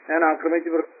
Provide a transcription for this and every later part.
ഞാൻ ആക്രമിച്ച് വൃ-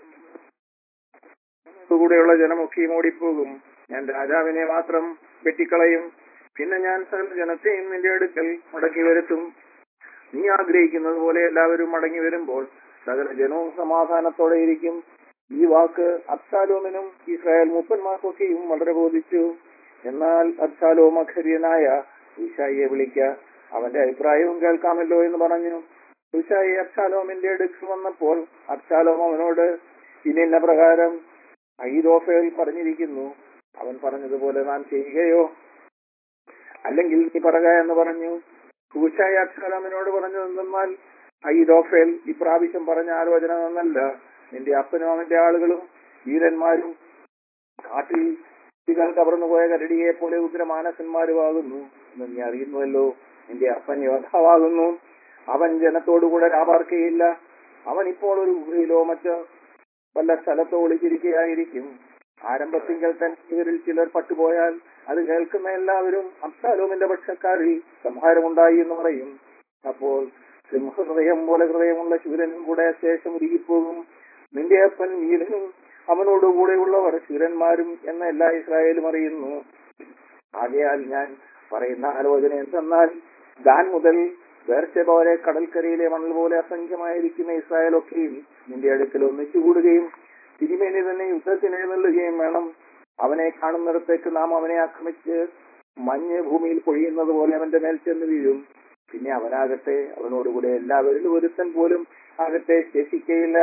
കൂടെയുള്ള ജനമൊക്കെയും ഓടിപ്പോകും ഞാൻ രാജാവിനെ മാത്രം വെട്ടിക്കളയും പിന്നെ ഞാൻ സകല ജനത്തെയും നിന്റെ അടുക്കൽ മടക്കി വരുത്തും നീ ആഗ്രഹിക്കുന്നത് പോലെ എല്ലാവരും മടങ്ങി വരുമ്പോൾ സകല ജനവും സമാധാനത്തോടെ ഇരിക്കും ഈ വാക്ക് അബ്സാലോമിനും ഇസ്രായേൽ മൂപ്പന്മാർക്കൊക്കെയും വളരെ ബോധിച്ചു എന്നാൽ അബ്സാലോം അഖര്യനായ ഉഷായിയെ വിളിക്ക അവന്റെ അഭിപ്രായവും കേൾക്കാമല്ലോ എന്ന് പറഞ്ഞു ഉഷായി അബ്സാലോമിന്റെ അടുക്കൽ വന്നപ്പോൾ അബ്സാലോം അവനോട് ഇനിന്ന പ്രകാരം ഐദോഫേൽ പറഞ്ഞിരിക്കുന്നു അവൻ പറഞ്ഞതുപോലെ നാം ചെയ്യുകയോ അല്ലെങ്കിൽ നീ പറക എന്ന് പറഞ്ഞു ഹൂഷായി അബ്സാലോമിനോട് പറഞ്ഞത് എന്തെന്നാൽ ഐദോഫേൽ ഇപ്രാവശ്യം പറഞ്ഞ ആലോചന നന്നല്ല നിന്റെ അപ്പനും അവന്റെ ആളുകളും വീരന്മാരും കാട്ടിൽ കുട്ടികൾ കവർന്നുപോയ കരടിയെ പോലെ ഉഗ്രമാനസന്മാരുമാകുന്നു എന്ന് നീ അറിയുന്നുവല്ലോ നിന്റെ അപ്പൻ യോദ്ധാവാകുന്നു അവൻ ജനത്തോടുകൂടെ രാപാർക്കയില്ല അവൻ ഇപ്പോൾ ഒരു ഗുഹയിലോ മറ്റോ വല്ല സ്ഥലത്തോ ഒളിച്ചിരിക്കുകയായിരിക്കും ആരംഭത്തിങ്കൽ തന്നെ ഇവരിൽ ചിലർ പട്ടുപോയാൽ അത് കേൾക്കുന്ന എല്ലാവരും അബ്സാലോമിന്റെ പക്ഷക്കാരിൽ സംഹാരമുണ്ടായി എന്ന് പറയും അപ്പോൾ സിംഹഹൃദയം പോലെ ഹൃദയമുള്ള ശൂരനും കൂടെ ശേഷം ഉരുകിപ്പോകും നിന്റെ അപ്പൻ വീരനും അവനോടുകൂടെയുള്ളവർ ശൂരന്മാരും എന്ന എല്ലാ ഇസ്രായേലും അറിയുന്നു ആകയാൽ ഞാൻ പറയുന്ന ആലോചന എന്തെന്നാൽ ദാൻ മുതൽ വേർച്ചെബ വരെ കടൽക്കരയിലെ മണൽ പോലെ അസംഖ്യമായിരിക്കുന്ന ഇസ്രായേലൊക്കെയും നിന്റെ അടുക്കൽ ഒന്നിച്ചുകൂടുകയും തിരുമേനി തന്നെ യുദ്ധത്തിന് എഴുന്നള്ളുകയും വേണം അവനെ കാണുന്നിടത്തേക്ക് നാം അവനെ ആക്രമിച്ച് മഞ്ഞ് ഭൂമിയിൽ പൊഴിയുന്നത് പോലെ അവന്റെ മേൽ ചെന്ന് വീഴും പിന്നെ അവനാകട്ടെ അവനോടുകൂടെ എല്ലാവരിലും ഒരുത്തൻ പോലും ആകട്ടെ ശേഷിക്കയില്ല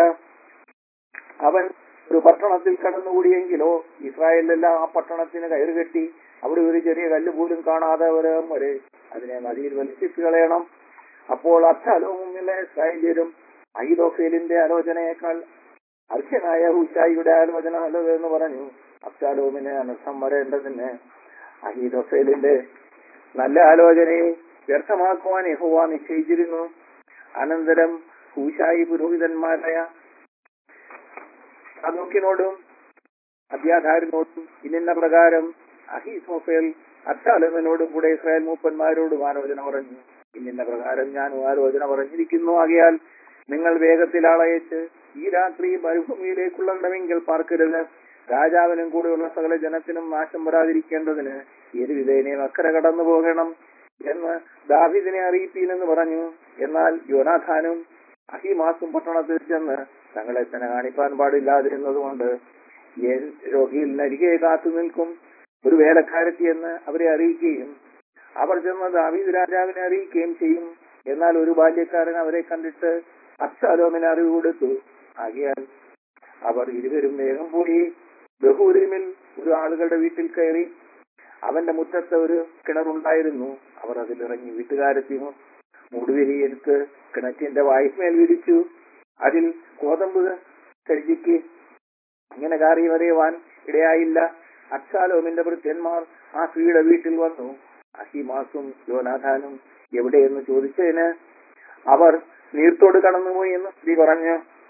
അവൻ ഒരു പട്ടണത്തിൽ കടന്നുകൂടിയെങ്കിലോ ഇസ്രായേലിലെല്ലാം ആ പട്ടണത്തിന് കയറുകെട്ടി അവിടെ ഒരു ചെറിയ കല്ല് പോലും കാണാതെ വരാൻ വരെ അതിനെ നദിയിൽ വലിച്ചിട്ട് കളയണം അപ്പോൾ അച്ചാലോമിലെ ഇസ്രായേലിയരും ഐദോഫേലിന്റെ ആലോചനയേക്കാൾ അർഹനായ ഹുഷായിയുടെ ആലോചന നല്ലതെന്ന് പറഞ്ഞു അബ്സാലോമിനെ അനർത്ഥം വരേണ്ടതിന് അഹീദോഫേലിന്റെ നല്ല ആലോചനയെ വ്യർത്ഥമാക്കുവാൻ യഹോവ നിശ്ചയിച്ചിരുന്നു അനന്തരം ഹൂഷായി പുരോഹിതന്മാരായ അനോക്കിനോടും അബ്യാധാരിനോടും ഇന്നിന്ന പ്രകാരം അഹീസോഫേൽ അബ്സാലോമിനോടും കൂടെ ഇസ്രായേൽ മൂപ്പന്മാരോടും ആലോചന പറഞ്ഞു ഇന്നിന്ന പ്രകാരം ഞാൻ ആലോചന പറഞ്ഞിരിക്കുന്നു ആകയാൽ നിങ്ങൾ വേഗത്തിൽ ആളയച്ച് ഈ രാത്രി മരുഭൂമിയിലേക്കുള്ള ഇടമെങ്കിൽ പാർക്കരുത് രാജാവിനും കൂടെയുള്ള സകല ജനത്തിനും നാശം വരാതിരിക്കേണ്ടതിന് ഏത് വിധേനയും അക്കരെ കടന്നു പോകണം എന്ന് ദാവിദിനെ അറിയിപ്പീനെന്ന് പറഞ്ഞു എന്നാൽ യോനാഥാനും അഹിമാസും പട്ടണത്തിൽ ചെന്ന് തങ്ങളെ തന്നെ കാണിപ്പാൻ പാടില്ലാതിരുന്നതുകൊണ്ട് ഏൻ രോഗിയിൽ നരികെ കാത്തു നിൽക്കും ഒരു വേലക്കാരത്തി എന്ന് അവരെ അറിയിക്കുകയും അവർ ചെന്ന് ദാവീദ് രാജാവിനെ അറിയിക്കുകയും ചെയ്യും എന്നാൽ ഒരു ബാല്യക്കാരൻ അവരെ കണ്ടിട്ട് അബ്സാലോമിന് അറിവ് കൊടുത്തു ആകിയാൽ അവർ ഇരുവരും വേഗം പോയി ബഹൂരിമിൽ ഒരു ആളുകളുടെ വീട്ടിൽ കയറി അവന്റെ മുറ്റത്ത് ഒരു കിണറുണ്ടായിരുന്നു അവർ അതിലിറങ്ങി വീട്ടുകാരെത്തി മൂടുവിരി എടുത്ത് കിണറ്റിന്റെ വായ്മേൽ വിരിച്ചു അതിൽ കോതമ്പ് കരുതിക്ക് ഇങ്ങനെ കാറി വരയുവാൻ ഇടയായില്ല അക്ഷാലോമിന്റെ ഭൃത്യന്മാർ ആ സ്ത്രീയുടെ വീട്ടിൽ വന്നു അഹിമാസും യോനാഥാനും എവിടെയെന്ന് ചോദിച്ചതിന് അവർ നീർത്തോട് കടന്നുപോയി എന്ന് സ്ത്രീ പറഞ്ഞു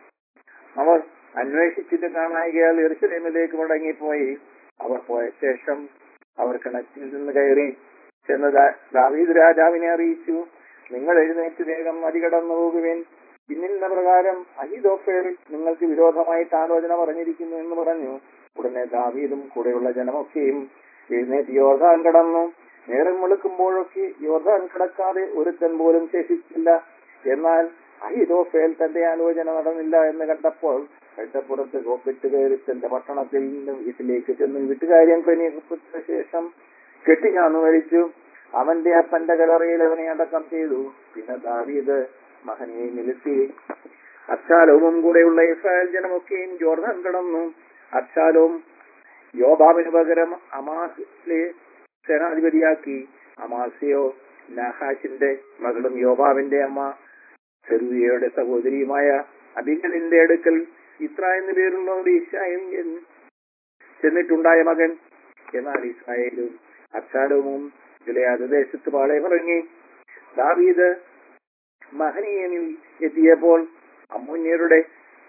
അവർ അന്വേഷിച്ചിട്ട് കാണായികയാൽ എറുസലേമിലേക്ക് മടങ്ങിപ്പോയി അവർ പോയ ശേഷം അവർ കിണറ്റിൽ നിന്ന് കയറി ചെന്ന് ദാ- ദാവീദ് രാജാവിനെ അറിയിച്ചു നിങ്ങൾ എഴുന്നേറ്റ് വേഗം നദി കടന്നു പോകുവേൻ പിന്നിന്ന പ്രകാരം അഹിദോഫേൽ നിങ്ങൾക്ക് വിരോധമായിട്ട് ആലോചന പറഞ്ഞിരിക്കുന്നു എന്ന് പറഞ്ഞു ഉടനെ ദാവീദും കൂടെയുള്ള ജനമൊക്കെയും എഴുന്നേറ്റ് യോർദാൻ കടന്നു നേരം വെളുക്കുമ്പോഴൊക്കെ യോർദാൻ കടക്കാതെ ഒരുത്തൻ പോലും ശേഷിച്ചില്ല എന്നാൽ അഹിദോഫേൽ തന്റെ ആലോചന നടന്നില്ല എന്ന് കണ്ടപ്പോൾ കഴുത്തപ്പുറത്ത് കോപ്പിട്ട് കയറി തന്റെ പട്ടണത്തിൽ നിന്ന് വീട്ടിലേക്ക് ചെന്ന് വീട്ടുകാര്യം ക്രമീകരിച്ച ശേഷം കെട്ടിഞ്ഞാന്നു മരിച്ചു അവന്റെ അപ്പന്റെ കലറയിൽ അവനെ അടക്കം ചെയ്തു പിന്നെ ദാവീദ് മകനെ നിലുത്തി അച്ചാലവും കൂടെയുള്ള ഇസ്രായേൽ ജനമൊക്കെയും ജോർദാൻ കടന്നു അച്ചാലവും യോബാബിന് പകരം അമാസിലെ സേനാധിപതിയാക്കി അമാസിയോ നാഹാഷിന്റെ മകളും യോബാബിന്റെ അമ്മ സെറുവിയയുടെ സഹോദരിയുമായ അബിഗലിന്റെ അടുക്കൽ ഇത്ര എന്നു പേരുള്ള ഒരു ഇസ്രായേൽ ചെന്നിട്ടുണ്ടായ മകൻ എന്നാൽ ഇസ്രായേലും അച്ചാലവും ഗിലയാദ് ദേശത്ത് പാളയമിറങ്ങി ദാവീദ് മഹനീയനിൽ എത്തിയപ്പോൾ അമ്മുന്യരുടെ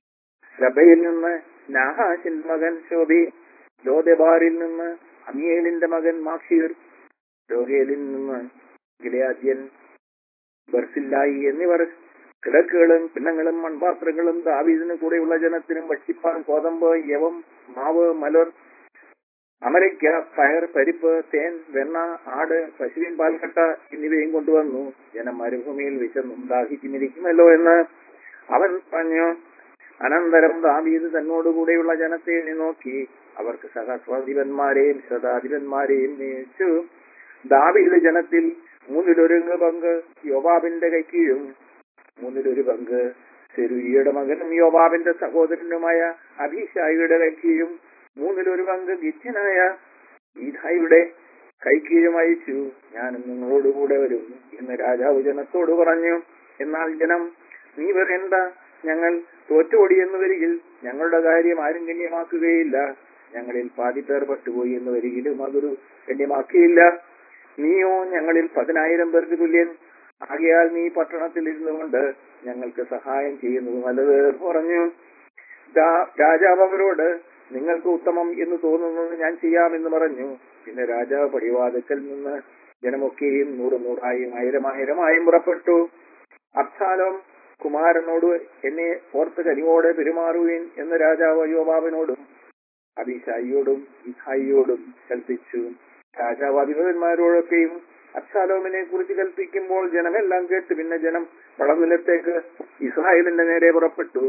സഭയിൽ നിന്ന് നാഹാഷിന്റെ മകൻ ശോഭി ലോദെബാറിൽ നിന്ന് അമിയേലിന്റെ മകൻ മാക്ഷീർ രോഗേലിൽ നിന്ന് ഗിലയാദ്യൻ ബർസില്ലായി എന്നിവർ കിടക്കുകളും പിന്നങ്ങളും മൺപാത്രങ്ങളും ദാവീദിന് കൂടെയുള്ള ജനത്തിനും ഭക്ഷിപ്പാൻ കോതമ്പ് യവം മാവ് മലർ അമരയ്ക്ക പയർ പരിപ്പ് തേൻ വെണ്ണ ആട് പശുവിൻ പാൽക്കട്ട എന്നിവയും കൊണ്ടുവന്നു ജനം മരുഭൂമിയിൽ വിശന്നും ദാഹിച്ചുമിരിക്കുമല്ലോ എന്ന് അവൻ പറഞ്ഞു അനന്തരം ദാവീദ് തന്നോടുകൂടെയുള്ള ജനത്തെ എണ്ണി നോക്കി അവർക്ക് സഹസ്രാധിപന്മാരെയും ശതാധിപന്മാരെയും നിയമിച്ചു ദാവീദ് ജനത്തിൽ മൂന്നിലൊരു പങ്ക് യോബാബിന്റെ കൈക്കീഴും മൂന്നിലൊരു പങ്ക് സെരുയിയുടെ മകനും യോബാബിന്റെ സഹോദരനുമായ അഭിഷായിയുടെ കൈക്കീഴും മൂന്നിലൊരു പങ്ക് ഗിത്യനായ ഈധായിയുടെ കൈക്കീഴും അയച്ചു ഞാനും നിങ്ങളോടുകൂടെ വരും എന്ന് രാജാവ് ജനത്തോട് പറഞ്ഞു എന്നാൽ ജനം നീ വരേണ്ട ഞങ്ങൾ തോറ്റോടി എന്ന് വരികിൽ ഞങ്ങളുടെ കാര്യം ആരും ഗണ്യമാക്കുകയില്ല ഞങ്ങളിൽ പാതി പേർ പട്ടുപോയി എന്ന് വരികിലും അതൊരു ഗണ്യമാക്കിയില്ല നീയോ ഞങ്ങളിൽ പതിനായിരം പേർക്ക് തുല്യൻ ആകയാൽ നീ പട്ടണത്തിൽ ഇരുന്നു കൊണ്ട് ഞങ്ങൾക്ക് സഹായം ചെയ്യുന്നത് നല്ലത് എന്ന് പറഞ്ഞു ദാ- രാജാവ് അവരോട് നിങ്ങൾക്ക് ഉത്തമം എന്ന് തോന്നുന്നത് ഞാൻ ചെയ്യാമെന്ന് പറഞ്ഞു പിന്നെ രാജാവ് പടിവാതിക്കൽ നിന്ന് ജനമൊക്കെയും നൂറ് നൂറായും ആയിരം ആയിരമായും പുറപ്പെട്ടു അബ്സാലോം കുമാരനോട് എന്നെ ഓർത്ത് കനിവോടെ പെരുമാറുവിൻ എന്ന് രാജാവ് യോബാബിനോടും അബിഷായിയോടും ഇഹായിയോടും കൽപ്പിച്ചു രാജാവ് അധിപന്മാരോടൊക്കെയും അബ്സാലോമിനെ കുറിച്ച് കൽപ്പിക്കുമ്പോൾ ജനമെല്ലാം കേട്ട് പിന്നെ ജനം വളനിലത്തേക്ക് ഇസ്രായേലിന്റെ നേരെ പുറപ്പെട്ടു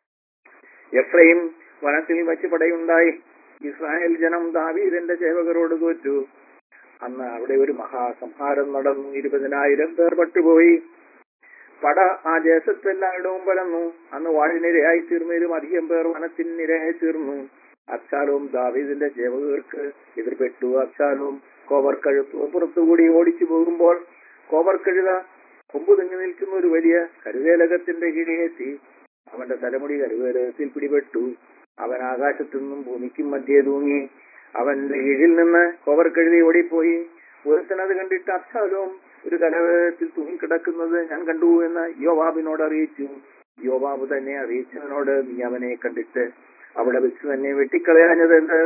എഫ്രൈം വനത്തിൽ വച്ച് പടയുണ്ടായി ഇസ്രായേൽ ജനം ദാവീദിന്റെ സേവകരോട് തോറ്റു അന്ന് അവിടെ ഒരു മഹാസംഹാരം നടന്നു ഇരുപതിനായിരം പേർ പട്ടുപോയി പട ആ ദേശത്തെല്ലായിടവും പരന്നു അന്ന് വാഴിനിരയായി തീർന്നതിലും അധികം പേർ വനത്തിനിരയായി തീർന്നു അച്ചാലും ദാവീദിന്റെ സേവകർക്ക് എതിർപ്പെട്ടു അച്ചാലും കോവർ കഴുത്ത് പുറത്തുകൂടി ഓടിച്ചു പോകുമ്പോൾ കോവർ കഴുത കൊമ്പു തിങ്ങി നിൽക്കുന്ന ഒരു വലിയ കരുവേലകത്തിന്റെ കീഴിലെത്തി അവന്റെ തലമുടി കരുവേലകത്തിൽ പിടിപെട്ടു അവൻ ആകാശത്തു നിന്നും ഭൂമിക്കും മധ്യേ തൂങ്ങി അവന്റെ കീഴിൽ നിന്ന് കോവർ കഴുതി ഓടിപ്പോയി ഒരുത്തനത് കണ്ടിട്ട് അബ്സാലോം ഒരു കലവേലത്തിൽ തൂങ്ങിക്കിടക്കുന്നത് ഞാൻ കണ്ടു എന്ന് യോവാബിനോട് അറിയിച്ചു യോവാബ് തന്നെ അറിയിച്ചവനോട് നീ അവനെ കണ്ടിട്ട് അവിടെ വെച്ച് തന്നെ വെട്ടിക്കളയാഞ്ഞത് എന്ത്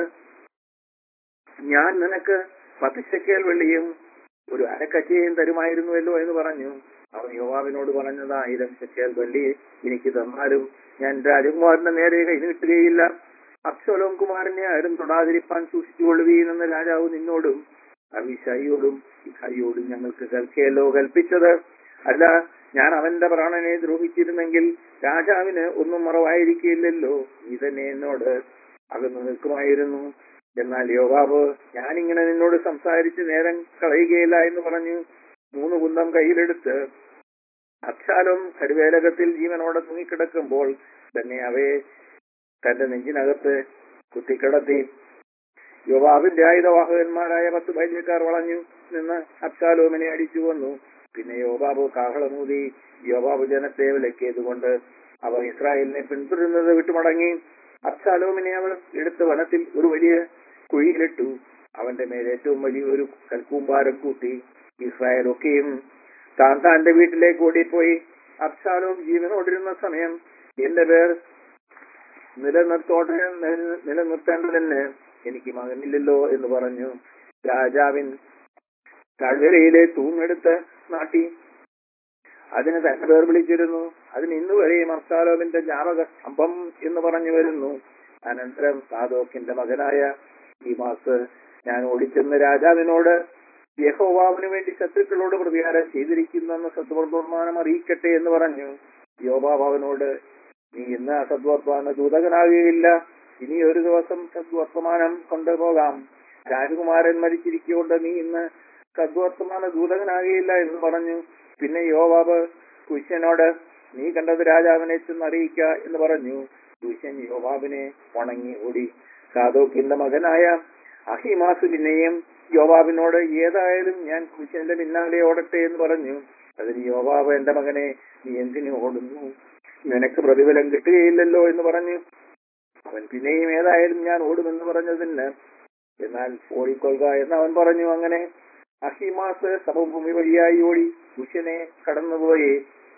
ഞാൻ നിനക്ക് പത്ത് ശക്കേൽ വെള്ളിയും ഒരു അരക്കച്ചയും തരുമായിരുന്നുവല്ലോ എന്ന് പറഞ്ഞു അവൻ യോവാബിനോട് പറഞ്ഞത് ആയിരം ശക്കേൽ വെള്ളി എനിക്ക് തന്നാലും ഞാൻ രാജകുമാരന്റെ നേരെ കൈ നീട്ടുകയില്ല അബ്സലോം കുമാരനെ ആരും തൊടാതിരിപ്പാൻ സൂക്ഷിച്ചുകൊള്ളുകയെന്ന് രാജാവ് നിന്നോടും അഭിഷായിയോടും ഇഖായിയോടും ഞങ്ങൾക്ക് കൽക്കയല്ലോ കൽപ്പിച്ചത് അല്ല ഞാൻ അവന്റെ പ്രാണനെ ദ്രോഹിച്ചിരുന്നെങ്കിൽ രാജാവിന് ഒന്നും മറവായിരിക്കില്ലല്ലോ നീ തന്നെ എന്നോട് അകന്നു നിൽക്കുമായിരുന്നു എന്നാൽ യോവാബ് ഞാനിങ്ങനെ നിന്നോട് സംസാരിച്ച് നേരം കളയുകയില്ല എന്ന് പറഞ്ഞു മൂന്ന് കുന്തം കയ്യിലെടുത്ത് അക്ഷാലും കരുവേലകത്തിൽ ജീവനോടെ തൂങ്ങിക്കിടക്കുമ്പോൾ തന്നെ അവയെ തന്റെ നെഞ്ചിനകത്ത് കുത്തിക്കിടത്തി യോവാബിന്റെ ആയുധവാഹകന്മാരായ പത്ത് ബാല്യക്കാർ വളഞ്ഞു നിന്ന് അബ്സാലോമിനെ അടിച്ചു വന്നു പിന്നെ യോബാബ് കാഹളമൂതി യോബാബ് ജനത്തെ വിലക്കിയതുകൊണ്ട് അവർ ഇസ്രായേലിനെ പിന്തുടരുന്നത് വിട്ടുമടങ്ങി അബ്സാലോമിനെ അവർ എടുത്ത വനത്തിൽ ഒരു വലിയ കുഴിയിലിട്ടു അവന്റെ മേൽ ഏറ്റവും വലിയ ഒരു കൽക്കൂമ്പാരം കൂട്ടി ഇസ്രായേൽ ഒക്കെയും താൻ താന്റെ വീട്ടിലേക്ക് ഓടിപ്പോയി അബ്സാലോം ജീവനോടിരുന്ന സമയം എന്റെ പേർ നിലനിർത്തോട്ടെ നിലനിർത്തേണ്ടതെന്ന് എനിക്ക് മകനില്ലല്ലോ എന്ന് പറഞ്ഞു രാജാവിൻ താഴ്വരയിലെ തൂങ്ങെടുത്ത് നാട്ടി അതിന് തന്നെ പേർ വിളിച്ചിരുന്നു അതിന് ഇന്നു വരെയും അബ്സാലോമിന്റെ ജാമക സ്തംഭം എന്ന് പറഞ്ഞു വരുന്നു അനന്തരം സാദോക്കിന്റെ മകനായ ഈ മാസ് ഞാൻ ഓടിച്ചെന്ന് രാജാവിനോട് യഹോവാവിന് വേണ്ടി ശത്രുക്കളോട് പ്രതികാരം ചെയ്തിരിക്കുന്നെന്ന് സത്വർത്തമാനം അറിയിക്കട്ടെ എന്ന് പറഞ്ഞു യോബാബ് അവനോട് നീ ഇന്ന് സദ്വർത്തമാന ദൂതകനാകുകയില്ല ഇനി ഒരു ദിവസം സദ്വർത്തമാനം കൊണ്ടുപോകാം രാജകുമാരൻ മരിച്ചിരിക്കൊണ്ട് നീ ഇന്ന് സദ്വർത്തമാന ദൂതകനാകുകയില്ല എന്ന് പറഞ്ഞു പിന്നെ യോവാബ് കുഷ്യനോട് നീ കണ്ടത് രാജാവിനെ ചെന്ന് അറിയിക്ക എന്ന് പറഞ്ഞു കുഷ്യൻ യോവാബിനെ ഉണങ്ങി ഓടി സാദോക്കിന്റെ മകനായ അഹിമാസ് പിന്നെയും യോവാബിനോട് ഏതായാലും ഞാൻ കുഷ്യന്റെ പിന്നാലെ ഓടട്ടെ എന്ന് പറഞ്ഞു അതിന് യോവാബ് എന്റെ മകനെ നീ എന്തിനു ഓടുന്നു നിനക്ക് പ്രതിഫലം കിട്ടുകയില്ലല്ലോ എന്ന് പറഞ്ഞു അവൻ പിന്നെയും ഏതായാലും ഞാൻ ഓടുമെന്ന് പറഞ്ഞതിന് എന്നാൽ ഓടിക്കൊള്ളുക എന്ന് അവൻ പറഞ്ഞു അങ്ങനെ അഹിമാസ് സമഭൂമി വഴിയായി ഓടി കുഷ്യനെ കടന്നുപോയി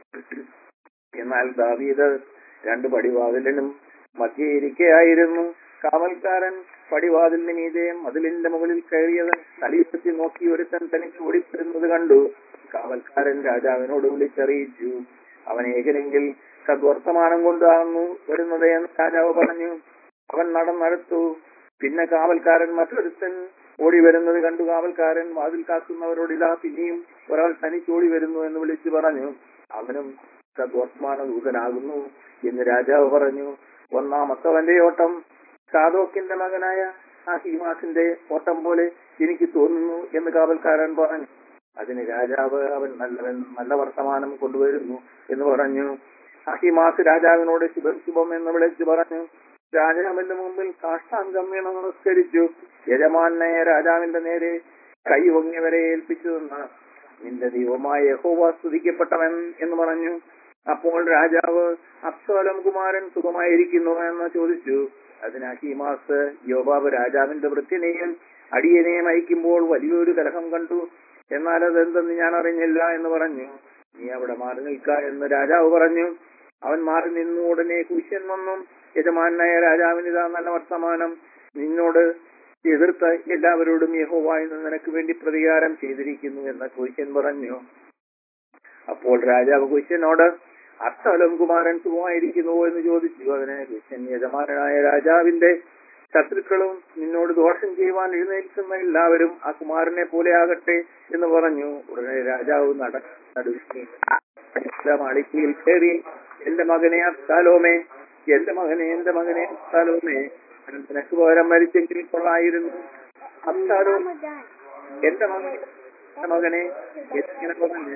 എന്നാൽ ദാവീദ് രണ്ട് പടിവാതിലിനും മധ്യേ ഇരിക്കയായിരുന്നു കാവൽക്കാരൻ പടിവാതിലിന് മീതെ മതിലിന്റെ മുകളിൽ കയറിയത് തലയുയർത്തി നോക്കി ഒരുത്തൻ തനിക്ക് ഓടിപ്പെടുന്നത് കണ്ടു കാവൽക്കാരൻ രാജാവിനോട് വിളിച്ചറിയിച്ചു അവൻ ഏകനെങ്കിൽ സദ്വർത്തമാനം കൊണ്ടാകുന്നു വരുന്നത് എന്ന് രാജാവ് പറഞ്ഞു അവൻ നടന്നടുത്തു പിന്നെ കാവൽക്കാരൻ മറ്റൊരുത്തൻ ഓടി വരുന്നത് കണ്ടു കാവൽക്കാരൻ വാതിൽ കാക്കുന്നവരോട് ഇതാ പിന്നെയും ഒരാൾ തനിച്ചോടി വരുന്നു എന്ന് വിളിച്ചു പറഞ്ഞു അവനും സദ്വർത്തമാന ദൂതനാകുന്നു എന്ന് രാജാവ് പറഞ്ഞു ഒന്നാമത്തവന്റെ ഓട്ടം സാദോക്കിന്റെ മകനായ അഹിമാസിന്റെ ഓട്ടം പോലെ എനിക്ക് തോന്നുന്നു എന്ന് കാവൽക്കാരൻ പറഞ്ഞു അതിന് രാജാവ് അവൻ നല്ലവൻ നല്ല വർത്തമാനം കൊണ്ടുവരുന്നു എന്ന് പറഞ്ഞു അഹിമാസ് രാജാവിനോട് ശുഭം ശുഭം എന്ന് വിളിച്ചു പറഞ്ഞു രാജാവിന്റെ മുമ്പിൽ കാഷ്ടാംഗം വീണ നമസ്കരിച്ചു യജമാനായ രാജാവിന്റെ നേരെ കൈ ഒങ്ങിയവരെ ഏൽപ്പിച്ചു തന്ന നിന്റെ ദൈവമായ യഹോവ സ്തുതിക്കപ്പെട്ടവൻ എന്ന് പറഞ്ഞു അപ്പോൾ രാജാവ് അബ്സോലം കുമാരൻ സുഖമായിരിക്കുന്നു എന്ന് ചോദിച്ചു അതിന് അഹീമാസ് യോബാബ് രാജാവിന്റെ വൃത്തിനെയും അടിയനെയും അയക്കുമ്പോൾ വലിയൊരു കലഹം കണ്ടു എന്നാൽ അതെന്തെന്ന് ഞാൻ അറിഞ്ഞില്ല എന്ന് പറഞ്ഞു നീ അവിടെ മാറി നിൽക്ക എന്ന് രാജാവ് പറഞ്ഞു അവൻ മാറി നിന്നു ഉടനെ കുശ്യൻ വന്നും യജമാനായ രാജാവിനിതാ നല്ല വർത്തമാനം നിന്നോട് എതിർത്ത എല്ലാവരോടും യഹോവായി നിനക്ക് വേണ്ടി പ്രതികാരം ചെയ്തിരിക്കുന്നു എന്ന് കുശ്യൻ പറഞ്ഞു അപ്പോൾ രാജാവ് കുശ്യനോട് അർത്ഥലം കുമാരൻ സുഖമായിരിക്കുന്നുവോ എന്ന് ചോദിച്ചു അതിന് കുശ്യൻ യജമാനായ രാജാവിന്റെ ശത്രുക്കളും നിന്നോട് ദോഷം ചെയ്യുവാൻ എഴുന്നേൽക്കുന്ന എല്ലാവരും ആ കുമാരനെ പോലെ ആകട്ടെ എന്ന് പറഞ്ഞു ഉടനെ രാജാവ് നട നടുക്കി മാളികയിൽ കയറി എന്റെ മകനെ അബ്സാലോമേ എന്റെ മകനെ എന്റെ മകനെ അബ്സാലോമേ അവൻ നിനക്ക് പകരം മരിച്ചെങ്കിൽ കൊള്ളായിരുന്നു അബ്സാലോം എന്റെ മകനെ എന്റെ മകനെ എന്നിങ്ങനെ പറഞ്ഞു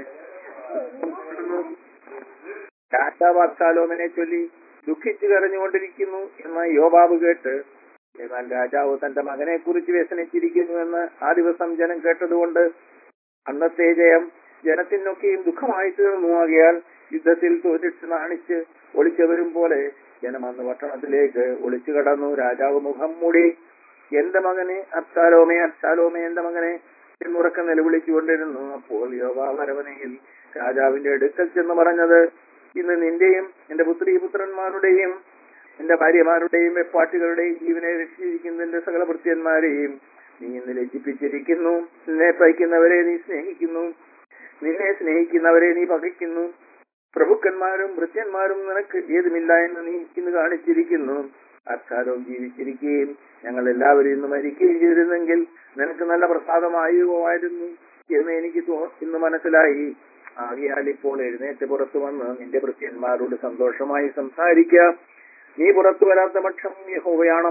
രാജാവ് അബ്സാലോമിനെ ചൊല്ലി ദുഃഖിച്ചു കരഞ്ഞുകൊണ്ടിരിക്കുന്നു എന്ന് യോബാബ് കേട്ട് എന്നാൽ രാജാവ് തന്റെ മകനെ കുറിച്ച് വ്യസനിച്ചിരിക്കുന്നു എന്ന് ആ ദിവസം ജനം കേട്ടതുകൊണ്ട് അന്നത്തെ ജയം ജനത്തിനൊക്കെയും ദുഃഖമായി തീർന്നു ആകിയാൽ യുദ്ധത്തിൽ തോറ്റിട്ട് നാണിച്ച് ഒളിച്ചവരും പോലെ ജനം അന്ന് പട്ടണത്തിലേക്ക് ഒളിച്ചു കടന്നു രാജാവ് മുഖം മൂടി എന്റെ മകനെ അബ്സാലോമേ അബ്സാലോമേ എന്റെ മകനെ എന്നുറക്കം നിലവിളിച്ചുകൊണ്ടിരുന്നു അപ്പോൾ യോഗാവരവനയിൽ രാജാവിന്റെ അടുക്കൽ ചെന്ന് പറഞ്ഞത് ഇന്ന് നിന്റെയും എന്റെ പുത്രി പുത്രന്മാരുടെയും എന്റെ ഭാര്യമാരുടെയും വെപ്പാട്ടുകളുടെയും ജീവനെ രക്ഷിച്ചിരിക്കുന്നതിന്റെ സകല ഭൃത്യന്മാരെയും നീ ഇന്ന് ലജ്ജിപ്പിച്ചിരിക്കുന്നു നിന്നെ പൈക്കുന്നവരെ നീ സ്നേഹിക്കുന്നു നിന്നെ സ്നേഹിക്കുന്നവരെ നീ പകയ്ക്കുന്നു പ്രഭുക്കന്മാരും ഭൃത്യന്മാരും നിനക്ക് ഏതുമില്ല എന്ന് നീ ഇന്ന് കാണിച്ചിരിക്കുന്നു അച്ചാരവും ജീവിച്ചിരിക്കുകയും ഞങ്ങൾ എല്ലാവരും ഇന്ന് മരിക്കുകയും ചെയ്തിരുന്നെങ്കിൽ നിനക്ക് നല്ല പ്രസാദമായിരുന്നു എന്ന് എനിക്ക് തോ- ഇന്ന് മനസ്സിലായി ആകിയാൽ ഇപ്പോൾ എഴുന്നേറ്റ് പുറത്തു വന്ന് നിന്റെ ഭൃത്യന്മാരോട് സന്തോഷമായി സംസാരിക്കാം നീ പുറത്തു വരാത്ത പക്ഷം യഹോവയാണം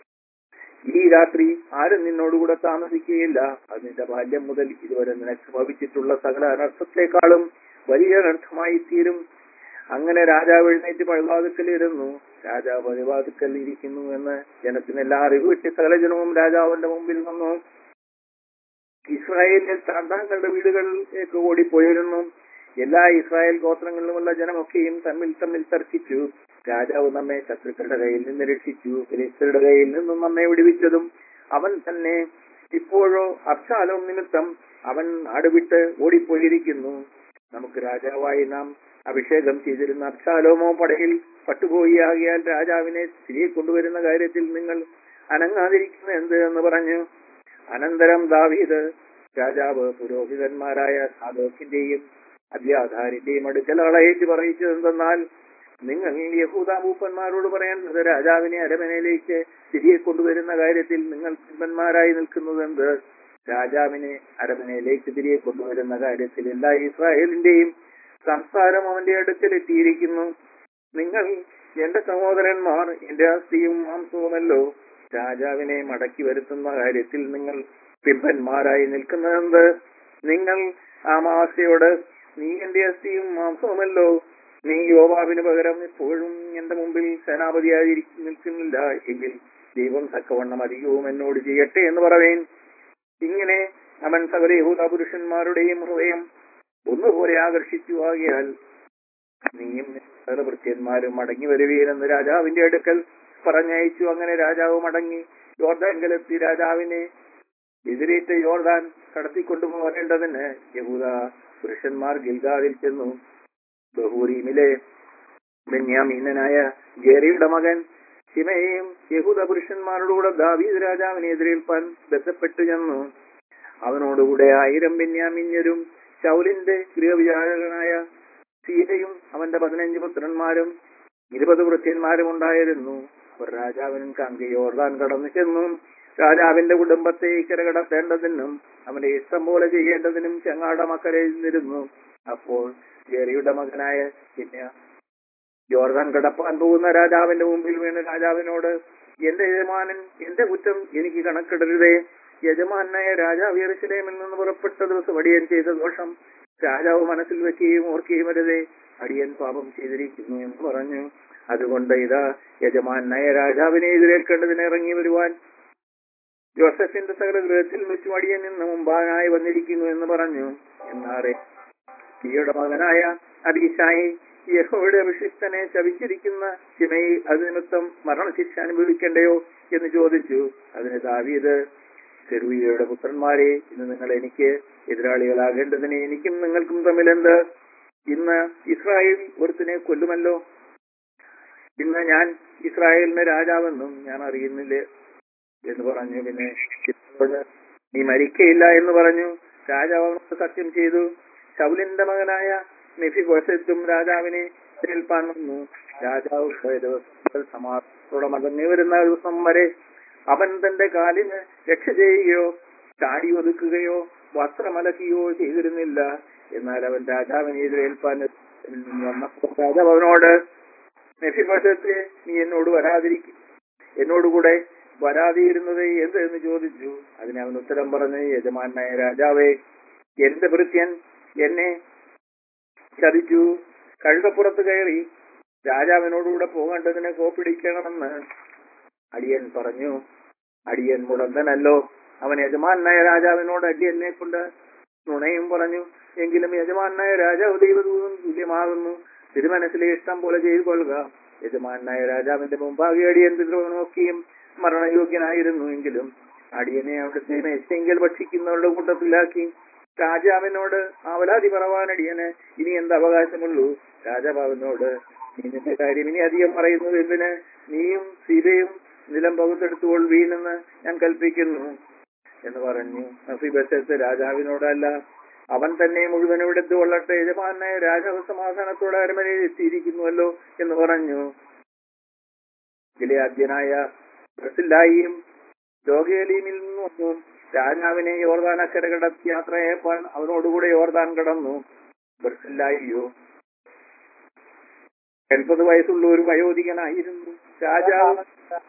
ഈ രാത്രി ആരും നിന്നോടുകൂടെ താമസിക്കുകയില്ല അത് നിന്റെ ബാല്യം മുതൽ ഇതുവരെ നിനക്ക് ഭവിച്ചിട്ടുള്ള സകല അനർത്ഥത്തെക്കാളും വലിയ അനർത്ഥമായി തീരും അങ്ങനെ രാജാവ് എഴുന്നേറ്റ് പഴുവാതുക്കൽ ഇരുന്നു രാജാവ് പഴുവാതുക്കൽ ഇരിക്കുന്നു എന്ന് ജനത്തിനെല്ലാം അറിവ് കിട്ടി സകല ജനവും രാജാവിന്റെ മുമ്പിൽ വന്നു ഇസ്രായേലിൽ താന്താങ്ങളുടെ വീടുകളിലേക്ക് ഓടിപ്പോയിരുന്നു എല്ലാ ഇസ്രായേൽ ഗോത്രങ്ങളിലുമുള്ള ജനമൊക്കെയും തമ്മിൽ തമ്മിൽ തർക്കിച്ചു രാജാവ് നമ്മെ ശത്രുക്കളുടെ കയ്യിൽ നിന്ന് രക്ഷിച്ചു ഫിലിസ്തരുടെ കയ്യിൽ നിന്നും നമ്മെ വിടുവിച്ചതും അവൻ തന്നെ ഇപ്പോഴോ അബ്സാലം നിമിത്തം അവൻ നാടുവിട്ട് ഓടിപ്പോയിരിക്കുന്നു നമുക്ക് രാജാവായി നാം അഭിഷേകം ചെയ്തിരുന്ന അബ്സാലോമോ പടയിൽ പട്ടുപോയി ആകിയാൽ രാജാവിനെ തിരികെ കൊണ്ടുവരുന്ന കാര്യത്തിൽ നിങ്ങൾ അനങ്ങാതിരിക്കുന്ന എന്ത് എന്ന് പറഞ്ഞു അനന്തരം ദാവീദ് രാജാവ് പുരോഹിതന്മാരായ സാദോക്കിന്റെയും അബ്യാധാരിന്റെയും അടുക്കൽ അളയേറ്റ് പറയിച്ചത് എന്തെന്നാൽ നിങ്ങൾ യഹൂദ മൂപ്പന്മാരോട് പറയേണ്ടത് രാജാവിനെ അരമനയിലേക്ക് തിരികെ കൊണ്ടുവരുന്ന കാര്യത്തിൽ നിങ്ങൾ പിമ്പന്മാരായി നിൽക്കുന്നത് എന്ത് രാജാവിനെ അരമനയിലേക്ക് തിരികെ കൊണ്ടുവരുന്ന കാര്യത്തിൽ എല്ലാ ഇസ്രായേലിന്റെയും സംസാരം അവന്റെ അടുക്കൽ എത്തിയിരിക്കുന്നു നിങ്ങൾ എന്റെ സഹോദരന്മാർ എന്റെ അസ്ഥിയും മാംസവുമല്ലോ രാജാവിനെ മടക്കി വരുത്തുന്ന കാര്യത്തിൽ നിങ്ങൾ പിമ്പന്മാരായി നിൽക്കുന്നതെന്ത് നിങ്ങൾ ആമാസയോട് നീ എന്റെ അസ്ഥിയും മാംസവുമല്ലോ നീ യോവാവിന് പകരം എപ്പോഴും എന്റെ മുമ്പിൽ സേനാപതിയായി ഇരിക്ക- നിൽക്കുന്നില്ല എങ്കിൽ ദൈവം തക്കവണ്ണം അധികവും എന്നോട് ചെയ്യട്ടെ എന്ന് പറവേൻ ഇങ്ങനെ അവൻ സകല യഹൂദ പുരുഷന്മാരുടെയും ഹൃദയം ഒന്നുപോലെ ആകർഷിച്ചു ആകിയാൽ നീയും സകല ഭൃത്യന്മാരും മടങ്ങി വരുവീരെന്ന് രാജാവിന്റെ അടുക്കൽ പറഞ്ഞയച്ചു അങ്ങനെ രാജാവ് മടങ്ങി യോർദാങ്കലെത്തി രാജാവിനെ എതിരേറ്റ യോർദാൻ കടത്തിക്കൊണ്ടുപോകേണ്ടതിന് യഹൂദ പുരുഷന്മാർ ഗിൽഗാദിൽ ചെന്നു ബഹൂരീമിലെ ബെന്യാമീനനായ ജേറിയുടെ മകൻ ശിമയും യഹൂദ പുരുഷന്മാരോടുകൂടെ ദാവീദ് രാജാവിനെ എതിരേൽപ്പാൻ ബന്ധപ്പെട്ടു ചെന്നു അവനോടുകൂടെ ആയിരം ബെന്യാമിന്യരും ശൗലിന്റെ ഗൃഹവിചാരകനായ സീതയും അവന്റെ പതിനഞ്ച് പുത്രന്മാരും ഇരുപത് വൃത്യന്മാരും ഉണ്ടായിരുന്നു അവർ രാജാവിനും കങ്കി യോർദാൻ കടന്നു ചെന്നു രാജാവിന്റെ കുടുംബത്തെ ഇക്കര കടത്തേണ്ടതിനും അവന്റെ ഇഷ്ടം പോലെ ചെയ്യേണ്ടതിനും ചെങ്ങാട മക്കരയിൽ നിന്നിരുന്നു അപ്പോൾ ജെറിയുടെ മകനായ പിന്നെ യോർദാൻ കടപ്പാൻ പോകുന്ന രാജാവിന്റെ മുമ്പിൽ വീണ് രാജാവിനോട് എന്റെ യജമാനൻ എന്റെ കുറ്റം എനിക്ക് കണക്കിടരുതേ യജമാനായ രാജാവ് യെരുശലേമിൽ നിന്ന് പുറപ്പെട്ട ദിവസം അടിയൻ ചെയ്ത ദോഷം രാജാവ് മനസ്സിൽ വെക്കുകയും ഓർക്കുകയും വരുതേ അടിയൻ പാപം ചെയ്തിരിക്കുന്നു എന്ന് പറഞ്ഞു അതുകൊണ്ട് ഇതാ യജമാനായ രാജാവിനെ എതിരേൽക്കേണ്ടതിന് ഇറങ്ങി വരുവാൻ ജോസഫിന്റെ സകല ഗൃഹത്തിൽ വെച്ച് അടിയൻ നിന്ന് മുമ്പാനായി വന്നിരിക്കുന്നു എന്ന് പറഞ്ഞു എന്നാറെ ഈയുടെ മകനായ അബീഷായി യഹോയുടെ അഭിഷിക്തനെ ശവിച്ചിരിക്കുന്ന ശിമയി അത് നിമിത്തം മരണശിക്ഷ അനുഭവിക്കണ്ടയോ എന്ന് ചോദിച്ചു അതിന് ദാവീദ് സെരുവിയുടെ പുത്രന്മാരെ ഇന്ന് നിങ്ങൾ എനിക്ക് എതിരാളികളാകേണ്ടതിന് എനിക്കും നിങ്ങൾക്കും തമ്മിലെന്ത് ഇന്ന് ഇസ്രായേൽ ഒരുത്തിനെ കൊല്ലുമല്ലോ ഇന്ന് ഞാൻ ഇസ്രായേലിന് രാജാവെന്നും ഞാൻ അറിയുന്നില്ല എന്ന് പറഞ്ഞു പിന്നെ ചിത്രയോട് നീ മരിക്കയില്ല എന്ന് പറഞ്ഞു രാജാവ് അവനോട് സത്യം ചെയ്തു ശൗലിന്റെ മകനായ മെഫിബോസത്തും രാജാവിനെ ഏൽപ്പാൻ വന്നു രാജാവ് പോയ ദിവസം സമാധാനത്തോടെ മടങ്ങി വരുന്ന ദിവസം വരെ അവൻ തന്റെ കാലിന് രക്ഷ ചെയ്യുകയോ ചാടി ഒതുക്കുകയോ വസ്ത്രമലക്കുകയോ ചെയ്തിരുന്നില്ല എന്നാൽ അവൻ രാജാവിനെ എതിരേൽപ്പാൻ വന്നപ്പോൾ രാജാവ് അവനോട് മെഫിബോസത്തെ നീ എന്നോട് വരാതിരിക്കും എന്നോടുകൂടെ വരാതിരുന്നത് എന്ത് എന്ന് ചോദിച്ചു അതിന് അവൻ ഉത്തരം പറഞ്ഞ് യജമാനായ രാജാവേ എന്റെ ഭൃത്യൻ എന്നെ ചതിച്ചു കഴുതപ്പുറത്ത് കയറി രാജാവിനോടുകൂടെ പോകേണ്ടതിനെ കോപ്പിടിക്കണമെന്ന് അടിയൻ പറഞ്ഞു അടിയൻ മുടന്തനല്ലോ അവൻ യജമാനായ രാജാവിനോട് അടിയനെ കൊണ്ട് നുണയും പറഞ്ഞു എങ്കിലും യജമാനായ രാജാവ് ദൈവദൂതം തുല്യമാകുന്നു തിരുമനസ്സിലെ ഇഷ്ടം പോലെ ചെയ്തു കൊള്ളുക യജമാനായ രാജാവിന്റെ മുമ്പാകെ അടിയൻ പിതൃനോക്കിയും മരണയോഗ്യനായിരുന്നു എങ്കിലും അടിയനെ അവിടുത്തെ മേശയെങ്കിൽ ഭക്ഷിക്കുന്നവരുടെ കൂട്ടത്തിലാക്കി രാജാവിനോട് ആവലാതി പറവാൻ അടിയന് ഇനി എന്ത് അവകാശമുള്ളൂ രാജാവിനോട് നീ നിന്റെ കാര്യം ഇനി അധികം പറയുന്നത് എന്തിന് നീയും സീതയും നിലം പകുത്തെടുത്തുകൊൾ വീണെന്ന് ഞാൻ കൽപ്പിക്കുന്നു എന്ന് പറഞ്ഞു നഫീബസത്ത് രാജാവിനോടല്ല അവൻ തന്നെ മുഴുവൻ എടുത്തു കൊള്ളട്ടെ യജമാനായ രാജാവ് സമാധാനത്തോടെ അരമനയിൽ എത്തിയിരിക്കുന്നുവല്ലോ എന്ന് പറഞ്ഞു ഗിലയാദ്യനായ ബ്രസില്ലായിയും രോഗേലീമിൽ നിന്ന് വന്നു രാജാവിനെ യോർദാൻ അക്കരെ കടത്തി യാത്രയപ്പാൻ അവനോടുകൂടെ യോർദാൻ കടന്നു ബ്രസില്ലായിയോ എൺപത് വയസ്സുള്ള ഒരു വയോധികനായിരുന്നു രാജാവ്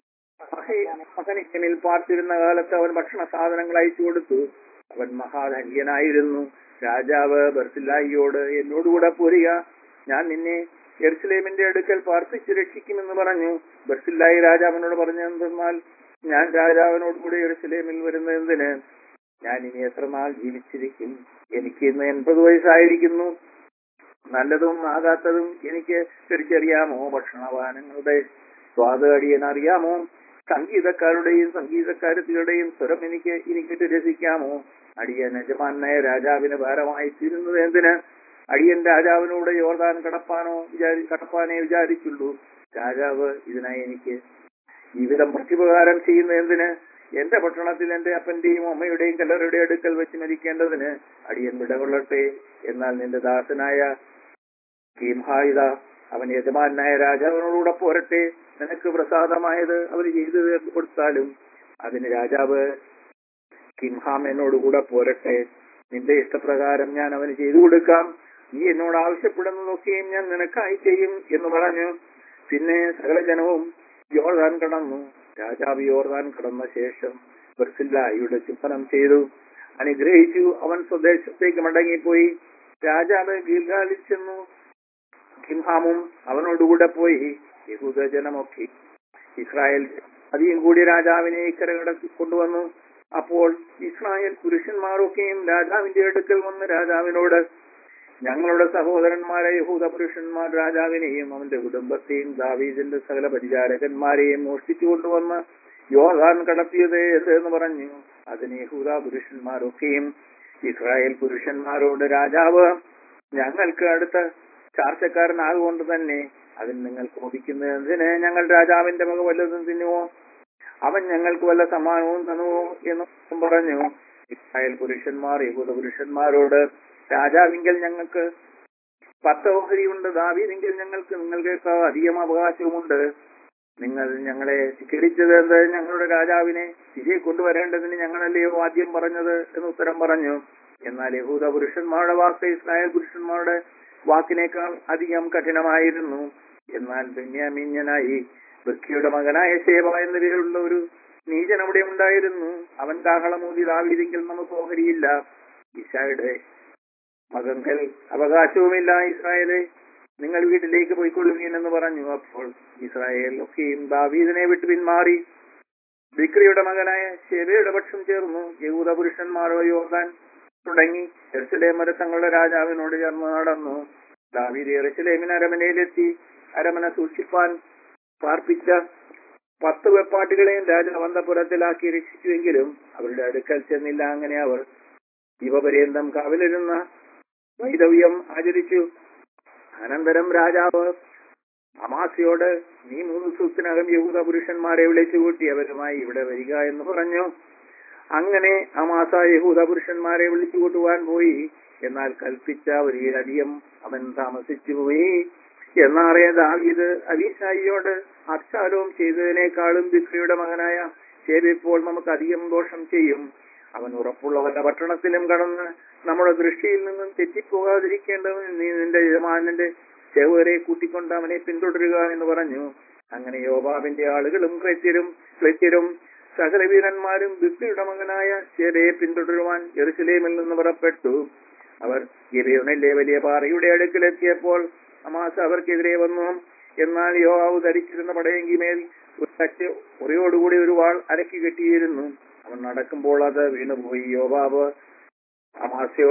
മകനിക്കനിൽ പാർത്തിരുന്ന കാലത്ത് അവൻ ഭക്ഷണ സാധനങ്ങൾ അയച്ചു കൊടുത്തു അവൻ മഹാധന്യനായിരുന്നു രാജാവ് ബർസില്ലായിയോട് എന്നോടുകൂടെ പോരുക ഞാൻ നിന്നെ എർസലേമിന്റെ അടുക്കൽ പാർപ്പിച്ച് രക്ഷിക്കുമെന്ന് പറഞ്ഞു ബർസില്ലായി രാജാവിനോട് പറഞ്ഞെന്തെന്നാൽ ഞാൻ രാജാവിനോട് കൂടി എറുസലേമിൽ വരുന്ന എന്തിന് ഞാൻ ഇനി എത്ര നാൾ ജീവിച്ചിരിക്കും എനിക്ക് ഇന്ന് എൺപത് വയസ്സായിരിക്കുന്നു നല്ലതും ആകാത്തതും എനിക്ക് തിരിച്ചറിയാമോ ഭക്ഷണപാനങ്ങളുടെ സ്വാദ് അടിയൻ അറിയാമോ സംഗീതക്കാരുടെയും സംഗീതക്കാരത്തികളുടെയും സ്വരം എനിക്ക് എനിക്ക് രസിക്കാമോ അടിയൻ യജമാനായ രാജാവിന് ഭാരമായി തീരുന്നത് എന്തിന് അടിയൻ രാജാവിനോട് യോർദാൻ കടപ്പാനോ വിചാരി കടപ്പാനേ വിചാരിച്ചുള്ളൂ രാജാവ് ഇതിനായി എനിക്ക് ജീവിതം പ്രത്യുപകാരം ചെയ്യുന്ന എന്തിന് എന്റെ പട്ടണത്തിൽ എന്റെ അപ്പന്റെയും അമ്മയുടെയും കല്ലറുടെ അടുക്കൽ വെച്ച് മരിക്കേണ്ടതിന് അടിയൻ വിടകൊള്ളട്ടെ എന്നാൽ നിന്റെ ദാസനായ കീംഹായുധ അവൻ യജമാനായ രാജാവിനോടുകൂടെ പോരട്ടെ നിനക്ക് പ്രസാദമായത് അവർ ചെയ്തു കൊടുത്താലും അതിന് രാജാവ് കിംഹാം എന്നോടുകൂടെ പോരട്ടെ നിന്റെ ഇഷ്ടപ്രകാരം ഞാൻ അവന് ചെയ്തു കൊടുക്കാം നീ എന്നോട് ആവശ്യപ്പെടുന്നതൊക്കെയും ഞാൻ നിനക്കായി ചെയ്യും എന്ന് പറഞ്ഞു പിന്നെ സകല ജനവും യോർദാൻ കടന്നു രാജാവ് യോർദാൻ കടന്ന ശേഷം ബർസില്ലായിയുടെ ചുംബനം ചെയ്തു അനുഗ്രഹിച്ചു അവൻ സ്വദേശത്തേക്ക് മടങ്ങിപ്പോയി രാജാവ് ഗീൽഗാലിൽ ചെന്നു കിംഹാമും അവനോടുകൂടെ പോയി യഹൂദജനമൊക്കെ ഇസ്രായേൽ അധികം കൂടി രാജാവിനെ ഇക്കര കടത്തി കൊണ്ടുവന്നു അപ്പോൾ ഇസ്രായേൽ പുരുഷന്മാരൊക്കെയും രാജാവിന്റെ അടുക്കൽ വന്ന് രാജാവിനോട് ഞങ്ങളുടെ സഹോദരന്മാരെ യഹൂദ പുരുഷന്മാർ രാജാവിനെയും അവന്റെ കുടുംബത്തെയും ദാവീദിന്റെ സകല പരിചാരകന്മാരെയും മോഷ്ടിച്ചു കൊണ്ടുവന്ന് യോഹാൻ കടത്തിയത് എന്ത് എന്ന് പറഞ്ഞു അതിന് യഹൂദ പുരുഷന്മാരൊക്കെയും ഇസ്രായേൽ പുരുഷന്മാരോട് രാജാവ് ഞങ്ങൾക്ക് അടുത്ത ചാർച്ചക്കാരനാകൊണ്ട് തന്നെ അതിന് നിങ്ങൾ കോപിക്കുന്നത് എന്തിന് ഞങ്ങൾ രാജാവിന്റെ മക വല്ലതും തിന്നുവോ അവൻ ഞങ്ങൾക്ക് വല്ല സമ്മാനവും തന്നുവോ എന്ന് പറഞ്ഞു ഇസ്രായേൽ പുരുഷന്മാർ യഹൂദ പുരുഷന്മാരോട് രാജാവിങ്കൽ ഞങ്ങൾക്ക് പത്ത് ഓഹരിയുണ്ട് ദാവീദെങ്കിൽ ഞങ്ങൾക്ക് നിങ്ങൾക്കേക്കാൾ അധികം അവകാശവുമുണ്ട് നിങ്ങൾ ഞങ്ങളെ ധിക്കരിച്ചത് എന്ത് ഞങ്ങളുടെ രാജാവിനെ തിരികെ കൊണ്ടുവരേണ്ടതിന് ഞങ്ങളല്ലയോ ആദ്യം പറഞ്ഞത് എന്ന് ഉത്തരം പറഞ്ഞു എന്നാൽ യഹൂദ പുരുഷന്മാരുടെ വാക്ക് ഇസ്രായേൽ പുരുഷന്മാരുടെ വാക്കിനേക്കാൾ അധികം കഠിനമായിരുന്നു എന്നാൽ ബെന്യാമിന്യനായി ബക്കിയുടെ മകനായ ശേബ എന്ന പേരുള്ള ഒരു നീചൻ അവിടെ ഉണ്ടായിരുന്നു അവൻ കാഹളമൂതി ദാവീദിങ്കിൽ നമുക്ക് ഓഹരിയില്ല ഇഷായുടെ മകങ്കൽ അവകാശവുമില്ല ഇസ്രായേലെ നിങ്ങൾ വീട്ടിലേക്ക് പോയിക്കൊള്ളുകീൻ എന്ന് പറഞ്ഞു അപ്പോൾ ഇസ്രായേൽ ഒക്കെയും ദാവീദിനെ വിട്ട് പിന്മാറി ബിക്രിയുടെ മകനായ ഷേബയുടെ പക്ഷം ചേർന്നു യഹൂദ പുരുഷന്മാരോ യോർദാൻ തുടങ്ങി എർസലേമര തങ്ങളുടെ രാജാവിനോട് ചേർന്ന് നടന്നു ദാവീദ് എറുസലേമിന് അരമനയിലെത്തി അരമന സൂക്ഷിപ്പാൻ പാർപ്പിച്ച പത്ത് വെപ്പാട്ടുകളെയും രാജാവ് അന്തപുരത്തിലാക്കി രക്ഷിച്ചുവെങ്കിലും അവരുടെ അടുക്കൽ ചെന്നില്ല അങ്ങനെ അവർ ജീവപര്യന്തം കാവലിരുന്ന വൈദവ്യം ആചരിച്ചു അനന്തരം രാജാവ് അമാസിയോട് നീ മൂന്ന് ദിവസത്തിനകം യഹൂദ പുരുഷന്മാരെ വിളിച്ചു കൂട്ടി അവരുമായി ഇവിടെ വരിക എന്ന് പറഞ്ഞു അങ്ങനെ അമാസ യഹൂദ പുരുഷന്മാരെ വിളിച്ചു കൂട്ടുവാൻ പോയി എന്നാൽ കൽപ്പിച്ച ഒരിലധികം അവൻ താമസിച്ചു പോയി എന്നറിയ ദാവീദ് അലീഷായിയോട് അബ്ശാലോം ചെയ്തതിനേക്കാളും ബിക്രിയുടെ മകനായ ശേബ് ഇപ്പോൾ നമുക്ക് അധികം ദോഷം ചെയ്യും അവൻ ഉറപ്പുള്ളവന്റെ പട്ടണത്തിലും കടന്ന് നമ്മുടെ ദൃഷ്ടിയിൽ നിന്നും തെറ്റിപ്പോകാതിരിക്കേണ്ടവൻ നീ നിന്റെ യജമാനന്റെ ചെവരെ കൂട്ടിക്കൊണ്ട് അവനെ പിന്തുടരുക എന്ന് പറഞ്ഞു അങ്ങനെ യോബാബിന്റെ ആളുകളും ക്രൈത്യരും ക്രൈത്യരും സകല വീരന്മാരും ബിക്രിയുടെ മകനായ ശേബയെ പിന്തുടരുവാൻ ജെറുസലേമിൽ നിന്ന് പുറപ്പെട്ടു അവർ ഗിബിയോനിലെ വലിയ പാറയുടെ അടുക്കിലെത്തിയപ്പോൾ അമാസ അവർക്കെതിരെ വന്നു എന്നാൽ യോവാവ് ധരിച്ചിരുന്ന പടയെങ്കി മേൽ ഒരു കറ്റ് ഉറയോടുകൂടി ഒരു വാൾ അരക്കി കെട്ടിയിരുന്നു അവൻ നടക്കുമ്പോൾ അത് വീണുപോയി യോവാവ് അമാസയോ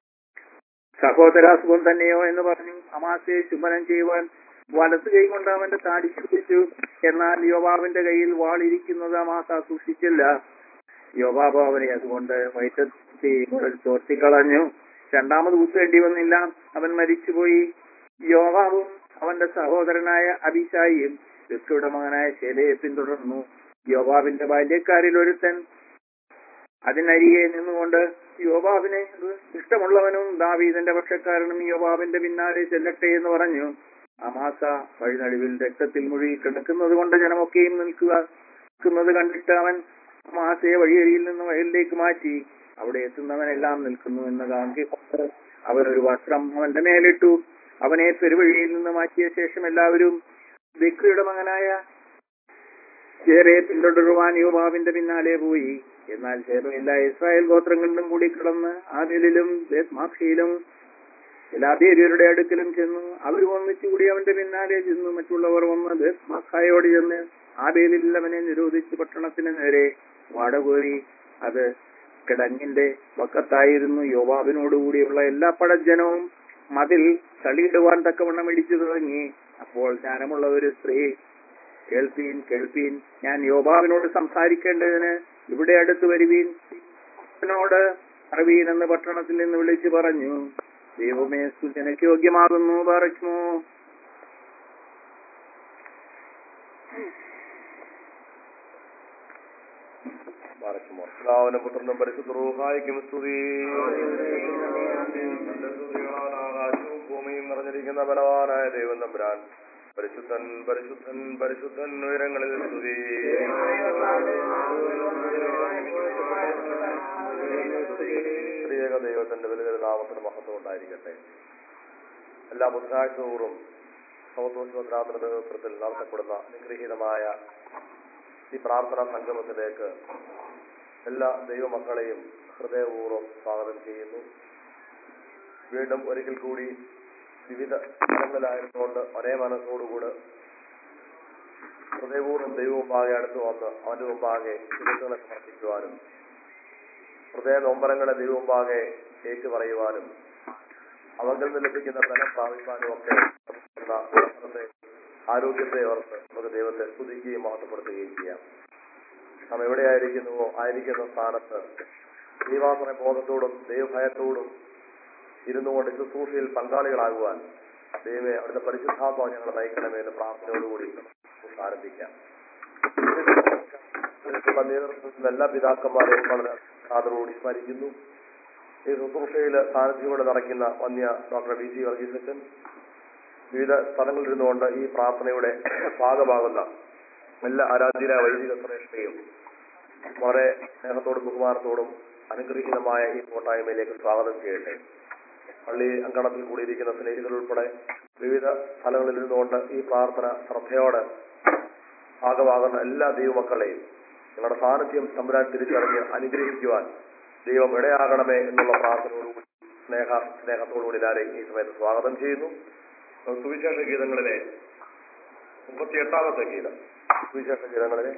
സഹോദരാസുഖം തന്നെയോ എന്ന് പറഞ്ഞു അമാസയെ ശുഭനം ചെയ്യുവാൻ വലത്ത് കൈ കൊണ്ട് അവന്റെ താടി പിടിച്ചു എന്നാൽ യോവാവിന്റെ കയ്യിൽ വാളിരിക്കുന്നത് അമാസ സൂക്ഷിച്ചില്ല യോവാബ് അവനെ അതുകൊണ്ട് വയറ്റത്തി ചോർത്തിക്കളഞ്ഞു രണ്ടാമത് കുത്തേണ്ടി വന്നില്ല അവൻ മരിച്ചുപോയി യോവാബും അവന്റെ സഹോദരനായ അഭിഷായിയും ഋത്തുയുടെ മകനായ ശേലയെ പിന്തുടർന്നു യോവാബിന്റെ ബാല്യക്കാരിൽ ഒരുത്തൻ അതിനരികെ നിന്നുകൊണ്ട് യോബാബിനെ ഇഷ്ടമുള്ളവനും ദാവീദിന്റെ പക്ഷക്കാരനും യോബാബിന്റെ പിന്നാലെ ചെല്ലട്ടെ എന്ന് പറഞ്ഞു അമാസ വഴിനടുവിൽ രക്തത്തിൽ മുഴുകി കിടക്കുന്നത് കൊണ്ട് ജനമൊക്കെയും നിൽക്കുക നിൽക്കുന്നത് കണ്ടിട്ട് അവൻ അമാസയെ വഴിയരിയിൽ നിന്ന് വയലിലേക്ക് മാറ്റി അവിടെ എത്തുന്നവനെല്ലാം നിൽക്കുന്നു എന്ന് കാണി അവൻ ഒരു വസ്ത്രം അവന്റെ മേലിട്ടു അവനെ പെരുവഴിയിൽ നിന്ന് മാറ്റിയ ശേഷം എല്ലാവരും ബിക്രിയുടെ മകനായ ചേരയെ പിന്തുടരുവാൻ യോബാബിന്റെ പിന്നാലെ പോയി എന്നാൽ ചേരയില്ല ഇസ്രായേൽ ഗോത്രങ്ങളിലും കൂടി കിടന്ന് ആദിലും മാക്ഷിയിലും എല്ലാ ദേവിയരുടെ അടുക്കലും ചെന്നു അവർ ഒന്നിച്ചുകൂടി അവന്റെ പിന്നാലെ ചെന്നു മറ്റുള്ളവർ വന്ന് ബേസ്മാഖായോട് ചെന്ന് ആബേലിൽ അവനെ നിരോധിച്ച് പട്ടണത്തിന് നേരെ വാടകോരി അത് കിടങ്ങിന്റെ വക്കത്തായിരുന്നു യോവാബിനോടുകൂടിയുള്ള എല്ലാ പടജനവും മതിൽ തള്ളിയിടുവാൻ തക്കവണ്ണം ഇടിച്ചു തുടങ്ങി അപ്പോൾ ജ്ഞാനമുള്ള ഒരു സ്ത്രീ കേൾപ്പീൻ കേൾപ്പീൻ ഞാൻ യോബാവിനോട് സംസാരിക്കേണ്ടതിന് ഇവിടെ അടുത്ത് വരുവീൻ അവനോട് അറിവീൻ എന്ന് പട്ടണത്തിൽ നിന്ന് വിളിച്ചു പറഞ്ഞു ദൈവമേ സൂചനയ്ക്ക് യോഗ്യമാകുന്നു പറഞ്ഞു പിതാവിനും പുത്രനും പരിശുദ്ധ റൂഹായിക്കും സ്തുതി തന്റെ സ്തുതികളാൽ ആകാശവും ഭൂമിയും നിറഞ്ഞിരിക്കുന്ന ബലവാനായ ദൈവം തമ്പുരാൻ പരിശുദ്ധൻ പരിശുദ്ധൻ പരിശുദ്ധൻ ഉയരങ്ങളിൽ സ്തുതി സ്ത്രീയക ദൈവത്തിന്റെ വലിയ നാമത്തിന് മഹത്വം ഉണ്ടായിരിക്കട്ടെ എല്ലാ ബുധനാഴ്ച തോറും സമത്വശോധനാത്തിന്റെ നേതൃത്വത്തിൽ നടത്തപ്പെടുന്ന അനുഗ്രഹീതമായ ഈ പ്രാർത്ഥനാ സംഗമത്തിലേക്ക് എല്ലാ ദൈവമക്കളെയും ഹൃദയപൂർവ്വം സ്വാഗതം ചെയ്യുന്നു വീണ്ടും ഒരിക്കൽ കൂടി വിവിധ സ്ഥലങ്ങളിലായിരുന്നുകൊണ്ട് ഒരേ മനസ്സോടുകൂടെ ഹൃദയപൂർവ്വം ദൈവമുമ്പാകെ അടുത്ത് വന്ന് അവന്റെ മുമ്പാകെ ചിന്തകളെ സമർപ്പിക്കുവാനും ഹൃദയ നൊമ്പരങ്ങളെ ദൈവമുമ്പാകെ ഏറ്റു പറയുവാനും അവങ്കിൽ നിന്ന് ലഭിക്കുന്ന ഫലം പ്രാപിക്കാനും ഒക്കെ എന്ന അവസരത്തെ ആരോഗ്യത്തെ ഓർത്ത് നമുക്ക് ദൈവത്തെ സ്തുതിക്കുകയും മഹത്വപ്പെടുത്തുകയും ചെയ്യാം നാം എവിടെയായിരിക്കുന്നുവോ ആയിരിക്കുന്ന സ്ഥാനത്ത് ദൈവാസന ബോധത്തോടും ദൈവഭയത്തോടും ഇരുന്നുകൊണ്ട് ശുശ്രൂഷയിൽ പങ്കാളികളാകുവാൻ ദൈവമേ അവിടുത്തെ പരിശുദ്ധാത്മാവ് ഞങ്ങൾ നയിക്കണമേ എന്ന് പ്രാർത്ഥനയോടുകൂടി നമുക്ക് ആരംഭിക്കാം ഇതിനുള്ള നേതൃത്വത്തിൽ എല്ലാ പിതാക്കന്മാരെയും വളരെ ആദരവോടി സ്മരിക്കുന്നു ഈ ശുശ്രൂഷയിൽ സാന്നിധ്യത്തോടെ നടക്കുന്ന വന്യ ഡോക്ടർ വി സി വർഗീസ് അച്ഛൻ വിവിധ സ്ഥലങ്ങളിൽ ഇരുന്നുകൊണ്ട് ഈ പ്രാർത്ഥനയുടെ ഭാഗമാകുന്ന എല്ലാ ആരാധ്യരായ വൈദിക ശ്രേഷ്ഠയും വളരെ സ്നേഹത്തോടും ബഹുമാനത്തോടും അനുഗ്രഹീതമായ ഈ കൂട്ടായ്മയിലേക്ക് സ്വാഗതം ചെയ്യട്ടെ പള്ളി അങ്കണത്തിൽ കൂടിയിരിക്കുന്ന സ്നേഹിതർ ഉൾപ്പെടെ വിവിധ സ്ഥലങ്ങളിൽ ഇരുന്നുകൊണ്ട് ഈ പ്രാർത്ഥന ശ്രദ്ധയോടെ ഭാഗമാകുന്ന എല്ലാ ദൈവമക്കളെയും നിങ്ങളുടെ സാന്നിധ്യം തമ്പുരാൻ തിരിച്ചറിഞ്ഞ് അനുഗ്രഹിക്കുവാൻ ദൈവം ഇടയാകണമേ എന്നുള്ള പ്രാർത്ഥനയോടുകൂടി സ്നേഹ സ്നേഹത്തോടുകൂടി എല്ലാവരെയും ഈ സമയത്ത് സ്വാഗതം ചെയ്യുന്നു സുവിശേഷ ഗീതങ്ങളിലെ മുപ്പത്തിയെട്ടാമത്തെ ഗീതം സുവിശേഷ ഗീതങ്ങളിലെ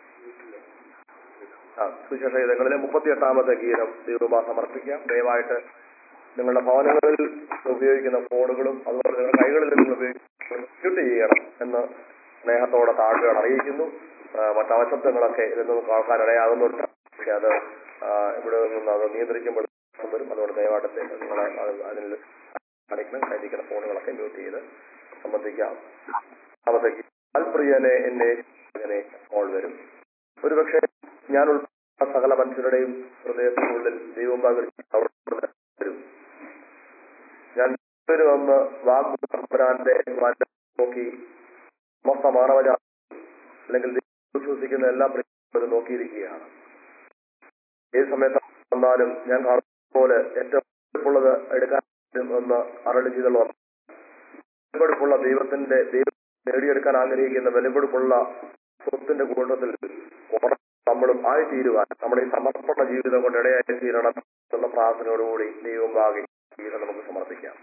ആ സുവിശേഷ ഗീതങ്ങളിലെ മുപ്പത്തിയെട്ടാമത്തെ ഗീതം ദൈവമാ സമർപ്പിക്കാം ദയവായിട്ട് നിങ്ങളുടെ ഭവനങ്ങളിൽ ഉപയോഗിക്കുന്ന ഫോണുകളും അതുപോലെ നിങ്ങളുടെ കൈകളിൽ നിങ്ങൾ ഉപയോഗിക്കുന്ന മ്യൂട്ട് ചെയ്യണം എന്ന് സ്നേഹത്തോടെ താഴ്ചകൾ അറിയിക്കുന്നു ആ, മറ്റ് അവശബ്ദങ്ങളൊക്കെ ഇതിൽ നിന്ന് കേൾക്കാൻ ഇടയാകുന്നുണ്ട് പക്ഷെ അത് ആ, ഇവിടെ നിന്ന് അത് നിയന്ത്രിക്കുമ്പോൾ വരും അതുകൊണ്ട് ദയവായിട്ട് നിങ്ങൾ അതിൽ കാണിക്കണം കയ്യിരിക്കുന്ന ഫോണുകളൊക്കെ മ്യൂട്ട് ചെയ്ത് സംബന്ധിക്കാം അവതയ്ക്ക് അൽപ്രിയനെ എന്നെ ഇങ്ങനെ കോൾ വരും ഒരുപക്ഷെ ഞാൻ ഉൾപ്പെട്ട സകല മനുഷ്യരുടെയും ഹൃദയത്തിനുള്ളിൽ ദൈവം പകർത്തി വരും ഞാൻ ഇവര് വന്ന് വാഗ്ദാന്റെ നോക്കി സമസ്ത മാനവജാ അല്ലെങ്കിൽ ദൈവം വിശ്വസിക്കുന്ന എല്ലാ പ്രിയപ്പെട്ടവരും നോക്കിയിരിക്കുകയാണ് ഏത് സമയത്ത് വന്നാലും ഞാൻ കാണുന്ന പോലെ ഏറ്റവും ഉള്ളത് എടുക്കാൻ എന്ന് അരളി ചെയ്തുള്ള വെളിപ്പെടുപ്പുള്ള ദൈവത്തിന്റെ ദൈവം നേടിയെടുക്കാൻ ആഗ്രഹിക്കുന്ന വെളിപ്പെടുപ്പുള്ള സ്വത്തിന്റെ കൂട്ടത്തിൽ ഉറ- നമ്മളും ആയിത്തീരുവാൻ നമ്മുടെ ഈ സമർപ്പണ ജീവിതം കൊണ്ട് ഇടയായി തീരണം എന്നുള്ള പ്രാർത്ഥനയോടുകൂടി ദൈവം ഭാഗി ഗീതം നമുക്ക് സമർപ്പിക്കാം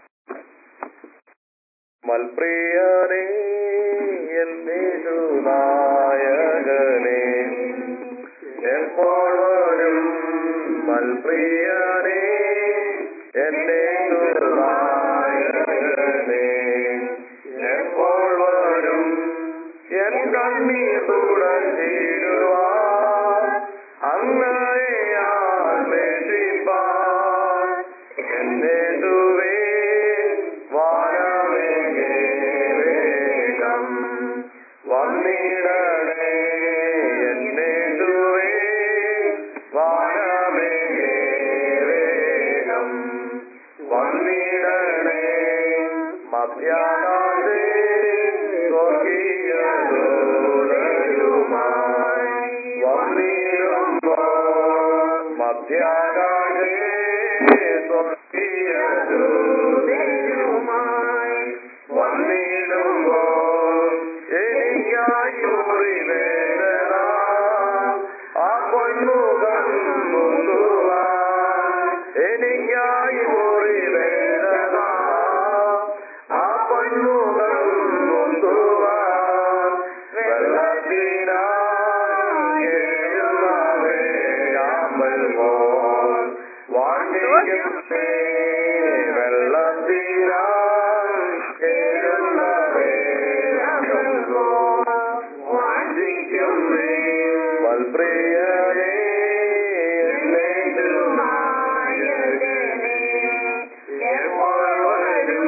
മൽപ്രിയനേ എന്റെ നായകനേ എപ്പോൾ വരും മൽപ്രിയനേ എന്റെ നായകനേ എപ്പോൾ വരും എൻ കണ്ണീർ തുടച്ചിടുവാൻ അങ്ങയാൽ വേഷിപ്പാൻ എന്നെ തുവേ വാനമേഘേ വേഗം വന്നിടണേ എന്നെ തുവേ വാനമേഘേ വേഗം വന്നിടണേ മധ്യാകാശേ സ്വർഗീയദൂതരുമായി വന്നിടുമ്പോൾ മധ്യാകാശേ സ്വർഗീയദൂതരുമായി വന്നിടുമ്പോൾ എനിക്കായി മുറിവേദന ആ പൊന്മുഖം മുത്തുവാൻ എനിക്കായി മുറിവേദന ആ പൊന്മുഖം മുത്തുവാൻ വെള്ളത്തിനായി എഴുന്നവേ ആമ്പൽ പോൽ വാണ്ടിക്കുന്നേ വെള്ളത്തിനായി എഴുന്നവേ ആമ്പൽ പോൽ വാഞ്ചിക്കുന്നേ വൽപ്രിയനേ എന്നെ എപ്പോൾ വരും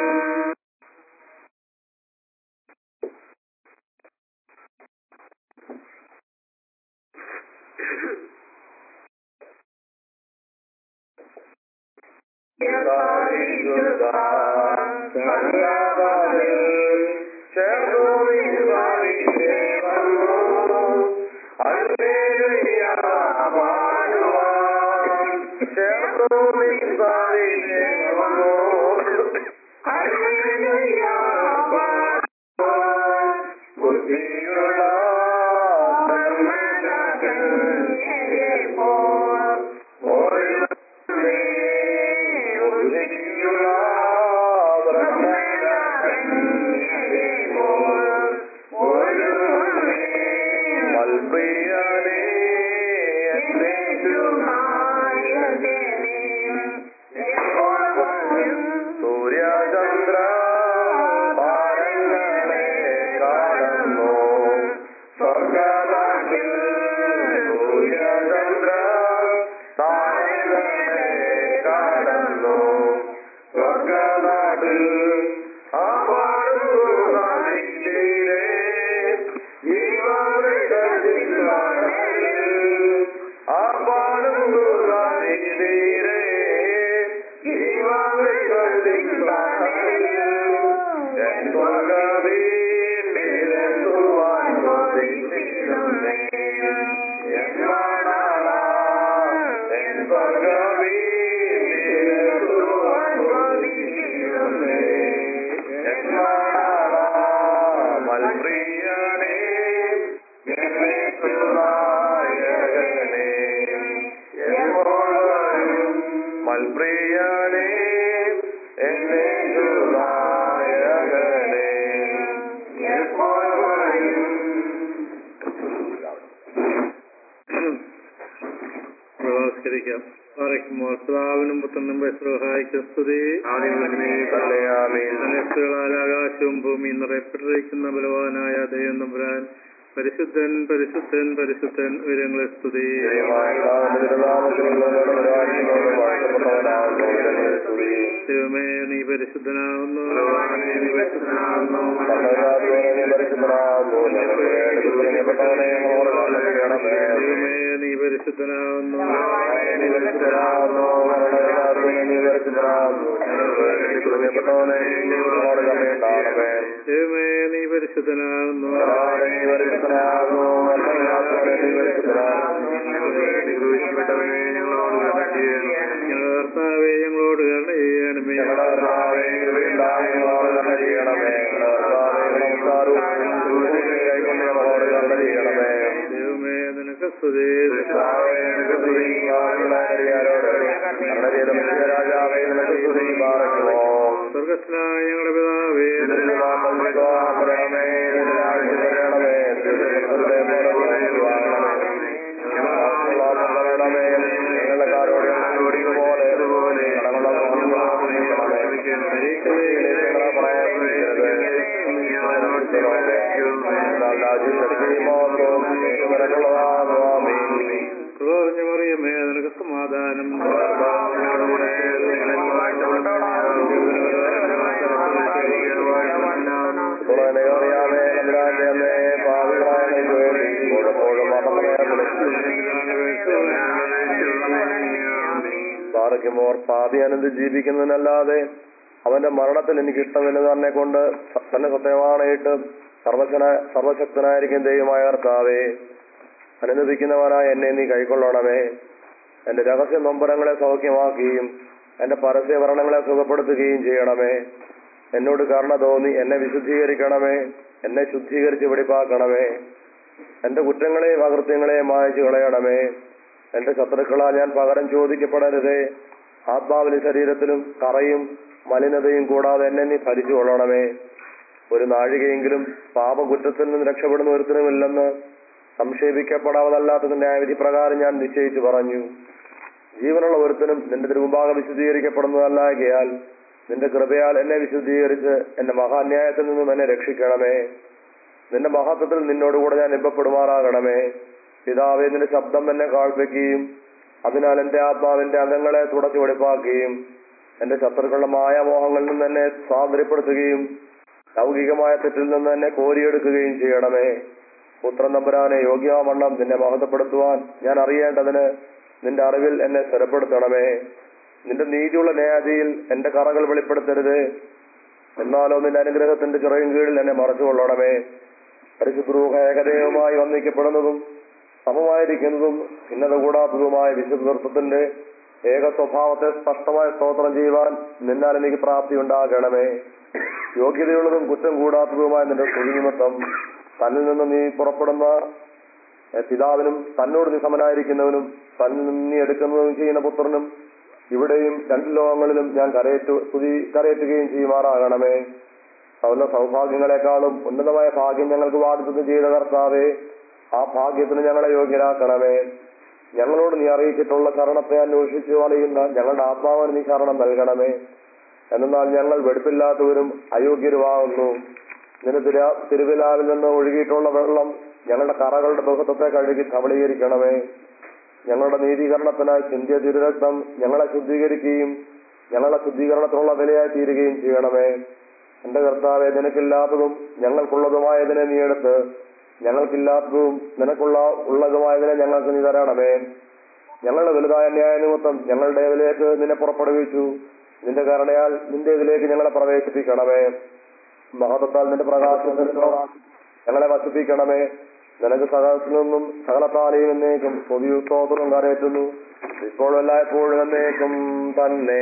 ബുദ്ധിയുള്ള സൂര്യചന്ദ്ര താരങ്ങളെ കാണുന്നു സ്വർഗനാട്ടിൽ സൂര്യചന്ദ്ര താരങ്ങളെ കാണുന്നു സ്വർഗനാട്ടിൽ ആ പാടുന്നു നദിയിലെ ജീവമൃഗത്തിൽ ആ പാടുന്നു നദിയിലെ നമസ്കരിക്കാം പാറയ്ക്കുമ്പോൾ പിതാവിനും പുത്രനും സഹായിക്കും സ്തുതി മനസ്സുകളാൽ ആകാശവും ഭൂമിയും നിറയപ്പെട്ടിരിക്കുന്ന ബലവാനായ ദൈവം തമ്പുരാൻ പരിശുദ്ധൻ പരിശുദ്ധൻ പരിശുദ്ധൻ ഉയരങ്ങളെ സ്തുതി ദൈവമേ നീ പരിശുദ്ധനാകുന്നു നീ പരിശുദ്ധനാകുന്നു ദൈവമേ നീ പരിശുദ്ധനാകുന്നു നീ പരിശുദ്ധനാകുന്നു ദൈവമേ നീ പരിശുദ്ധനാകുന്നു ഞങ്ങളുടെ കർത്താവെ ഞങ്ങളോട് കരുണ ചെയ്യണമേ ദൈവമേ നിനക്ക് സ്തുതി സ്വർഗസ്നായ ഞങ്ങളുടെ പിതാവേ കുറഞ്ഞ മറിയമേ നിനക്ക് സമാധാനം പാറയ്ക്കുമോർ പാപി അനന്ത് ജീവിക്കുന്നതിനല്ലാതെ അവന്റെ മരണത്തിൽ എനിക്ക് ഇഷ്ടമില്ല തന്നെ കൊണ്ട് തന്നെ സത്യമാണായിട്ട് സർവശന സർവശക്തനായിരിക്കും ദൈവമായ കർത്താവേ അനുനദിക്കുന്നവനായ എന്നെ നീ കൈക്കൊള്ളണമേ എന്റെ രഹസ്യ നൊമ്പരങ്ങളെ സൗഖ്യമാക്കുകയും എന്റെ പരസ്യ ഭരണങ്ങളെ സുഖപ്പെടുത്തുകയും ചെയ്യണമേ എന്നോട് കരുണ തോന്നി എന്നെ വിശുദ്ധീകരിക്കണമേ എന്നെ ശുദ്ധീകരിച്ച് വെടിപ്പാക്കണമേ എന്റെ കുറ്റങ്ങളെയും അകൃത്യങ്ങളെയും മായച്ചു കളയണമേ എന്റെ ശത്രുക്കളാൽ ഞാൻ പകരം ചോദിക്കപ്പെടരുതേ ആത്മാവിന് ശരീരത്തിലും കറയും മലിനതയും കൂടാതെ എന്നെ നീ ഭരിച്ചു കൊള്ളണമേ ഒരു നാഴികയെങ്കിലും പാപകുറ്റത്തിൽ നിന്ന് രക്ഷപ്പെടുന്ന ഒരുത്തനുമില്ലെന്ന് സംക്ഷേപിക്കപ്പെടാവതല്ലാത്തതിന്റെ ന്യായവിധി പ്രകാരം ഞാൻ നിശ്ചയിച്ചു പറഞ്ഞു ജീവനുള്ള ഒരുത്തനും നിന്റെ തിരുമുമ്പാകെ വിശുദ്ധീകരിക്കപ്പെടുന്നതല്ലാകയാൽ നിന്റെ കൃപയാൽ എന്നെ വിശുദ്ധീകരിച്ച് എന്റെ മഹാന്യായത്തിൽ നിന്നും എന്നെ രക്ഷിക്കണമേ നിന്റെ മഹത്വത്തിൽ നിന്നോടുകൂടെ ഞാൻ ഇമ്പപ്പെടുമാറാകണമേ പിതാവെ നിന്റെ ശബ്ദം എന്നെ കാഴ്ചയ്ക്കുകയും അതിനാൽ എന്റെ ആത്മാവിന്റെ അംഗങ്ങളെ തുടച്ചു വെടിപ്പാക്കുകയും എന്റെ ശത്രുക്കളുടെ മായാമോഹങ്ങളിൽ നിന്ന് എന്നെ സ്വാതന്ത്ര്യപ്പെടുത്തുകയും ലൗകികമായ തെറ്റിൽ നിന്ന് എന്നെ കോരിയെടുക്കുകയും ചെയ്യണമേ പുത്രൻ തമ്പുരാനെ യോഗ്യാവണ്ണം നിന്നെ മഹത്വപ്പെടുത്തുവാൻ ഞാൻ അറിയേണ്ടതിന് നിന്റെ അറിവിൽ എന്നെ സ്ഥിരപ്പെടുത്തണമേ നിന്റെ നീതിയുള്ള ന്യായതിയിൽ എന്റെ കറകൾ വെളിപ്പെടുത്തരുത് എന്നാലോ നിന്റെ അനുഗ്രഹത്തിന്റെ ചിറയും കീഴിൽ എന്നെ മറച്ചുകൊള്ളണമേ പരിശുദ്രൂഹ ഏകദേവമായി വന്ദിക്കപ്പെടുന്നതും സമമായിരിക്കുന്നതും ഭിന്നത കൂടാത്തതുമായ വിശുദ്ധത്വത്തിന്റെ ഏക സ്വഭാവത്തെ സ്പഷ്ടമായി സ്തോത്രം ചെയ്യുവാൻ നിന്നാൽ എനിക്ക് പ്രാപ്തി ഉണ്ടാകണമേ യോഗ്യതയുള്ളതും കുറ്റം കൂടാത്തതുമായ നിന്റെ സ്തുതി നിമിത്തം തന്നിൽ നിന്ന് നീ പുറപ്പെടുന്ന ഏ, പിതാവിനും തന്നോട് നീ സമനായിരിക്കുന്നവനും തന്നിൽ നിന്ന് നീ എടുക്കുന്നതും ചെയ്യുന്ന പുത്രനും ഇവിടെയും രണ്ട് ലോകങ്ങളിലും ഞാൻ കരയേറ്റു സ്തുതി കരയേറ്റുകയും ചെയ്യുമാറാകണമേ സകല സൗഭാഗ്യങ്ങളെക്കാളും ഉന്നതമായ ഭാഗ്യം ഞങ്ങൾക്ക് വാഗ്ദത്തം ചെയ്ത കർത്താവേ ആ ഭാഗ്യത്തിന് ഞങ്ങളെ യോഗ്യരാക്കണമേ ഞങ്ങളോട് നീ അറിയിച്ചിട്ടുള്ള ശരണത്തെ അന്വേഷിച്ച് വലയുന്ന ഞങ്ങളുടെ ആത്മാവിന് നീ ശരണം നൽകണമേ എന്നാൽ ഞങ്ങൾ വെടുപ്പില്ലാത്തവരും അയോഗ്യരുമാകുന്നു നിന്റെ തിര തിരുവിലാവിൽ നിന്ന് ഒഴുകിയിട്ടുള്ള വെള്ളം ഞങ്ങളുടെ കറകളുടെ ദുഃഖത്തെ കഴുകി ധവളീകരിക്കണമേ ഞങ്ങളുടെ നീതീകരണത്തിനായി ചിന്തിയ തിരുരക്തം ഞങ്ങളെ ശുദ്ധീകരിക്കുകയും ഞങ്ങളുടെ ശുദ്ധീകരണത്തിനുള്ള വിലയായി തീരുകയും ചെയ്യണമേ എന്റെ കർത്താവെ നിനക്കില്ലാത്തതും ഞങ്ങൾക്കുള്ളതുമായതിനെ നീ എടുത്ത് ഞങ്ങൾക്കില്ലാത്തതും നിനക്കുള്ള ഉള്ളതുമായതിനെ ഞങ്ങൾക്ക് നീ തരണമേ ഞങ്ങളുടെ വലുതായ ന്യായനിമിത്തം ഞങ്ങളുടെ ഇതിലേക്ക് നിന്നെ പുറപ്പെടുവിച്ചു നിന്റെ കരുണയാൽ നിന്റെ ഇതിലേക്ക് ഞങ്ങളെ പ്രവേശിപ്പിക്കണമേ മഹത്വത്താൽ നിന്റെ പ്രകാശത്തിൽ ഞങ്ങളെ വസിപ്പിക്കണമേ നിനക്ക് സകലത്തിൽ നിന്നും സകലത്താലെയും എന്നേക്കും പൊതിയു സ്തോത്രം കരയറ്റുന്നു ഇപ്പോഴും എല്ലായ്പ്പോഴും എന്നേക്കും തന്നെ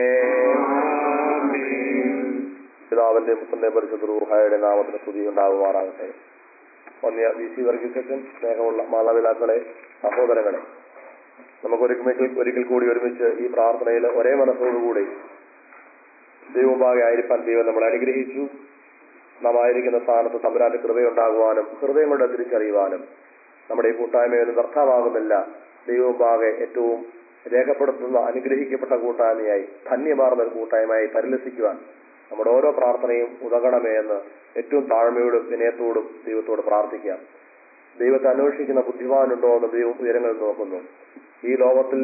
പിതാവിന്റെ പുത്രന്റെ പരിശുദ്ധ റൂഹായുടെ നാമത്തിന് സ്തുതി ഉണ്ടാകുമാറാകട്ടെ വന്യ വി സി വർഗീസച്ചൻ സ്നേഹമുള്ള മാതാപിതാക്കളെ സഹോദരങ്ങളെ നമുക്ക് ഒരുമിച്ച് ഒരിക്കൽ കൂടി ഒരുമിച്ച് ഈ പ്രാർത്ഥനയിൽ ഒരേ മനസ്സോടുകൂടി ദൈവമാകെ ആയിരിക്കാൻ ദൈവം നമ്മളെ അനുഗ്രഹിച്ചു നാം ആയിരിക്കുന്ന സ്ഥാനത്ത് തമ്പുരാന്റെ കൃപയുണ്ടാകുവാനും ഹൃദയം കൊണ്ട് തിരിച്ചറിയുവാനും നമ്മുടെ ഈ കൂട്ടായ്മയൊന്നും വ്യർത്ഥമാകുന്നില്ല ദൈവമാകെ ഏറ്റവും രേഖപ്പെടുത്തുന്ന അനുഗ്രഹിക്കപ്പെട്ട കൂട്ടായ്മയായി ധന്യമാർന്ന ഒരു കൂട്ടായ്മയായി പരിലസിക്കുവാൻ നമ്മുടെ ഓരോ പ്രാർത്ഥനയും ഉതകണമേ എന്ന് ഏറ്റവും താഴ്മയോടും വിനയത്തോടും ദൈവത്തോട് പ്രാർത്ഥിക്കാം ദൈവത്തെ അന്വേഷിക്കുന്ന ബുദ്ധിമാനുണ്ടോ എന്ന് ദൈവം ഉയരങ്ങളിൽ നോക്കുന്നു ഈ ലോകത്തിൽ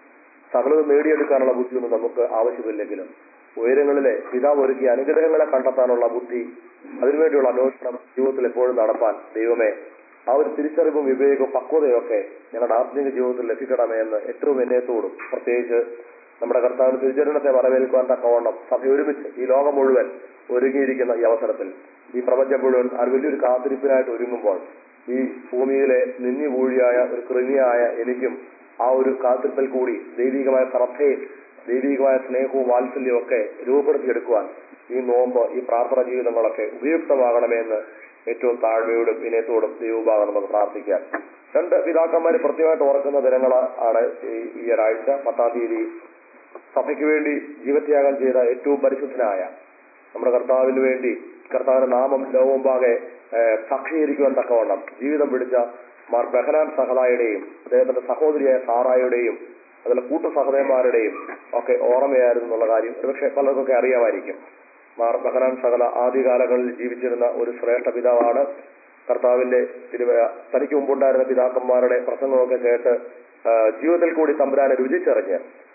സകലതും നേടിയെടുക്കാനുള്ള ബുദ്ധിയൊന്നും നമുക്ക് ആവശ്യമില്ലെങ്കിലും ഉയരങ്ങളിലെ പിതാവ് ഒരുക്കിയ അനുഗ്രഹങ്ങളെ കണ്ടെത്താനുള്ള ബുദ്ധി അതിനുവേണ്ടിയുള്ള അന്വേഷണം ജീവിതത്തിൽ എപ്പോഴും നടപ്പാൻ ദൈവമേ ആ ഒരു തിരിച്ചറിവും വിവേകവും പക്വതയൊക്കെ ഞങ്ങളുടെ ആത്മീയ ജീവിതത്തിൽ ലഭിക്കണമേ എന്ന് ഏറ്റവും വിനയത്തോടും പ്രത്യേകിച്ച് നമ്മുടെ കർത്താവിന് തിരുചരണത്തെ വരവേൽക്കുവാൻ തക്കവണ്ണം സഭ ഒരുമിച്ച് ഈ ലോകം മുഴുവൻ ഒരുങ്ങിയിരിക്കുന്ന ഈ അവസരത്തിൽ ഈ പ്രപഞ്ചം മുഴുവൻ അത് വലിയൊരു കാത്തിരിപ്പിനായിട്ട് ഒരുങ്ങുമ്പോൾ ഈ ഭൂമിയിലെ നിന്നി പൂഴിയായ ഒരു കൃമിയായ എനിക്കും ആ ഒരു കാത്തിരിപ്പിൽ കൂടി ദൈവികമായ ശ്രദ്ധയും ദൈവികമായ സ്നേഹവും വാത്സല്യവും ഒക്കെ രൂപപ്പെടുത്തിയെടുക്കുവാൻ ഈ നോമ്പ് ഈ പ്രാർത്ഥന ജീവിതങ്ങളൊക്കെ ഉപയുക്തമാകണമേ എന്ന് ഏറ്റവും താഴ്മയോടും വിനയത്തോടും ദൈവഭാഗം നമുക്ക് പ്രാർത്ഥിക്കാം രണ്ട് പിതാക്കന്മാര് പ്രത്യേകമായിട്ട് ഓർക്കുന്ന ദിനങ്ങൾ ആണ് ഈ ഈ ഒരാഴ്ച പത്താം തീയതി സഭയ്ക്ക് വേണ്ടി ജീവത്യാഗം ചെയ്ത ഏറ്റവും പരിശുദ്ധനായ നമ്മുടെ കർത്താവിന് വേണ്ടി കർത്താവിന്റെ നാമം ലോകമുമ്പാകെ ഏഹ്, സാക്ഷീകരിക്കുവാൻ തക്കവണ്ണം ജീവിതം പിടിച്ച മാർ ബഹനാൻ സഹദായുടെയും അദ്ദേഹത്തിന്റെ സഹോദരിയായ സാറായുടെയും അതുപോലെ കൂട്ടു സഹോദരന്മാരുടെയും ഒക്കെ ഓർമ്മയായിരുന്നു എന്നുള്ള കാര്യം ഒരുപക്ഷെ പലർക്കൊക്കെ അറിയാമായിരിക്കും മാർ ബഹനാൻ സഹദ ആദ്യകാലങ്ങളിൽ ജീവിച്ചിരുന്ന ഒരു ശ്രേഷ്ഠ പിതാവാണ് കർത്താവിന്റെ തിരുവ തനിക്ക് മുമ്പുണ്ടായിരുന്ന പിതാക്കന്മാരുടെ പ്രസംഗമൊക്കെ കേട്ട് ആ, ജീവിതത്തിൽ കൂടി തമ്പുരാനെ രുചിച്ചറിഞ്ഞ്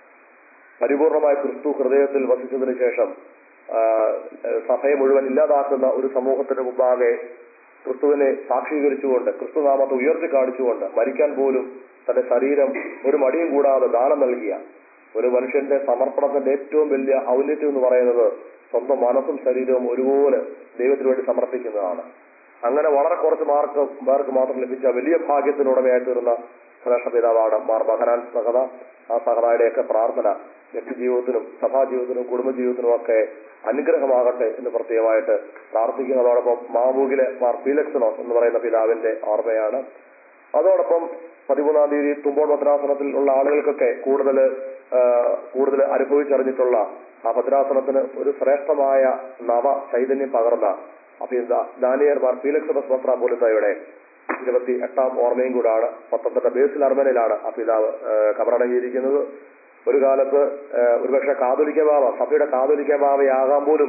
പരിപൂർണമായ ക്രിസ്തു ഹൃദയത്തിൽ വസിച്ചതിന് ശേഷം ആ, സഭയെ മുഴുവൻ ഇല്ലാതാക്കുന്ന ഒരു സമൂഹത്തിന് മുമ്പാകെ ക്രിസ്തുവിനെ സാക്ഷീകരിച്ചുകൊണ്ട് ക്രിസ്തുനാമത്തെ ഉയർത്തി കാണിച്ചുകൊണ്ട് മരിക്കാൻ പോലും തന്റെ ശരീരം ഒരു മടിയും കൂടാതെ ദാനം നൽകിയ ഒരു മനുഷ്യന്റെ സമർപ്പണത്തിന്റെ ഏറ്റവും വലിയ ഔന്നത്യം എന്ന് പറയുന്നത് സ്വന്തം മനസ്സും ശരീരവും ഒരുപോലെ ദൈവത്തിന് വേണ്ടി സമർപ്പിക്കുന്നതാണ് അങ്ങനെ വളരെ കുറച്ച് മാർക്ക് പേർക്ക് മാത്രം ലഭിച്ച വലിയ ഭാഗ്യത്തിനുടമയായി തീർന്ന ശ്രേഷ്ഠ പിതാവാണ് മാർ മഹനാൻ സഹത ആ സഹതായുടെയൊക്കെ പ്രാർത്ഥന വ്യക്തിജീവിതത്തിനും സഭാജീവിതത്തിനും കുടുംബജീവിതത്തിനും ഒക്കെ അനുഗ്രഹമാകട്ടെ എന്ന് പ്രത്യേകമായിട്ട് പ്രാർത്ഥിക്കുന്നതോടൊപ്പം മാവൂകിലെ മാർ ഫീലക്സനോസ് എന്ന് പറയുന്ന പിതാവിന്റെ ഓർമ്മയാണ് അതോടൊപ്പം പതിമൂന്നാം തീയതി തുമ്പോൺ ഭദ്രാസനത്തിൽ ഉള്ള ആളുകൾക്കൊക്കെ കൂടുതൽ കൂടുതൽ അനുഭവിച്ചറിഞ്ഞിട്ടുള്ള ആ ഭദ്രാസനത്തിന് ഒരു ശ്രേഷ്ഠമായ നവ ചൈതന്യം പകർന്ന അപ്പൊ ദാനിയർ മാർ ഫീലക്സനസ് മെത്രാപോലിത്തയുടെ ഇരുപത്തി എട്ടാം ഓർമ്മയും കൂടാണ് പത്തനംതിട്ട ബേസിൽ അർമനയിലാണ് ആ പിതാവ് ഏഹ്, കബറടങ്ങിയിരിക്കുന്നത് ഒരു കാലത്ത് ഏഹ്, ഒരുപക്ഷെ കാതോലിക്ക ബാവ സഭയുടെ കാതോലിക്ക ബാവയാകാൻ പോലും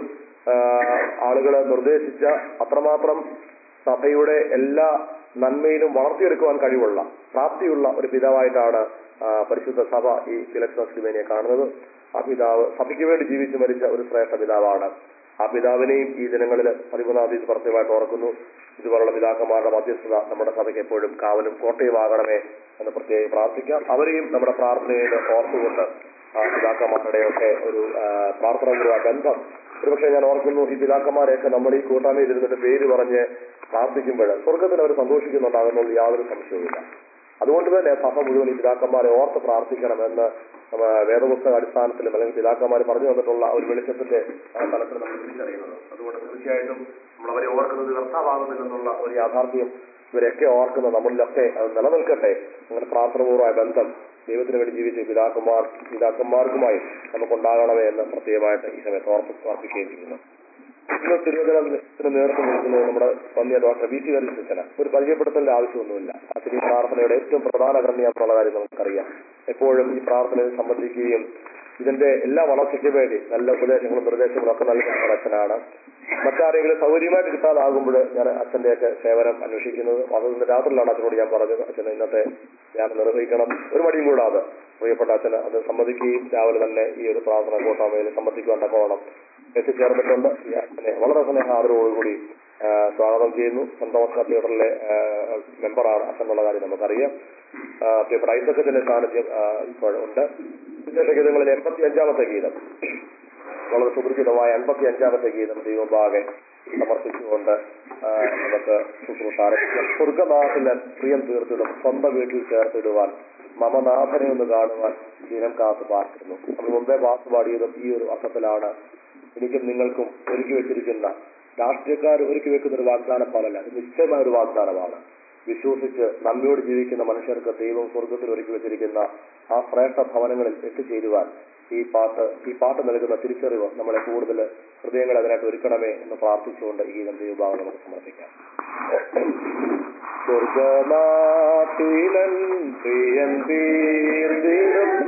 ആളുകൾ നിർദ്ദേശിച്ച അത്രമാത്രം സഭയുടെ എല്ലാ നന്മയിലും വളർത്തിയെടുക്കുവാൻ കഴിവുള്ള പ്രാപ്തിയുള്ള ഒരു പിതാവായിട്ടാണ് ആ, പരിശുദ്ധ സഭ ഈ ഫിലക്സസ് തിരുമേനിയെ കാണുന്നത് ആ പിതാവ് സഭയ്ക്ക് വേണ്ടി ജീവിച്ചു മരിച്ച ഒരു ശ്രേഷ്ഠ പിതാവാണ് ആ പിതാവിനെയും ഈ ദിനങ്ങളിൽ പതിമൂന്നാം തീയതി പ്രത്യേകമായിട്ട് ഓർക്കുന്നു ഇതുപോലുള്ള പിതാക്കന്മാരുടെ മധ്യസ്ഥത നമ്മുടെ സഭയ്ക്ക് എപ്പോഴും കാവലും കോട്ടയുമാകണമേ എന്ന് പ്രത്യേകം പ്രാർത്ഥിക്കാം അവരെയും നമ്മുടെ പ്രാർത്ഥനയിൽ ഓർത്തുകൊണ്ട് ആ പിതാക്കന്മാരുടെയൊക്കെ ഒരു ആ, പ്രാർത്ഥനപൂർവ്വ ബന്ധം ഒരുപക്ഷെ ഞാൻ ഓർക്കുന്നു ഈ പിതാക്കന്മാരെയൊക്കെ നമ്മൾ ഈ കൂട്ടായ്മയിൽ ഇരുന്നിട്ട് പേര് പറഞ്ഞ് പ്രാർത്ഥിക്കുമ്പോൾ സ്വർഗത്തിൽ അവർ സന്തോഷിക്കുന്നുണ്ടാകുന്നത് യാതൊരു സംശയവുമില്ല അതുകൊണ്ട് തന്നെ സഭ മുഴുവൻ ഈ പിതാക്കന്മാരെ ഓർത്ത് പ്രാർത്ഥിക്കണമെന്ന് നമ്മ വേദപുസ്തക അടിസ്ഥാനത്തിലും അല്ലെങ്കിൽ പിതാക്കന്മാർ പറഞ്ഞു തന്നിട്ടുള്ള ഒരു വെളിച്ചത്തിന്റെ ആ, തലത്തിൽ നമ്മൾ തിരിച്ചറിയുന്നത് അതുകൊണ്ട് തീർച്ചയായിട്ടും നമ്മൾ അവരെ ഓർക്കുന്നത് വ്യർത്ഥമാകുന്നില്ലെന്നുള്ള ഒരു യാഥാർത്ഥ്യം ഇവരെയൊക്കെ ഓർക്കുന്ന നമ്മളിലൊക്കെ അത് നിലനിൽക്കട്ടെ അങ്ങനെ പ്രാർത്ഥനപൂർവ്വമായ ബന്ധം ദൈവത്തിന് വേണ്ടി ജീവിച്ച പിതാക്കന്മാർ പിതാക്കന്മാർക്കുമായി നമുക്കുണ്ടാകണമേ എന്ന് പ്രത്യേകമായിട്ട് ഈ സമയത്ത് ഓർത്ത് പ്രാർത്ഥിക്കുകയും ചെയ്യുന്നു ഇന്ന് തിരുവനന്തപുരത്തിന് നേതൃത്വം കൊടുക്കുന്നത് നമ്മുടെ വന്യ ഡോക്ടർ വി ടി ഹരിശന ഒരു പരിചയപ്പെടുത്തേണ്ട ആവശ്യമൊന്നുമില്ല അച്ഛൻ ഈ പ്രാർത്ഥനയുടെ ഏറ്റവും പ്രധാന കണ്ണിയാണെന്നുള്ള കാര്യം നമുക്കറിയാം എപ്പോഴും ഈ പ്രാർത്ഥനയിൽ സംബന്ധിക്കുകയും ഇതിന്റെ എല്ലാ വളർച്ചയ്ക്ക് വേണ്ടി നല്ല ഉപദേശങ്ങളും നിർദ്ദേശങ്ങളും ഒക്കെ നൽകുന്ന ഒരു അച്ഛനാണ് മറ്റാരെങ്കിലും സൗകര്യമായിട്ട് കിട്ടാതാകുമ്പോൾ ഞാൻ അച്ഛന്റെയൊക്കെ സേവനം അന്വേഷിക്കുന്നത് അത് ഇന്ന് രാത്രിയിലാണ് അച്ഛനോട് ഞാൻ പറഞ്ഞത് അച്ഛൻ ഇന്നത്തെ ഞാൻ നിർവഹിക്കണം ഒരു മടിയും കൂടാതെ പ്രിയപ്പെട്ട അച്ഛന് അത് സമ്മതിക്കുകയും രാവിലെ തന്നെ ഈ ഒരു പ്രാർത്ഥന കൂട്ടായ്മയിൽ സംബന്ധിക്കുവാൻ തക്കവണ്ണം എത്തിച്ചേർന്നിട്ടുണ്ട് ഈ അച്ഛനെ വളരെ സ്നേഹ ആദരവോടുകൂടി ആ, സ്വാഗതം ചെയ്യുന്നു സെന്റ് തോമസ് കത്തീഡ്രലിലെ മെമ്പറാണ് അച്ഛൻ എന്നുള്ള കാര്യം നമുക്കറിയാം ആ, പ്രിയപ്പെട്ട ഐസക്കത്തിന്റെ സാന്നിധ്യം ആ, ഇപ്പോൾ ഉണ്ട് വിശേഷ ഗീതങ്ങളിൽ എൺപത്തി അഞ്ചാമത്തെ ഗീതം വളരെ സുപരിചിതമായ എൺപത്തി അഞ്ചാമത്തെ ഗീതം ദൈവഭാഗെ സമർപ്പിച്ചുകൊണ്ട് ആ, നമുക്ക് ശുശ്രൂഷ ആരംഭിക്കാം സ്വർഗനാഥിലെ പ്രിയം തീർത്തിടും സ്വന്തം വീട്ടിൽ ചേർത്തിടുവാൻ മമനാഥനെ ഒന്ന് കാണുവാൻ ദിനം കാത്തു പാർക്കുന്നു നമ്മൾ മുമ്പേ പാസ് പാടിയതും ഈ ഒരു അർത്ഥത്തിലാണ് എനിക്കും നിങ്ങൾക്കും ഒരുക്കി വെച്ചിരിക്കുന്ന രാഷ്ട്രീയക്കാർ ഒരുക്കി വെക്കുന്ന ഒരു വാഗ്ദാനം പോലല്ല ഇത് നിശ്ചയമായ ഒരു വാഗ്ദാനമാണ് വിശ്വസിച്ച് നന്മയോട് ജീവിക്കുന്ന മനുഷ്യർക്ക് ദൈവം സ്വർഗത്തിൽ ഒരുക്കി വെച്ചിരിക്കുന്ന ആ ശ്രേഷ്ഠ ഭവനങ്ങളിൽ എത്തിച്ചേരുവാൻ ഈ പാട്ട് ഈ പാട്ട് നൽകുന്ന തിരിച്ചറിവ് നമ്മളെ കൂടുതൽ ഹൃദയങ്ങൾ അതിനായിട്ട് ഒരുക്കണമേ എന്ന് പ്രാർത്ഥിച്ചുകൊണ്ട് ഈ ഗീതം ദൈവഭാവം നമുക്ക് സമർപ്പിക്കാം സ്വർഗനാഥിലൻ പ്രിയൻ തീർന്നിടും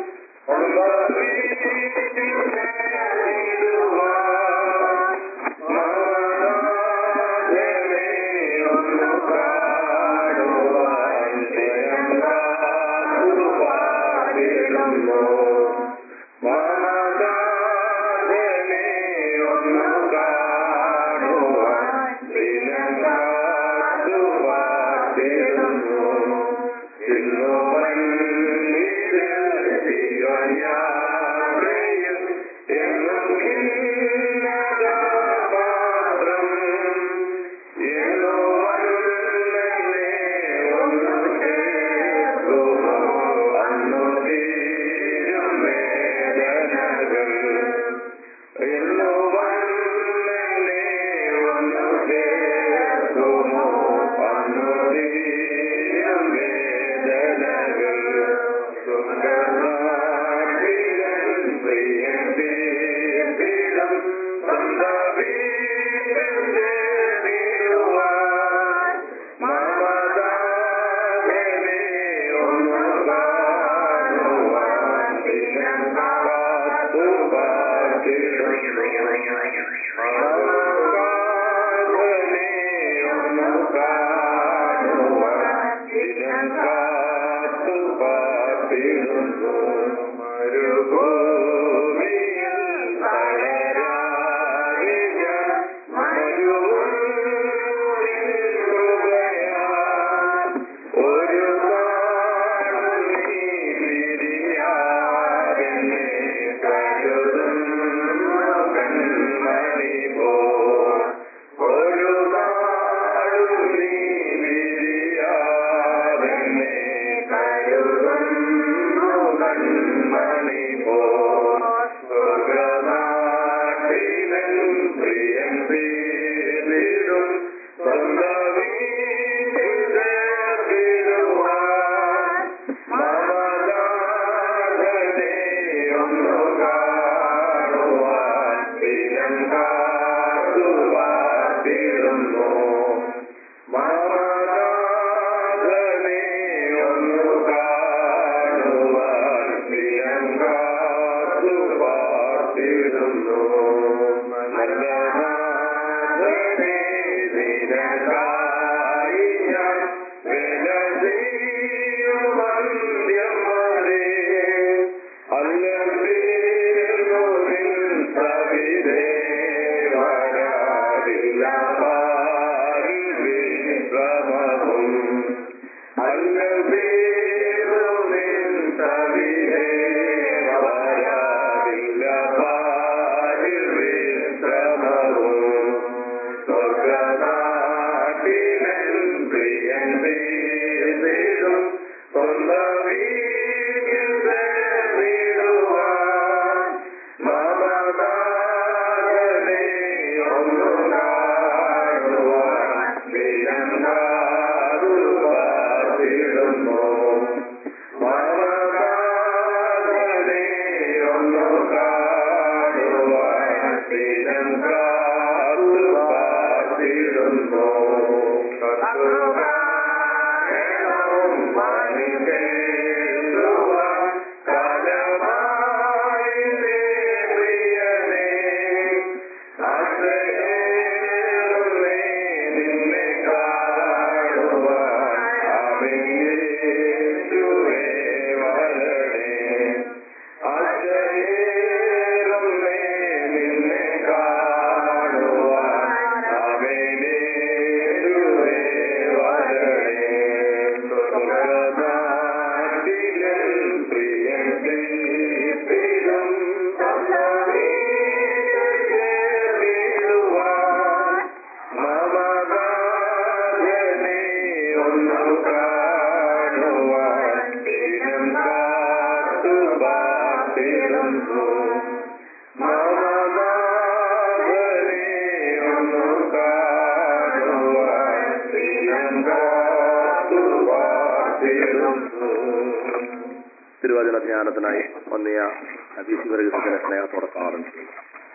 തിരുവചന ജ്ഞാനത്തിനായി വന്നിയ അബീസി വർഗീസിന്റെ സ്നേഹത്തോടെ സ്വാഗതം ചെയ്യുന്നു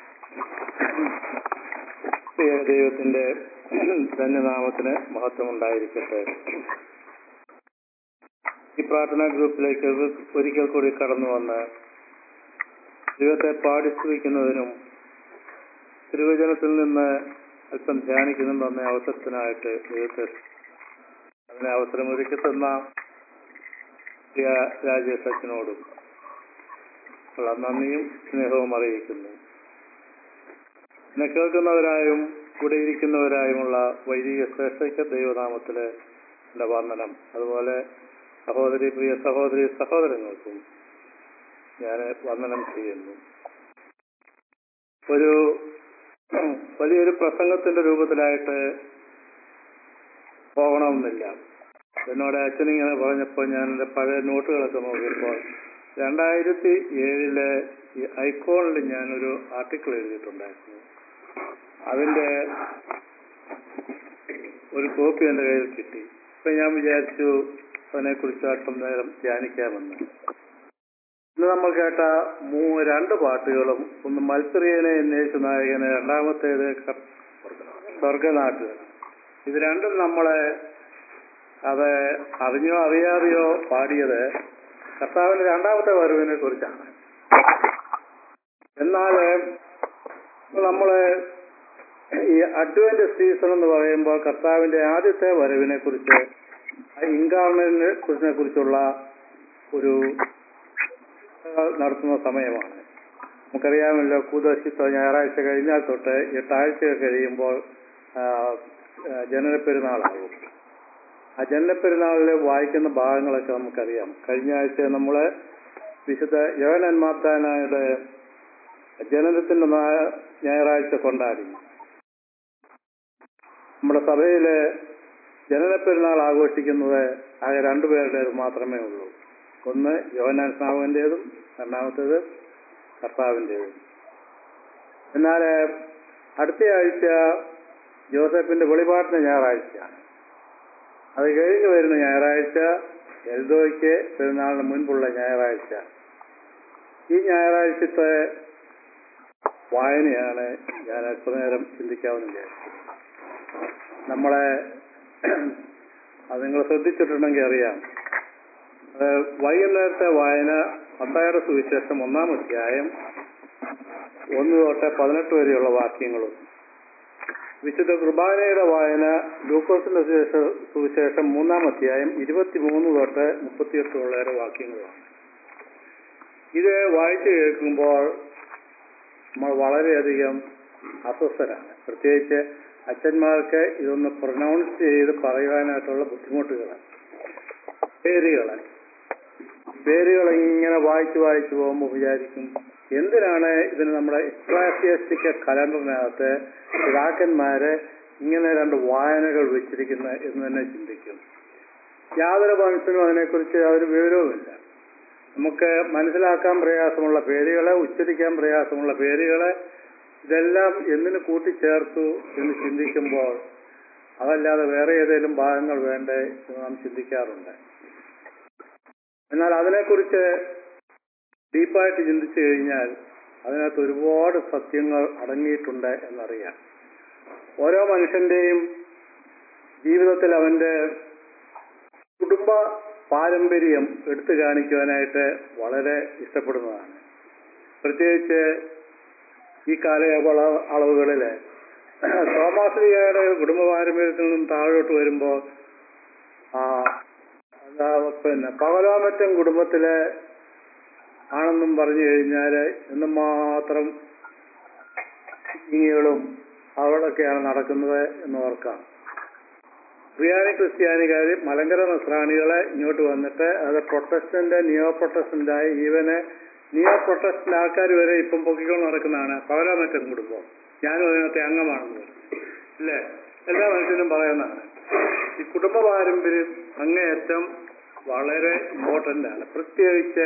പ്രിയ ദൈവത്തിന്റെ ധന്യനാമത്തിന് മഹത്വം ഉണ്ടായിരിക്കട്ടെ ഈ പ്രാർത്ഥനാ ഗ്രൂപ്പിലേക്ക് ഒരിക്കൽ കൂടി കടന്നു വന്ന് ദൈവത്തെ പാടിസ്തുതിക്കുന്നതിനും തിരുവചനത്തിൽ നിന്ന് അല്പം ധ്യാനിക്കുന്നതും തന്ന അവസരത്തിനായിട്ട് ദൈവത്തെ അതിനെ അവസരമൊരുക്കി തന്ന പ്രിയ രാജേഷ് അച്ഛനോടും ഉള്ള നന്ദിയും സ്നേഹവും അറിയിക്കുന്നു എന്നെ കേൾക്കുന്നവരായും കൂടെ ഇരിക്കുന്നവരായുമുള്ള വൈദിക ശ്രേഷ്ഠയ്ക്ക് ദൈവനാമത്തില് എൻ്റെ വന്ദനം അതുപോലെ സഹോദരി പ്രിയ സഹോദരി സഹോദരങ്ങൾക്കും ഞാൻ വന്ദനം ചെയ്യുന്നു ഒരു വലിയൊരു പ്രസംഗത്തിന്റെ രൂപത്തിലായിട്ട് പോകണമെന്നില്ല എന്നോട് അച്ഛനിങ്ങനെ പറഞ്ഞപ്പോൾ ഞാൻ എൻ്റെ പഴയ നോട്ടുകളൊക്കെ നോക്കിയപ്പോൾ രണ്ടായിരത്തി ഏഴിലെ ഈ ഐക്കോണിൽ ഞാനൊരു ആർട്ടിക്കിൾ എഴുതിയിട്ടുണ്ടായിരുന്നു അതിന്റെ ഒരു കോപ്പി എൻ്റെ കയ്യിൽ കിട്ടി അപ്പൊ ഞാൻ വിചാരിച്ചു അതിനെക്കുറിച്ച് അല്പം നേരം ധ്യാനിക്കാമെന്ന് ഇന്ന് നമ്മൾ കേട്ട മൂ രണ്ട് പാട്ടുകളും ഒന്ന് മത്സരിയനെ അന്വേഷിച്ച നായകന് രണ്ടാമത്തേത് ക- സ്വർഗനാട്ടുകൾ ഇത് രണ്ടും നമ്മളെ അത് അറിഞ്ഞോ അറിയാതെയോ പാടിയത് കർത്താവിന്റെ രണ്ടാമത്തെ വരവിനെ കുറിച്ചാണ് എന്നാൽ നമ്മള് ഈ അഡ്വന്റ് സീസൺ എന്ന് പറയുമ്പോൾ കർത്താവിന്റെ ആദ്യത്തെ വരവിനെ കുറിച്ച് ഇൻകാർണറ്റിനെ കുറിച്ചിനെ കുറിച്ചുള്ള ഒരു ആ, നടത്തുന്ന സമയമാണ് നമുക്കറിയാമല്ലോ കൂതശിത്വ ഞായറാഴ്ച കഴിഞ്ഞാൽ തൊട്ട് എട്ടാഴ്ച കഴിയുമ്പോൾ ആ, ആ, ജനനപ്പെരുന്നാളാകും ആ ജനനപ്പെരുന്നാളിൽ വായിക്കുന്ന ഭാഗങ്ങളൊക്കെ നമുക്കറിയാം കഴിഞ്ഞ ആഴ്ച നമ്മള് വിശുദ്ധ യോഹനൻ മാത്താനായുടെ ജനനത്തിന്റെ നാ- ഞായറാഴ്ച കൊണ്ടാടി നമ്മുടെ സഭയില് ജനനപ്പെരുന്നാൾ ആഘോഷിക്കുന്നത് ആകെ രണ്ടുപേരുടേത് മാത്രമേ ഉള്ളൂ ഒന്ന് യോഹനാൻ സ്നാവന്റേതും രണ്ടാമത്തേത് കർത്താവിൻ്റെതും എന്നാൽ അടുത്ത ആഴ്ച ജോസഫിന്റെ വെളിപാട്ടിന് ഞായറാഴ്ചയാണ് അത് കഴിഞ്ഞ് വരുന്ന ഞായറാഴ്ച എൽദോയ്ക്ക് പെരുന്നാളിന് മുൻപുള്ള ഞായറാഴ്ച ഈ ഞായറാഴ്ചത്തെ വായനയാണ് ഞാൻ അല്പനേരം ചിന്തിക്കാമെന്ന് വിചാരിച്ചു നമ്മളെ അത് നിങ്ങൾ ശ്രദ്ധിച്ചിട്ടുണ്ടെങ്കിൽ അറിയാം അത് വൈകുന്നേരത്തെ വായന മത്തായുടെ സുവിശേഷം ഒന്നാം അധ്യായം ഒന്ന് തൊട്ട് പതിനെട്ട് വരെയുള്ള വാക്യങ്ങളും വിശുദ്ധ കുർബാനയുടെ വായന ലൂക്കോസിന്റെ സുവിശേഷ- സുവിശേഷം മൂന്നാം അധ്യായം ഇരുപത്തിമൂന്ന് തൊട്ട് മുപ്പത്തിയെട്ട് വരെ വാക്യങ്ങളുമാണ് ഇത് വായിച്ചു കേൾക്കുമ്പോൾ നമ്മൾ വളരെയധികം അസ്വസ്ഥരാണ് പ്രത്യേകിച്ച് അച്ഛന്മാർക്ക് ഇതൊന്ന് പ്രൊനൗൺസ് ചെയ്ത് പറയുവാനായിട്ടുള്ള ബുദ്ധിമുട്ടുകൾ പേരുകൾ പേരുകൾ ഇങ്ങനെ വായിച്ചു വായിച്ചു പോകുമ്പോൾ വിചാരിക്കും എന്തിനാണ് ഇതിന് നമ്മുടെ എക്ലാസിയസ്റ്റിക് കലണ്ടറിനകത്ത് പിതാക്കന്മാര് ഇങ്ങനെ രണ്ട് വായനകൾ വെച്ചിരിക്കുന്നത് എന്ന് തന്നെ ചിന്തിക്കും യാതൊരു മനുഷ്യനും അതിനെക്കുറിച്ച് ഒരു വിവരവുമില്ല നമുക്ക് മനസ്സിലാക്കാൻ പ്രയാസമുള്ള പേരുകളെ ഉച്ചരിക്കാൻ പ്രയാസമുള്ള പേരുകളെ ഇതെല്ലാം എന്തിനു കൂട്ടിച്ചേർത്തു എന്ന് ചിന്തിക്കുമ്പോൾ അതല്ലാതെ വേറെ ഏതെങ്കിലും ഭാഗങ്ങൾ വേണ്ടേ എന്ന് നാം ചിന്തിക്കാറുണ്ട് എന്നാൽ അതിനെക്കുറിച്ച് ഡീപ്പായിട്ട് ചിന്തിച്ചു കഴിഞ്ഞാൽ അതിനകത്ത് ഒരുപാട് സത്യങ്ങൾ അടങ്ങിയിട്ടുണ്ട് എന്നറിയാം ഓരോ മനുഷ്യന്റെയും ജീവിതത്തിൽ അവന്റെ കുടുംബ പാരമ്പര്യം എടുത്തു കാണിക്കുവാനായിട്ട് വളരെ ഇഷ്ടപ്പെടുന്നതാണ് പ്രത്യേകിച്ച് ഈ കാലയളവ് അളവുകളില് തോമാശ്രീയുടെ കുടുംബ പാരമ്പര്യത്തിൽ നിന്നും താഴോട്ട് വരുമ്പോൾ ആ എന്താ പിന്നെ പകലോമറ്റം കുടുംബത്തിലെ ആണെന്നും പറഞ്ഞു കഴിഞ്ഞാല് എന്നും മാത്രം ഇങ്ങകളും അവളൊക്കെയാണ് നടക്കുന്നത് എന്ന് ഓർക്കാം ക്രിയാനി ക്രിസ്ത്യാനിക്കാര് മലങ്കര നസ്രാണികളെ ഇങ്ങോട്ട് വന്നിട്ട് അത് പ്രൊട്ടസ്റ്റന്റ് നിയോ പ്രൊട്ടസ്റ്റന്റായി ഈവന് നിയോ പ്രൊട്ടസ്റ്റന്റ് ആൾക്കാർ വരെ ഇപ്പം പൊക്കിക്കൊണ്ട് നടക്കുന്നതാണ് പകലാമറ്റം കുടുംബം ഞാനും അതിനകത്തെ അംഗമാണെന്ന് പറഞ്ഞു ഇല്ലേ എല്ലാ മനുഷ്യനും പറയുന്നതാണ് ഈ കുടുംബ പാരമ്പര്യം അങ്ങേയറ്റം വളരെ ഇമ്പോർട്ടന്റ് ആണ് പ്രത്യേകിച്ച്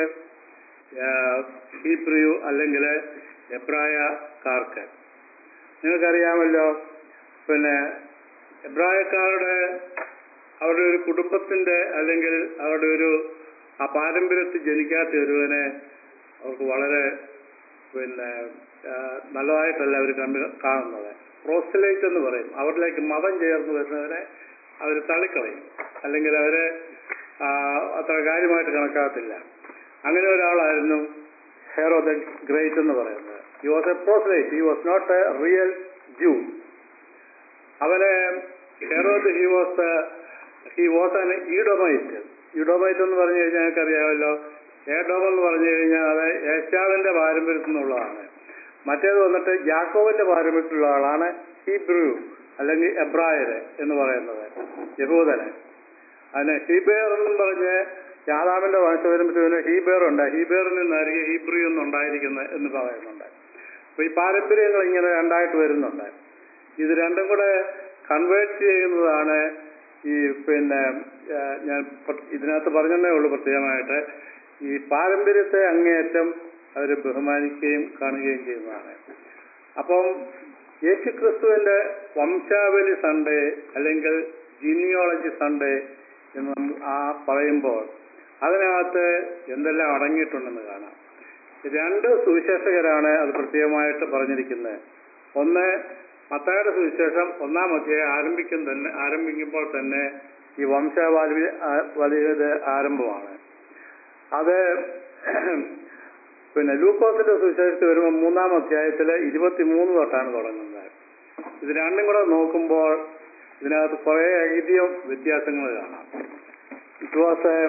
ഹീബ്രിയു അല്ലെങ്കിൽ എബ്രായക്കാർക്ക് നിങ്ങൾക്കറിയാമല്ലോ പിന്നെ എബ്രായക്കാരുടെ അവരുടെ ഒരു കുടുംബത്തിന്റെ അല്ലെങ്കിൽ അവരുടെ ഒരു ആ പാരമ്പര്യത്തിൽ ജനിക്കാത്ത ഒരുവനെ അവർക്ക് വളരെ പിന്നെ ആ, നല്ലതായിട്ടല്ല അവർ കണ്ട് കാണുന്നത് പ്രോസ്റ്റലേറ്റ് എന്ന് പറയും അവരിലേക്ക് മതം ചേർന്ന് വരുന്നവരെ അവർ തള്ളിക്കളയും അല്ലെങ്കിൽ അവരെ ആ, അത്ര കാര്യമായിട്ട് കണക്കാക്കത്തില്ല അങ്ങനെ ഒരാളായിരുന്നു ഹെറോ ദ ഗ്രേറ്റ് എന്ന് പറയുന്നത് he was a proselyte he was not a real Jew അവന് Herod he was he was an Edomite Edomite എന്ന് പറഞ്ഞു കഴിഞ്ഞാൽ ഞങ്ങൾക്ക് അറിയാമല്ലോ ഏഡോം എന്ന് പറഞ്ഞു കഴിഞ്ഞാൽ അത് ഏഷ്യാവിന്റെ പാരമ്പര്യത്തിൽ നിന്നുള്ളതാണ് മറ്റേത് വന്നിട്ട് യാക്കോവിന്റെ പാരമ്പര്യത്തിലുള്ള ആളാണ് ഹീബ്രു അല്ലെങ്കിൽ എബ്രായര് എന്ന് പറയുന്നത് യഹൂദന് അതിന് ഹീബേർ എന്നും പറഞ്ഞ് യാദാവിന്റെ വംശപരമ്പരത്തിന് ഹീബേർ ഉണ്ട് ഹീബേറിൽ നിന്നായിരിക്കും ഹീബ്രു എന്നുണ്ടായിരിക്കുന്നത് എന്ന് പറയുന്നുണ്ട് അപ്പൊ ഈ പാരമ്പര്യങ്ങൾ ഇങ്ങനെ രണ്ടായിട്ട് വരുന്നുണ്ട് ഇത് രണ്ടും കൂടെ കൺവേർട്ട് ചെയ്യുന്നതാണ് ഈ പിന്നെ ആ, ഞാൻ പ- ഇതിനകത്ത് പറഞ്ഞതേ ഉള്ളൂ പ്രത്യേകമായിട്ട് ഈ പാരമ്പര്യത്തെ അങ്ങേയറ്റം അവർ ബഹുമാനിക്കുകയും കാണുകയും ചെയ്യുന്നതാണ് അപ്പം യേശുക്രിസ്തുവിന്റെ വംശാവലി സൺഡേ അല്ലെങ്കിൽ ജീനിയോളജി സൺഡേ എന്ന് നമ്മൾ ആ പറയുമ്പോൾ അതിനകത്ത് എന്തെല്ലാം അടങ്ങിയിട്ടുണ്ടെന്ന് കാണാം രണ്ട് സുവിശേഷകരാണ് അത് പ്രത്യേകമായിട്ട് പറഞ്ഞിരിക്കുന്നത് ഒന്ന് മത്തായുടെ സുവിശേഷം ഒന്നാം അധ്യായം ആരംഭിക്കും തന്നെ ആരംഭിക്കുമ്പോൾ തന്നെ ഈ വംശാവലി വലിയത് ആരംഭമാണ് അത് പിന്നെ ലൂക്കോസിന്റെ സുവിശേഷത്തിൽ വരുമ്പോൾ മൂന്നാം അധ്യായത്തില് ഇരുപത്തിമൂന്ന് തൊട്ടാണ് തുടങ്ങുന്നത് ഇത് രണ്ടും കൂടെ നോക്കുമ്പോൾ ഇതിനകത്ത് കുറെ ഐതിഹ്യം വ്യത്യാസങ്ങൾ കാണാം it was a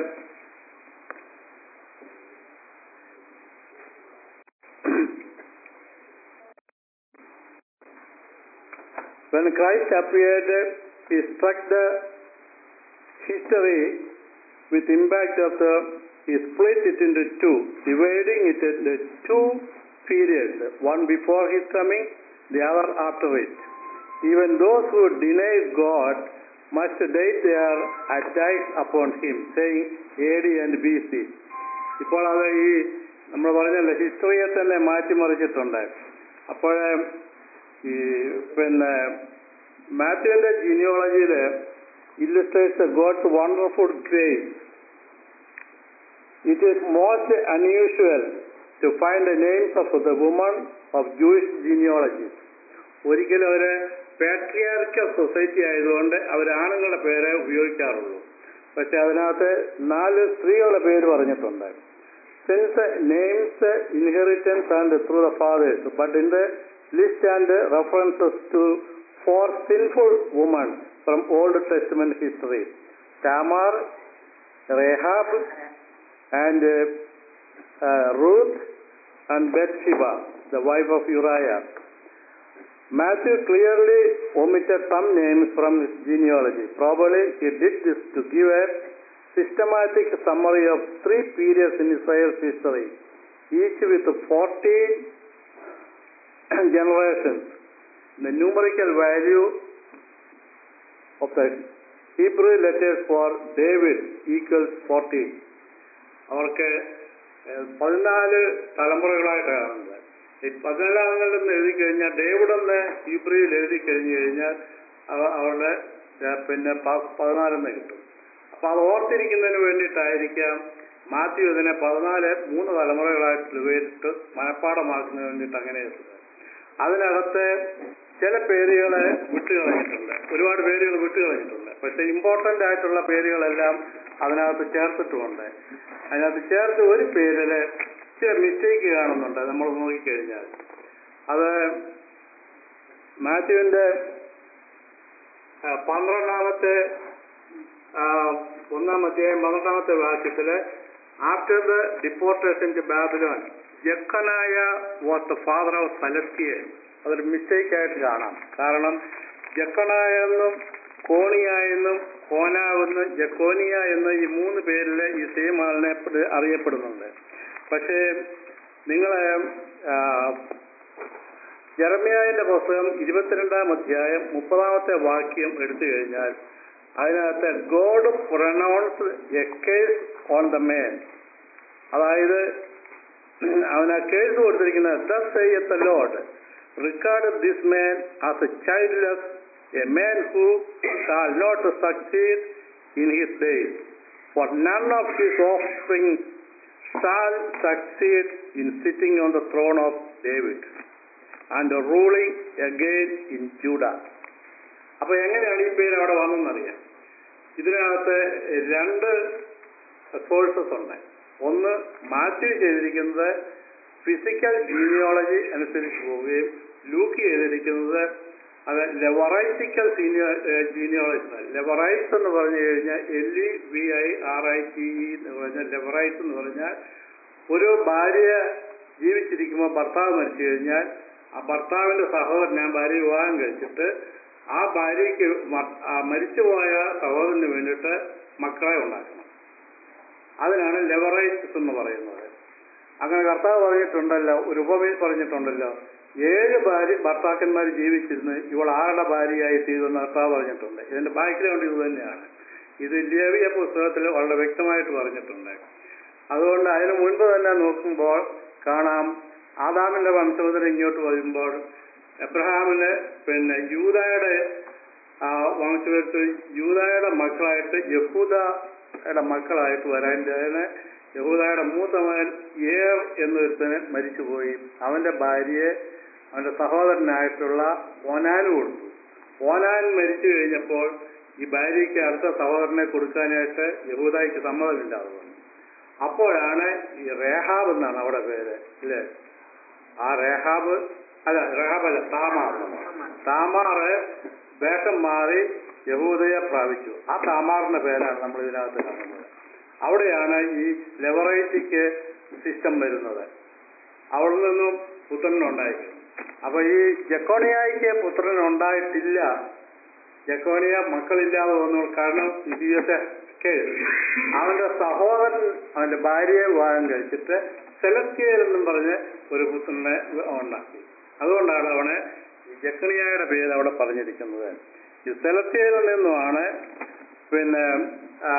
When Christ appeared, he struck the history with impact of the, he split it into two, dividing it into two periods, one before his coming, the other after it. Even those who deny God must date their attacks upon him, saying AD and BC. ഇപ്പോൾ അത് ഈ നമ്മൾ പറഞ്ഞല്ലോ ഹിസ്റ്ററിയെ തന്നെ മാറ്റിമറിച്ചിട്ടുണ്ട് അപ്പോൾ ഈ പിന്നെ മാത്യുവിന്റെ ജീനിയോളജിയില് illustrates God's wonderful grace it is most unusual to find the names of the woman of Jewish genealogy ഒരിക്കലും അവര് പാട്രിയാർക്കൽ സൊസൈറ്റി ആയതുകൊണ്ട് അവർ ആണുങ്ങളുടെ പേരെ ഉപയോഗിക്കാറുള്ളൂ പക്ഷെ അതിനകത്ത് നാല് സ്ത്രീകളുടെ പേര് പറഞ്ഞിട്ടുണ്ട് since names inheritance and through the fathers but in the list and references to four sinful woman from Old Testament history Tamar Rahab and Ruth and Bathsheba the wife of Uriah Matthew clearly omitted some names from his genealogy. Probably he did this to give a systematic summary of three periods in Israel's history, each with 14 generations. The numerical value of the Hebrew letters for David equals 14. അവർക്ക് ഏഹ്, പതിനാല് തലമുറകളായിട്ടാണ് കാണുന്നത് ഈ പതിനാലാമങ്ങളിൽ എഴുതി കഴിഞ്ഞാൽ ഡേവിഡെന്ന് ഹീബ്രിയിൽ എഴുതി കഴിഞ്ഞു കഴിഞ്ഞാൽ അവ- അവരുടെ ഏഹ്, പിന്നെ പ- പതിനാലെന്ന് കിട്ടും അപ്പൊ അത് ഓർത്തിരിക്കുന്നതിന് വേണ്ടിയിട്ടായിരിക്കാം മാത്യു ഇതിനെ പതിനാല് മൂന്ന് തലമുറകളായിട്ട് വിവരിച്ചിട്ട് മനഃപ്പാടമാക്കുന്നതിന് വേണ്ടിയിട്ട് അങ്ങനെ ഇട്ടത് അതിനകത്ത് ചില പേരുകളെ വിട്ടുകളഞ്ഞിട്ടുണ്ട് ഒരുപാട് പേരുകൾ വിട്ടുകളഞ്ഞിട്ടുണ്ട് പക്ഷെ ഇമ്പോർട്ടന്റ് ആയിട്ടുള്ള പേരുകളെല്ലാം അതിനകത്ത് ചേർത്തിട്ടുമുണ്ട് അതിനകത്ത് ചേർത്ത് ഒരു പേരില് ചില മിസ്റ്റേക്ക് കാണുന്നുണ്ട് നമ്മൾ നോക്കിക്കഴിഞ്ഞാൽ അത് മാത്യുവിന്റെ ആ, പന്ത്രണ്ടാമത്തെ ആ, ഒന്നാം അധ്യായം പന്ത്രണ്ടാമത്തെ വാക്യത്തില് after the deportation to Babylon Jeconiah was the father of Salathiel അതൊരു മിസ്റ്റേക്ക് ആയിട്ട് കാണാം കാരണം ജക്കനായ എന്നും കോണിയ എന്നും കോനാവെന്നും ജക്കോനിയ എന്നും ഈ മൂന്ന് പേരിൽ ഈ സെയിം ആളിനെ പ- അറിയപ്പെടുന്നുണ്ട് പക്ഷേ നിങ്ങളെ ജെറമ്യാവിന്റെ പുസ്തകം ഇരുപത്തിരണ്ടാം അധ്യായം മുപ്പതാമത്തെ വാക്യം എടുത്തു കഴിഞ്ഞാൽ അതിനകത്ത് God pronounces a curse on the man അതായത് അവന് ആ കേസ് കൊടുത്തിരിക്കുന്നത് thus saith Lord record this man as a childless a man who shall not succeed in his days for none of his offspring shall succeed in sitting on the throne of David and ruling again in Judah അപ്പൊ എങ്ങനെയാണ് ഈ പേര് അവിടെ വന്നെന്നറിയാം ഇതിനകത്ത് രണ്ട് sources ഉണ്ട് ഒന്ന് മാത്യു ചെയ്തിരിക്കുന്നത് ഫിസിക്കൽ ജീനിയോളജി അനുസരിച്ച് പോവുകയും ലൂക്ക് ചെയ്തിരിക്കുന്നത് അത് ലെവറൈറ്റിക്കൽ സീനിയോ ജീനിയോളജി ലെവറൈറ്റ്സ് എന്ന് പറഞ്ഞു കഴിഞ്ഞാൽ L E V I R I T E എന്ന് പറഞ്ഞാൽ ലെവറൈറ്റ്സ് എന്ന് പറഞ്ഞാൽ ഒരു ഭാര്യ ജീവിച്ചിരിക്കുമ്പോൾ ഭർത്താവ് മരിച്ചു കഴിഞ്ഞാൽ ആ ഭർത്താവിന്റെ സഹോദരൻ ആ ഭാര്യ വിവാഹം കഴിച്ചിട്ട് ആ ഭാര്യയ്ക്ക് മ- ആ മരിച്ചുപോയ സഹോദരന് വേണ്ടിയിട്ട് മക്കളെ ഉണ്ടാക്കണം അതിനാണ് ലെവറൈറ്റ്സ് എന്ന് പറയുന്നത് അങ്ങനെ കർത്താവ് പറഞ്ഞിട്ടുണ്ടല്ലോ ഒരു ഉപമയിൽ പറഞ്ഞിട്ടുണ്ടല്ലോ ഏഴ് ഭാര്യ ഭർത്താക്കന്മാർ ജീവിച്ചിരുന്ന് ഇവൾ ആരുടെ ഭാര്യയായി തീരുമെന്ന് കർത്താവ് പറഞ്ഞിട്ടുണ്ട് ഇതിന്റെ ബാക്ക്ഗ്രൗണ്ട് ഇത് തന്നെയാണ് ഇത് ലേവിയ പുസ്തകത്തിൽ വളരെ വ്യക്തമായിട്ട് പറഞ്ഞിട്ടുണ്ട് അതുകൊണ്ട് അതിന് മുൻപ് തന്നെ നോക്കുമ്പോൾ കാണാം ആദാമിന്റെ വംശമുതൽ ഇങ്ങോട്ട് വരുമ്പോൾ എബ്രഹാമിന് പിന്നെ യൂതായുടെ ആ വംശത്തിൽ യൂതായുടെ മക്കളായിട്ട് യഹൂദയുടെ മക്കളായിട്ട് വരാൻ അതിന് യഹൂദയുടെ മൂത്ത മകൻ ഏർ എന്നൊരുത്തന് മരിച്ചുപോയി അവന്റെ ഭാര്യയെ അവന്റെ സഹോദരനായിട്ടുള്ള ഓനാന് കൊടുത്തു ഓനാൻ മരിച്ചു കഴിഞ്ഞപ്പോൾ ഈ ഭാര്യയ്ക്ക് അടുത്ത സഹോദരനെ കൊടുക്കാനായിട്ട് യഹൂദായിക്ക് സമ്മതമില്ലാതെ വന്നു അപ്പോഴാണ് ഈ റേഹാബ് എന്നാണ് അവിടെ പേര് ഇല്ലേ ആ റേഹാബ് അല്ല റേഹാബ് അല്ല താമാർ താമാറ് വേഷം മാറി യഹൂദയെ പ്രാപിച്ചു ആ താമാറിന്റെ പേരാണ് നമ്മൾ ഇതിനകത്ത് കാണുന്നത് അവിടെയാണ് ഈ ലെവറൈറ്റിക്ക് സിസ്റ്റം വരുന്നത് അവിടെ നിന്നും പുത്രനുണ്ടായിരിക്കും അപ്പൊ ഈ ജക്കോണിയായിക്ക് പുത്രൻ ഉണ്ടായിട്ടില്ല ജക്കോണിയ മക്കളില്ലാതെ വന്നു കാരണം ഇതിയൊക്കെ അവന്റെ സഹോദരൻ അവന്റെ ഭാര്യയെ വിവാഹം കഴിച്ചിട്ട് സെലക്തിയർ എന്നും പറഞ്ഞ് ഒരു പുത്രനെ ഉണ്ടാക്കി അതുകൊണ്ടാണ് അവന് ഈ ജക്കണിയായുടെ പേര് അവിടെ പറഞ്ഞിരിക്കുന്നത് ഈ സെലക്തിയറിൽ നിന്നുമാണ് പിന്നെ ആ,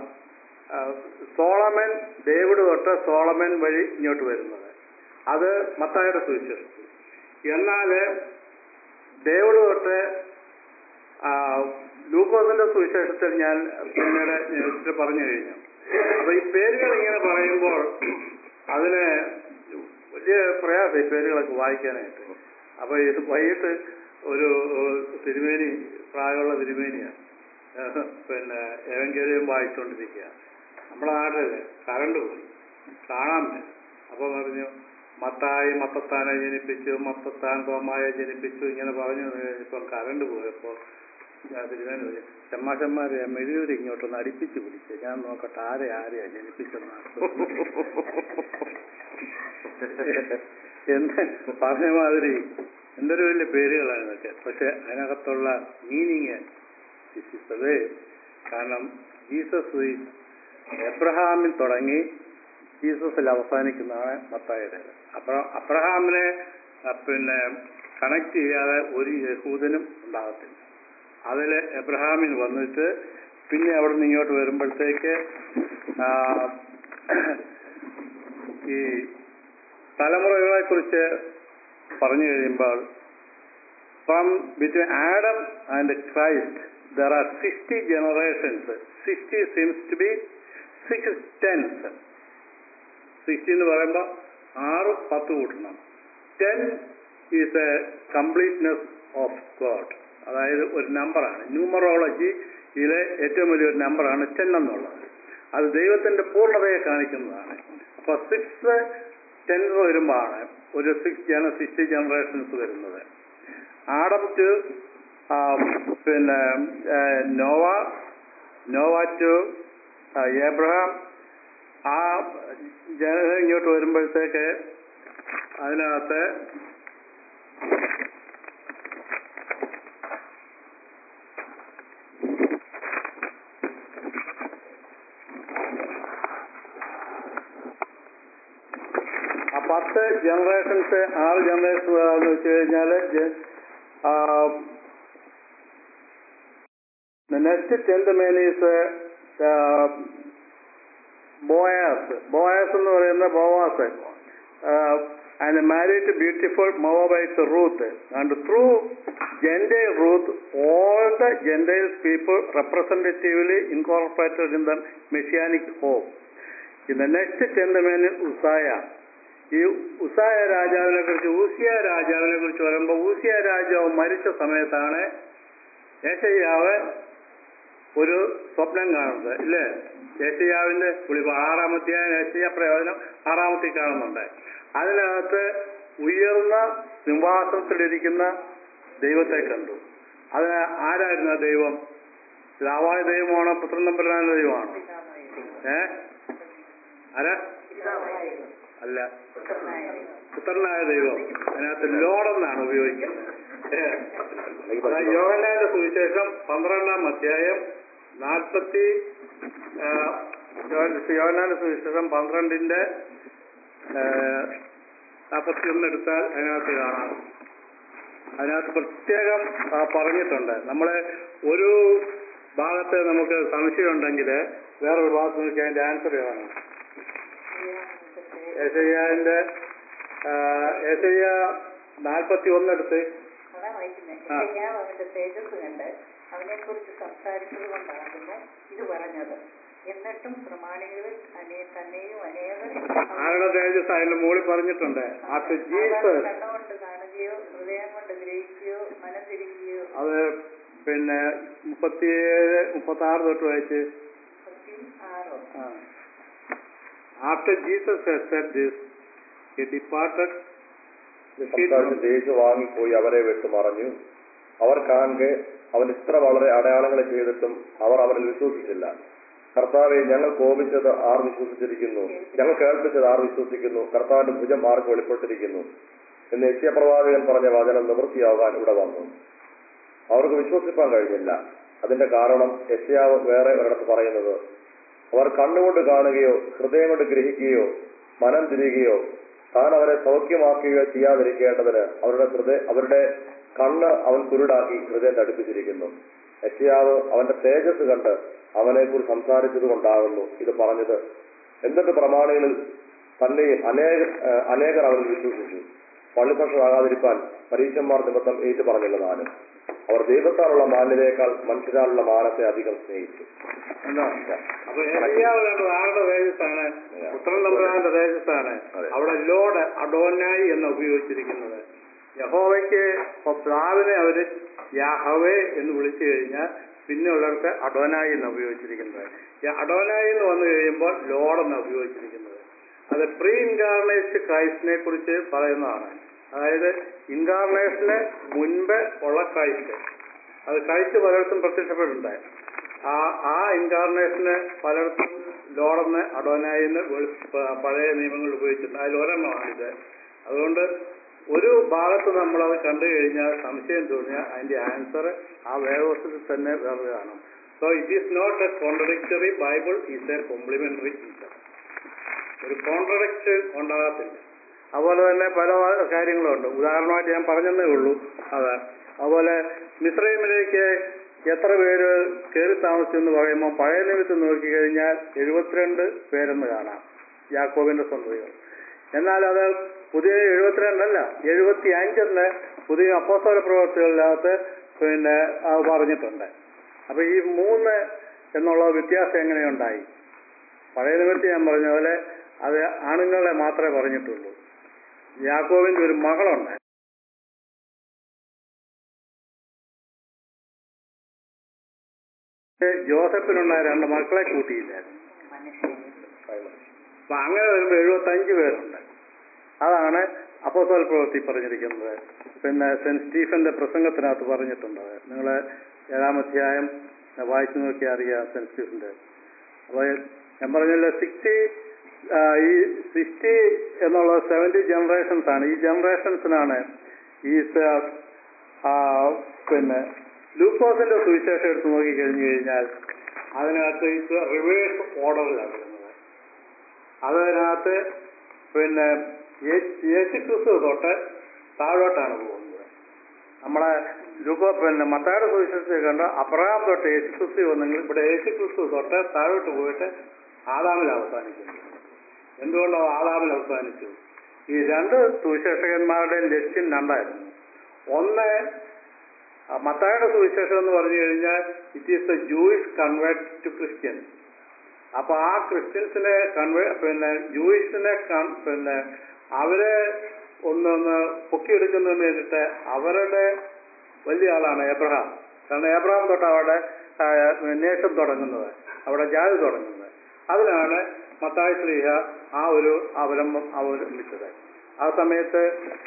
ആ, സോളമൻ ഡേവിഡ് തൊട്ട് സോളമൻ വഴി ഇങ്ങോട്ട് വരുന്നത് അത് മത്തായുടെ സുവിശേഷം എന്നാല് ഡേവിഡ് തൊട്ട് ആ, ലൂക്കോസിന്റെ സുവിശേഷത്തിൽ ഞാൻ പിന്നീട് ഇച്ചിരി പറഞ്ഞു കഴിഞ്ഞു അപ്പൊ ഈ പേരുകൾ ഇങ്ങനെ പറയുമ്പോൾ അതിന് വലിയ പ്രയാസം ഈ പേരുകളൊക്കെ വായിക്കാനായിട്ട് അപ്പൊ ഇത് വൈകിട്ട് ഒരു തിരുമേനി പ്രായമുള്ള തിരുമേനിയാണ് ഏഹ് പിന്നെ ഏവങ്കേരിയും വായിച്ചുകൊണ്ടിരിക്കുക നമ്മുടെ നാട്ടില് കറണ്ട് പോയി കാണാൻ പറ്റും അപ്പൊ പറഞ്ഞു മത്തായി മത്തത്താനെ ജനിപ്പിച്ചു മത്തത്താൻ തോമായെ ജനിപ്പിച്ചു ഇങ്ങനെ പറഞ്ഞു ഇപ്പം കറണ്ട് പോയപ്പോ ഞാൻ തിരുവേണ്ടി പറഞ്ഞു ചെമ്മാശന്മാരെ മെഴുകൂരി ഇങ്ങോട്ടൊന്ന് അടുപ്പിച്ച് പിടിച്ച് ഞാൻ നോക്കട്ടെ ആരെ ആരെയാ ജനിപ്പിച്ചെന്ന് എന്ന് പറഞ്ഞ മാതിരി എന്തൊരു വലിയ പേരുകളാണ് ഇതൊക്കെ പക്ഷെ അതിനകത്തുള്ള മീനിങ് വേ കാരണം ജീസസ് എബ്രഹാമിൽ തുടങ്ങി ജീസസിൽ അവസാനിക്കുന്നതാണ് മത്തായുടെ അപ്പൊ അബ്രഹാമിനെ ആ, പിന്നെ കണക്ട് ചെയ്യാതെ ഒരു യഹൂദനും ഉണ്ടാകത്തില്ല അതിൽ എബ്രഹാമിൽ വന്നിട്ട് പിന്നെ അവിടെ നിന്ന് ഇങ്ങോട്ട് വരുമ്പോഴത്തേക്ക് ആ, ഈ തലമുറകളെ കുറിച്ച് പറഞ്ഞു കഴിയുമ്പോൾ from between Adam and Christ there are sixty generations sixty seems to be six tens sixty എന്ന് പറയുമ്പോൾ ആറ് പത്ത് കൂട്ടണം ten is a completeness of God അതായത് ഒരു നമ്പറാണ് ന്യൂമറോളജിയിലെ ഏറ്റവും വലിയൊരു നമ്പറാണ് ടെൻ എന്നുള്ളത് അത് ദൈവത്തിന്റെ പൂർണ്ണതയെ കാണിക്കുന്നതാണ് അപ്പൊ സിക്സ് ടെൻസ് വരുമ്പോഴാണ് ഒരു സിക്സ് ജന സിക്സ്റ്റി ജനറേഷൻസ് വരുന്നത് ആഡം ടു പിന്നെ നോവ നോവ ടു ഏബ്രഹാം ആ ജനത ഇങ്ങോട്ട് വരുമ്പോഴത്തേക്ക് അതിനകത്ത് ആ പത്ത് ജനറേഷൻസ് ആറ് ജനറേഷൻ എന്ന് വെച്ച് കഴിഞ്ഞാൽ next tenth man is Boaz Boaz എന്ന് പറയുന്ന Boaz and married beautiful Moabite Ruth and through gentile Ruth all the gentiles people representatively incorporated in the messianic home in the next tenth man Uzziah ഈ Uzziah രാജാവിനെ കുറിച്ച് ഊസിയ രാജാവിനെ കുറിച്ച് പറയുമ്പോൾ ഊസിയ രാജാവ് മരിച്ച സമയത്താണ് ഏശയ്യാവ് ഒരു സ്വപ്നം കാണുന്നത് ഇല്ലേ ഏഷ്യാവിന്റെ വിളിപ്പ് ആറാമത്തെ ഏഷ്യ പ്രയോജനം ആറാമത്തെ കാണുന്നുണ്ട് അതിനകത്ത് ഉയർന്ന സിംഹാസനത്തിലിരിക്കുന്ന ദൈവത്തെ കണ്ടു അതിന് ആരായിരുന്നു ആ ദൈവം രാവായ ദൈവമാണോ പുത്രൻ നമ്പരാന ദൈവമാണോ ഏ ആരാ അല്ല പുത്രനായ ദൈവം അതിനകത്ത് ലോഡെന്നാണ് ഉപയോഗിക്കുന്നത് ഏ, അതാ യോഹന്നാന്റെ സുവിശേഷം പന്ത്രണ്ടാം അധ്യായം നാൽപ്പത്തി യോഹന്നാന്റെ സുവിശേഷം പന്ത്രണ്ടിന്റെ നാൽപ്പത്തി ഒന്ന് എടുത്താൽ അതിനകത്ത് കാണാം അതിനകത്ത് പ്രത്യേകം ആ, പറഞ്ഞിട്ടുണ്ട് നമ്മളെ ഒരു ഭാഗത്ത് നമുക്ക് സംശയമുണ്ടെങ്കിൽ വേറൊരു ഭാഗത്ത് നോക്കി അതിന്റെ ആൻസർ കാണാം ഏസയ്യാന്റെ ഏസയ്യ നാൽപ്പത്തി ഒന്നെടുത്ത് അതാ വായിക്കുന്നത് ആ. ഞാൻ അവന്റെ തേജസ് കണ്ട് അവനെ കുറിച്ച് സംസാരിച്ചത് കൊണ്ടാകുന്നു ഇത് പറഞ്ഞത് എന്നിട്ടും പ്രമാണികളിൽ അനേ തന്നെയും അനേകം ആരുടെ തേജസ് അതിന്റെ മുകളിൽ പറഞ്ഞിട്ടുണ്ട് ആഫ്റ്റർ ജീസസ് കണ്ണുകൊണ്ട് കാണുകയോ ഹൃദയം കൊണ്ട് ഗ്രഹിക്കുകയോ മനം തിരിക്കുകയോ അത് പിന്നെ മുപ്പത്തിയേഴ് മുപ്പത്തി ആറ് തൊട്ട് വായിച്ച് മുപ്പത്തി ആറോ after Jesus said this he departed സംസാരിച്ച് ദേശു വാങ്ങിപ്പോയി അവരെ വിട്ടുമറഞ്ഞു അവർ കാണെ അവൻ ഇത്ര വളരെ അടയാളങ്ങൾ ചെയ്തിട്ടും അവർ അവരിൽ വിശ്വസിച്ചില്ല കർത്താവെ ഞങ്ങൾ കോപിച്ചത് ആർ വിശ്വസിച്ചിരിക്കുന്നു ഞങ്ങൾ കേൾപ്പിച്ചത് ആർ വിശ്വസിക്കുന്നു കർത്താവിന്റെ ഭുജം ആർക്ക് വെളിപ്പെട്ടിരിക്കുന്നു എന്ന് യക്ഷ്യപ്രവാചകൻ പറഞ്ഞ വചനം നിവൃത്തിയാകാൻ ഇവിടെ വന്നു അവർക്ക് വിശ്വസിപ്പാൻ കഴിഞ്ഞില്ല അതിന്റെ കാരണം യശ്യാവ് വേറെ ഒരിടത്ത് പറയുന്നത് അവർ കണ്ണുകൊണ്ട് കാണുകയോ ഹൃദയം കൊണ്ട് ഗ്രഹിക്കുകയോ മനം തിരിയുകയോ താൻ അവരെ സൗഖ്യമാക്കുകയോ ചെയ്യാതിരിക്കേണ്ടതിന് അവരുടെ ഹൃദയ അവരുടെ കണ്ണ് അവൻ കുരുടാക്കി ഹൃദയം തടുപ്പിച്ചിരിക്കുന്നു യശ്യാവ് അവന്റെ തേജസ് കണ്ട് അവനെ കുറിച്ച് സംസാരിച്ചത് കൊണ്ടാകുന്നു ഇത് പറഞ്ഞത് എന്നിട്ട് പ്രമാണികളിൽ തന്നെയും അനേക ഏഹ് അനേകർ അവരിൽ വിശ്വസിച്ചു പള്ളിഭക്ഷണമാകാതിരിക്കാൻ പരീക്ഷന്മാർ നിമിത്തം ഏറ്റു പറഞ്ഞില്ല അവർ ദൈവത്താലുള്ള മാന്യതയേക്കാൾ മനുഷ്യരാലുള്ള മാനത്തെ അധികം സ്നേഹിച്ചു എന്താ അപ്പൊ ഏലിയാവ് കണ്ടത് ആരുടെ തേജസ്സാണ് പുത്രൻ തമ്പുരാന്റെ തേജസ്സാണ് അതെ. അവിടെ ലോഡ് അഡോനായി എന്ന് ഉപയോഗിച്ചിരിക്കുന്നത് യഹോവയ്ക്ക് ഇപ്പൊ പ്ലാവിനെ അവര് യാഹവേ എന്ന് വിളിച്ചു കഴിഞ്ഞാൽ പിന്നെ ഉള്ളവർക്ക് അഡോനായി എന്ന് ഉപയോഗിച്ചിരിക്കുന്നത് ഈ അഡോനായി എന്ന് വന്നു കഴിയുമ്പോൾ ലോഡ് എന്ന് ഉപയോഗിച്ചിരിക്കുന്നത് അത് പ്രീ ഇൻകാർണേറ്റ് ക്രൈസ്റ്റിനെ കുറിച്ച് പറയുന്നതാണ് അതായത് ഇൻകാർണേഷന് മുൻപ് ഉള്ള ക്രൈസ്റ്റ് അത് ക്രൈസ്റ്റ് പലയിടത്തും പ്രത്യക്ഷപ്പെട്ടിട്ടുണ്ട് ആ ആ ഇൻകാർണേഷന് പലയിടത്തും ലോഡെന്ന് അഡോനായിന്ന് വെളി- പ- പഴയ നിയമങ്ങൾ ഉപയോഗിച്ചിട്ടുണ്ട് അതിൽ ഒരെണ്ണമാണിത് അതുകൊണ്ട് ഒരു ഭാഗത്ത് നമ്മളത് കണ്ടു കഴിഞ്ഞാൽ സംശയം തോന്നിയാൽ അതിന്റെ ആൻസർ ആ വേദവസ്തുത്തിൽ തന്നെ വേറെ കാണും so it is not a contradictory Bible is a complementary teacher ഒരു കോൺട്രഡിക്ഷൻ ഉണ്ടാകത്തില്ല അതുപോലെ തന്നെ പല കാര്യങ്ങളുണ്ട് ഉദാഹരണമായിട്ട് ഞാൻ പറഞ്ഞതേ ഉള്ളൂ അതെ അതുപോലെ മിശ്രൈമിലേക്ക് എത്ര പേര് കയറി താമസിച്ചെന്ന് പറയുമ്പോൾ പഴയ നിമിത്തം നോക്കിക്കഴിഞ്ഞാൽ എഴുപത്തിരണ്ട് പേരെന്ന് കാണാം യാക്കോബിന്റെ സന്തതികൾ എന്നാൽ അത് പുതിയ എഴുപത്തിരണ്ടല്ല എഴുപത്തി അഞ്ചെന്ന് പുതിയ അപ്പോസ്തല പ്രവർത്തികളിനകത്ത് പിന്നെ അത് പറഞ്ഞിട്ടുണ്ട് അപ്പൊ ഈ മൂന്ന് എന്നുള്ള വ്യത്യാസം എങ്ങനെയുണ്ടായി പഴയ നിമിത്തി ഞാൻ പറഞ്ഞ പോലെ അത് ആണുങ്ങളെ മാത്രമേ പറഞ്ഞിട്ടുള്ളൂ യാക്കോവിന്റെ ഒരു മകളുണ്ട് ജോസഫിനുണ്ടായ രണ്ട് മക്കളെ കൂട്ടിയില്ലായിരുന്നു മനുഷ്യൻ അപ്പൊ അങ്ങനെ വരുമ്പോൾ എഴുപത്തി അഞ്ച് പേരുണ്ട് അതാണ് അപ്പോസ്തല പ്രവൃത്തി പറഞ്ഞിരിക്കുന്നത് പിന്നെ സെന്റ് സ്റ്റീഫന്റെ പ്രസംഗത്തിനകത്ത് പറഞ്ഞിട്ടുണ്ട് നിങ്ങൾ ഏഴാം അധ്യായം വായിച്ചു നോക്കിയാൽ അറിയാം സെന്റ് സ്റ്റീഫന്റെ അപ്പൊ ഞാൻ പറഞ്ഞല്ലോ സിക്സ്റ്റി ഈ സിക്സ്റ്റി എന്നുള്ള സെവന്റി ജനറേഷൻസ് ആണ് ഈ ജനറേഷൻസിനാണ് ഈ സ- ആ, പിന്നെ ലൂക്കോസിന്റെ സുവിശേഷം എടുത്ത് നോക്കിക്കഴിഞ്ഞു കഴിഞ്ഞാൽ അതിനകത്ത് ഇത് റിവേഴ്സ് ഓർഡറിലാണ് വരുന്നത് അതിനകത്ത് പിന്നെ യേ- യേശുക്രിസ്തു തൊട്ട് താഴോട്ടാണ് പോകുന്നത് നമ്മളെ ലൂക്കോ പിന്നെ മത്തായുടെ സുവിശേഷത്തിൽ കണ്ട അബ്രഹാം തൊട്ട് യേശുക്രിസ്തു വന്നെങ്കിൽ ഇവിടെ യേശുക്രിസ്തു തൊട്ട് താഴോട്ട് പോയിട്ട് ആദാമിൽ അവസാനിക്കുന്നു എന്തുകൊണ്ടോ ആദാമിൽ അവസാനിച്ചു ഈ രണ്ട് സുവിശേഷകന്മാരുടെയും ലക്ഷ്യം രണ്ടായിരുന്നു ഒന്ന് ആ മത്തായുടെ സുവിശേഷം എന്ന് പറഞ്ഞു കഴിഞ്ഞാൽ it is the Jewish convert to Christian അപ്പൊ ആ ക്രിസ്ത്യൻസിനെ കൺവേ പിന്നെ ജൂയിഷിനെ കൺ- പിന്നെ അവരെ ഒന്നൊന്ന് പൊക്കിയെടുക്കുന്നതിന് വേണ്ടിയിട്ട് അവരുടെ വലിയ ആളാണ് എബ്രഹാം കാരണം എബ്രഹാം തൊട്ട് അവിടെ നേഷം തുടങ്ങുന്നത് അവിടെ ജാതി തുടങ്ങുന്നത് അതിലാണ് മത്തായ ശ്രീഹ ആ ഒരു അവലംബം അവലംബിച്ചത് ആ സമയത്ത്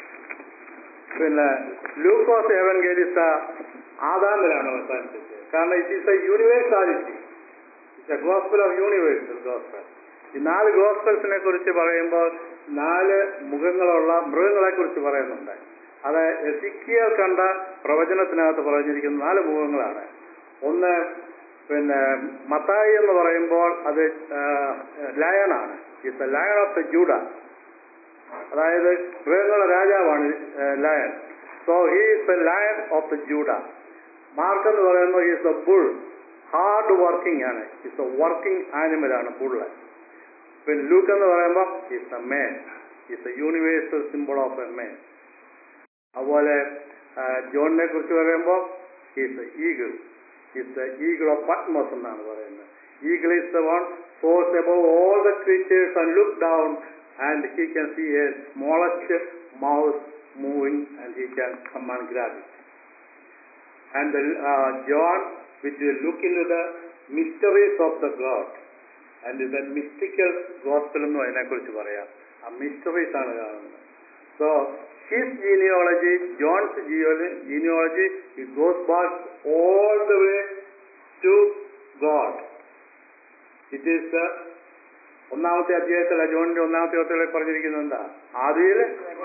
പിന്നെ ലൂക്കോസ് എവൻഗേലിസ ആദാമിലാണ് അവസാനിപ്പിച്ചത് കാരണം it is a universality it's a gospel of universal gospel ഈ നാല് ഗോസ്പൽസിനെ കുറിച്ച് പറയുമ്പോൾ നാല് മുഖങ്ങളുള്ള മൃഗങ്ങളെ കുറിച്ച് പറയുന്നുണ്ട് അത് എസിക്കിയൽ കണ്ട പ്രവചനത്തിനകത്ത് പറഞ്ഞിരിക്കുന്ന നാല് മുഖങ്ങളാണ് ഒന്ന് പിന്നെ മത്തായി എന്ന് പറയുമ്പോൾ അത് ലയണാണ് it's a lion of the Judah അതായത് മൃഗങ്ങളുടെ രാജാവാണ് lion so he is a lion of the Judah Mark എന്ന് പറയുമ്പോൾ is a bull hard working ആണ് ഇസ് എ വർക്കിംഗ് ആനിമൽ ആണ് ബുള്ള് പിന്നെ ലൂക്ക് എന്ന് പറയുമ്പോൾ is a man is a universal symbol of a man അതുപോലെ ആ, ജോണിനെ കുറിച്ച് പറയുമ്പോൾ is a eagle is the eagle of Patmos എന്നാണ് പറയുന്നത് ഈഗിൾ ഈസ് ദ വൺ സോസ് above all the creatures and look down and he can see a smallest mouse moving and he can come and grab it and the, uh, John which will look into the mysteries of the God and the mystical gospel എന്നും അതിനെക്കുറിച്ച് പറയാം ആ mysteries ആണ് കാണുന്നത് so his genealogy John's genealogy it goes back all the way to God it is the ഒന്നാമത്തെ അധ്യായത്തില ജോണിന്റെ ഒന്നാമത്തെ അധ്യായത്തിൽ പറഞ്ഞിരിക്കുന്നത് എന്താ ആദ്യയിൽ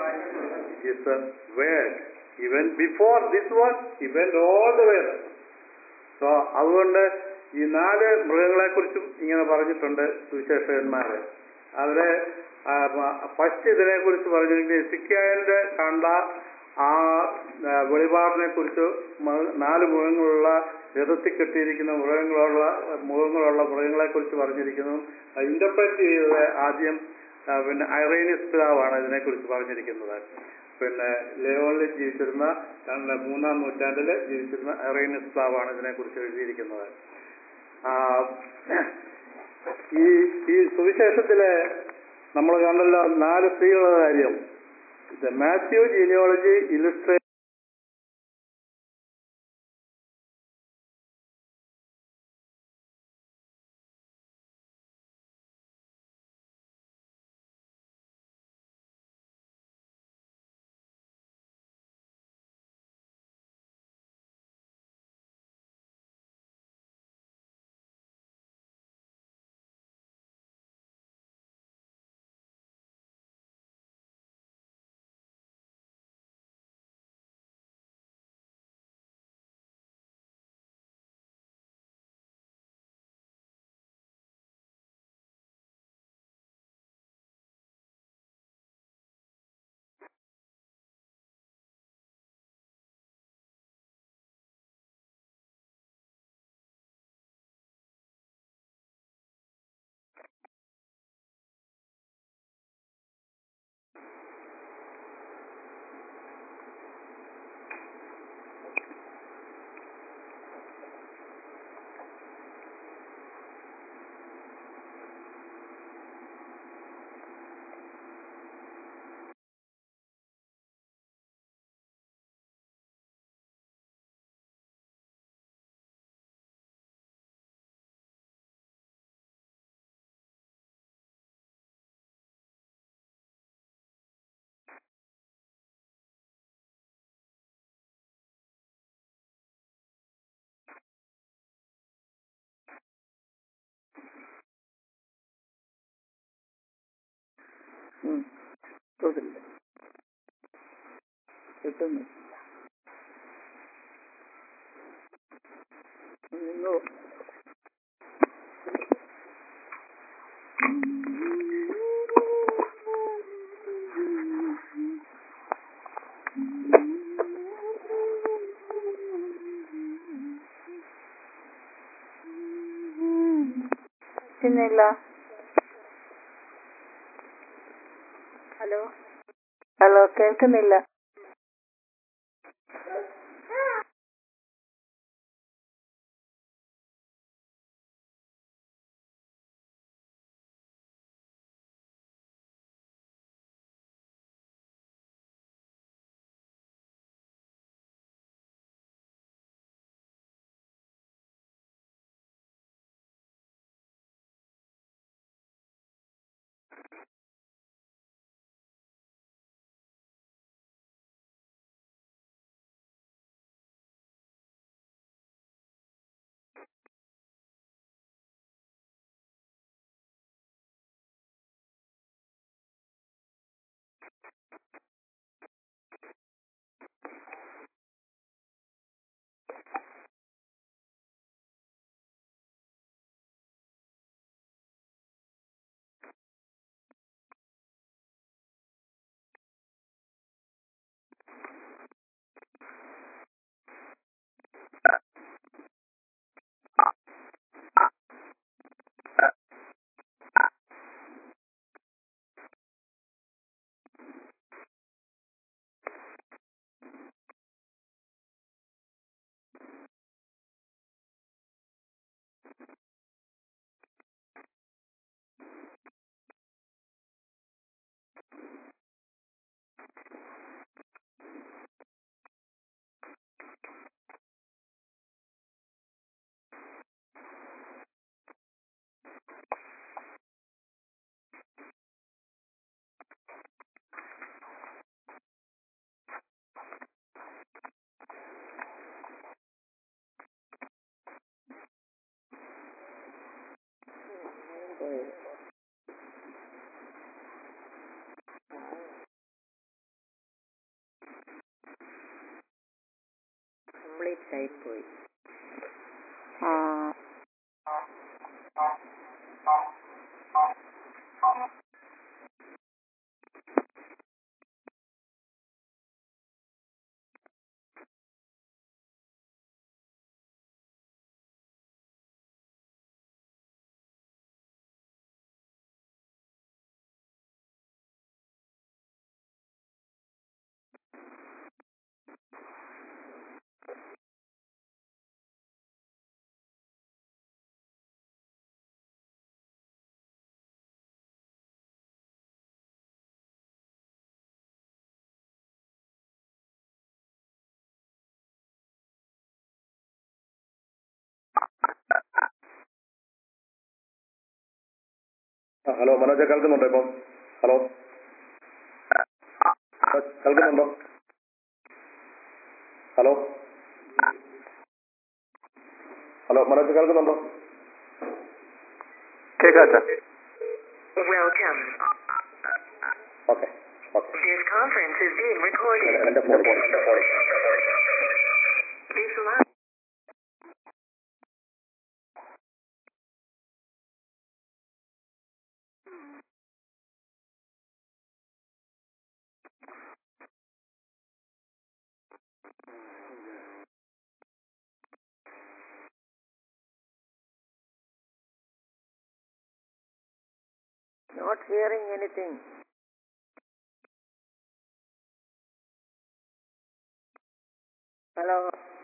is the word. Even before this one, he went all the way. So അതുകൊണ്ട് ഈ നാല് മൃഗങ്ങളെ കുറിച്ചും ഇങ്ങനെ പറഞ്ഞിട്ടുണ്ട് സുവിശേഷകന്മാര് അവരെ ഫസ്റ്റ് ഇതിനെ കുറിച്ച് പറഞ്ഞിരിക്കുന്നത് എസിക്കായന്റെ കണ്ട ആ ആ, വെളിപാടിനെ കുറിച്ച് മ- നാല് മുഖങ്ങളുള്ള രഥത്തിൽ കെട്ടിയിരിക്കുന്ന മൃഗങ്ങളുള്ള മുഖങ്ങളുള്ള മൃഗങ്ങളെ കുറിച്ച് പറഞ്ഞിരിക്കുന്നു ഇന്റർപ്രറ്റ് ചെയ്തത് ആദ്യം ആ, പിന്നെ ഐറേനിയസ് പിതാവാണ് ഇതിനെക്കുറിച്ച് പറഞ്ഞിരിക്കുന്നത് പിന്നെ ലെയോണിൽ ജീവിച്ചിരുന്ന രണ്ട് മൂന്നാം നൂറ്റാണ്ടിൽ ജീവിച്ചിരുന്ന ഐറേനിയസ് പിതാവാണ് ഇതിനെക്കുറിച്ച് എഴുതിയിരിക്കുന്നത് ആ, ഈ ഈ സുവിശേഷത്തിലെ നമ്മൾ കണ്ടല്ലോ നാല് സ്ത്രീകളുടെ കാര്യം ദ മാത്യു ജീനിയോളജി ഇലുസ്ട്രേ തൊട്ടില്ല കിട്ടുന്നു നിന്നോ കേൾക്കുന്നില്ല ഹലോ ഹലോ കേൾക്കുന്നില്ല തെറ്റായിപ്പോയി ആ ആ, ഹലോ മനോജ കേൾക്കുന്നുണ്ടോ ഇപ്പം ഹലോ കേൾക്കുന്നുണ്ടോ ഹലോ ഹലോ മനോജ് കേൾക്കുന്നുണ്ടോ കേൾക്കാച്ച Welcome. Okay okay This conference is being recorded. എന്റെ ഫോൺ എന്റെ phone This line. Not hearing anything hello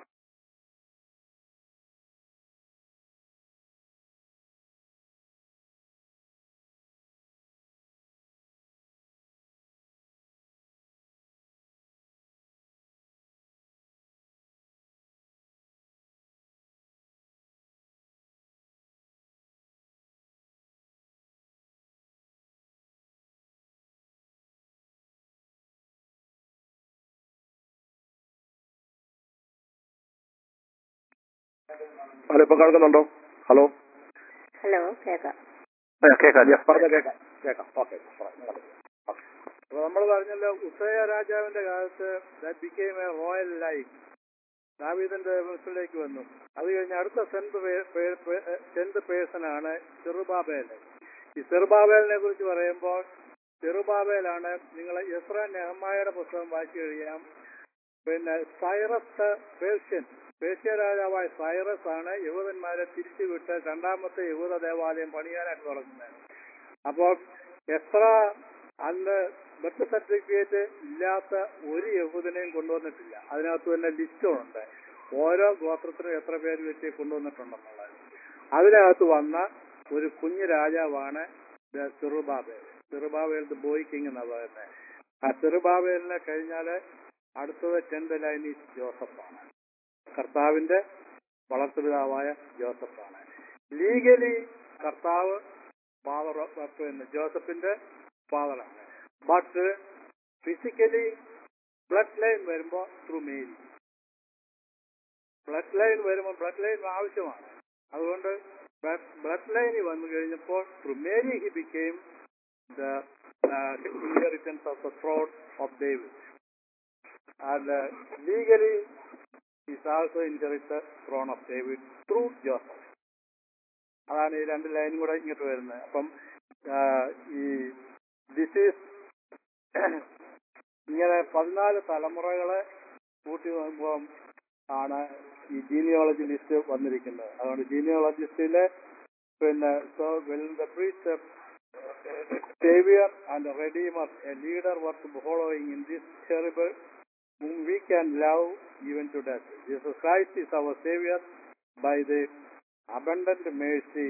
hello ഇപ്പം കേൾക്കുന്നുണ്ടോ ഹലോ ഹലോ കേക്കാം കേൾക്കാം പറഞ്ഞ കേൾക്കാം കേൾക്കാം ഓക്കെ അപ്പൊ നമ്മൾ പറഞ്ഞല്ലോ ഉസയ രാജാവിന്റെ കാലത്ത് ബിക്കെയിം എ റോയൽ ലൈഫ് ദാവീദിന്റെ മനസ്സിലേക്ക് വന്നു അത് കഴിഞ്ഞ് അടുത്ത സെൻത് ടെൻത് പേഴ്സൺ ആണ് ചെറുബാബേല് ഈ ചെറുബാബേലിനെ കുറിച്ച് പറയുമ്പോൾ ചെറുബാബേലാണ് നിങ്ങൾ എത്ര നെഹമായുടെ പുസ്തകം വായിച്ചു കഴിയാം പിന്നെ സൈറസ് പേർഷ്യൻ പേർഷ്യ രാജാവായ സൈറസ് ആണ് യഹൂദന്മാരെ തിരിച്ചുവിട്ട് രണ്ടാമത്തെ യഹൂദ ദേവാലയം പണിയാനായിട്ട് തുടങ്ങുന്നത് അപ്പോൾ എത്ര അന്ന് ബർത്ത് സർട്ടിഫിക്കറ്റ് ഇല്ലാത്ത ഒരു യഹൂദനെയും കൊണ്ടുവന്നിട്ടില്ല അതിനകത്ത് തന്നെ ലിസ്റ്റുണ്ട് ഓരോ ഗോത്രത്തിനും എത്ര പേര് വെച്ച് കൊണ്ടുവന്നിട്ടുണ്ടെന്നുള്ളത് അതിനകത്ത് വന്ന ഒരു കുഞ്ഞു രാജാവാണ് Zerubbabel Zerubbabel the boy king എന്നാ പറയുന്നത് ആ ചെറുബാബേലിനെ കഴിഞ്ഞാൽ അടുത്തത് ടെൻത് ലൈൻ ഈസ് ജോസഫാണ് കർത്താവിന്റെ വളർത്തുപിതാവായ ജോസഫാണ് ലീഗലി കർത്താവ് ഫാദർ പിന്നെ ജോസഫിന്റെ ഫാദറാണ് ബട്ട് ഫിസിക്കലി ബ്ലഡ് ലൈൻ വരുമ്പോൾ ത്രൂ മേരി ബ്ലഡ് ലൈൻ വരുമ്പോൾ ബ്ലഡ് ലൈൻ ആവശ്യമാണ് അതുകൊണ്ട് ബ്ലഡ് ലൈനിൽ വന്നു കഴിഞ്ഞപ്പോൾ through Mary he became the inheritance of the throne of David and legally is also inherit the throne of David through Joseph അതാണ് ഈ രണ്ട് ലൈനും കൂടെ ഇങ്ങോട്ട് വരുന്നത് അപ്പം ആ, ഈ ഡിസീസ് ഇങ്ങനെ പതിനാല് തലമുറകളെ കൂട്ടി നോക്കുമ്പോൾ ആണ് ഈ ജീനിയോളജി ലിസ്റ്റ് വന്നിരിക്കുന്നത് അതുകൊണ്ട് ജീനിയോളജിസ്റ്റിലെ പിന്നെ so well the priest saviour and redeemer a leader work following in this terrible whom we can love even to death. Jesus Christ is our Savior by the abundant mercy.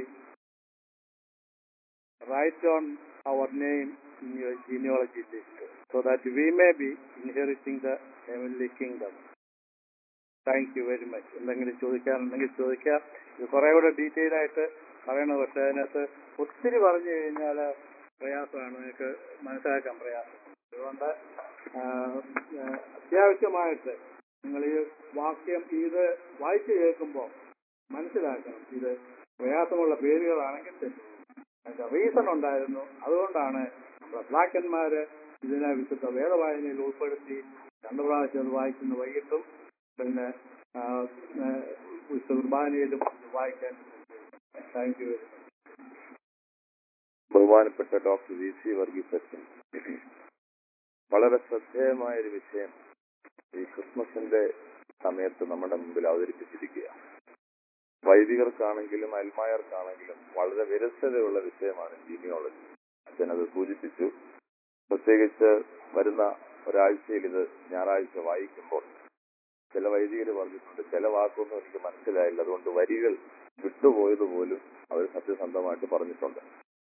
Write down our name in your genealogy list so that we may be inheriting the heavenly kingdom. Thank you very much എന്തെങ്കിലും ചോദിക്കാനുണ്ടെങ്കിൽ ചോദിക്കാം ഇത് കുറെ കൂടെ detail ആയിട്ട് പറയണം പക്ഷെ അതിനകത്ത് ഒത്തിരി പറഞ്ഞു കഴിഞ്ഞാൽ പ്രയാസമാണ് നിങ്ങൾക്ക് മനസ്സിലാക്കാൻ പ്രയാസം അതുകൊണ്ട് ആ, ആ, അത്യാവശ്യമായിട്ട് നിങ്ങൾ ഈ വാക്യം ഇത് വായിച്ചു കേൾക്കുമ്പോൾ മനസ്സിലാക്കണം ഇത് പ്രയാസമുള്ള പേരുകളാണെങ്കിൽ തെറ്റും അതിന്റെ റീസൺ ഉണ്ടായിരുന്നു അതുകൊണ്ടാണ് നമ്മുടെ ബ്ലാക്കന്മാര് ഇതിനെ വിശുദ്ധ വേദവായനയിൽ ഉൾപ്പെടുത്തി രണ്ടു പ്രാവശ്യം അത് വായിക്കുന്ന വൈകിട്ടും പിന്നെ ആ, ആ, വിശുദ്ധ കുർബാനയിലും വായിക്കാൻ താങ്ക് യു വെരി മച്ച് ബഹുമാനപ്പെട്ട ഡോക്ടർ വി സി വർഗീസ് അച്ഛൻ വളരെ ശ്രദ്ധേയമായ ഒരു വിഷയം ഈ ക്രിസ്മസിന്റെ സമയത്ത് നമ്മുടെ മുമ്പിൽ അവതരിപ്പിച്ചിരിക്കുക വൈദികർക്കാണെങ്കിലും അൽമായർക്കാണെങ്കിലും വളരെ വിരസതയുള്ള വിഷയമാണ് ജീനിയോളജി അച്ഛൻ അത് സൂചിപ്പിച്ചു പ്രത്യേകിച്ച് വരുന്ന ഒരാഴ്ചയിൽ ഇത് ഞായറാഴ്ച വായിക്കുമ്പോൾ ചില വൈദികർ പറഞ്ഞിട്ടുണ്ട് ചില വാക്കൊന്നും എനിക്ക് മനസ്സിലായില്ല അതുകൊണ്ട് വരികൾ വിട്ടുപോയത് പോലും അവർ സത്യസന്ധമായിട്ട് പറഞ്ഞിട്ടുണ്ട്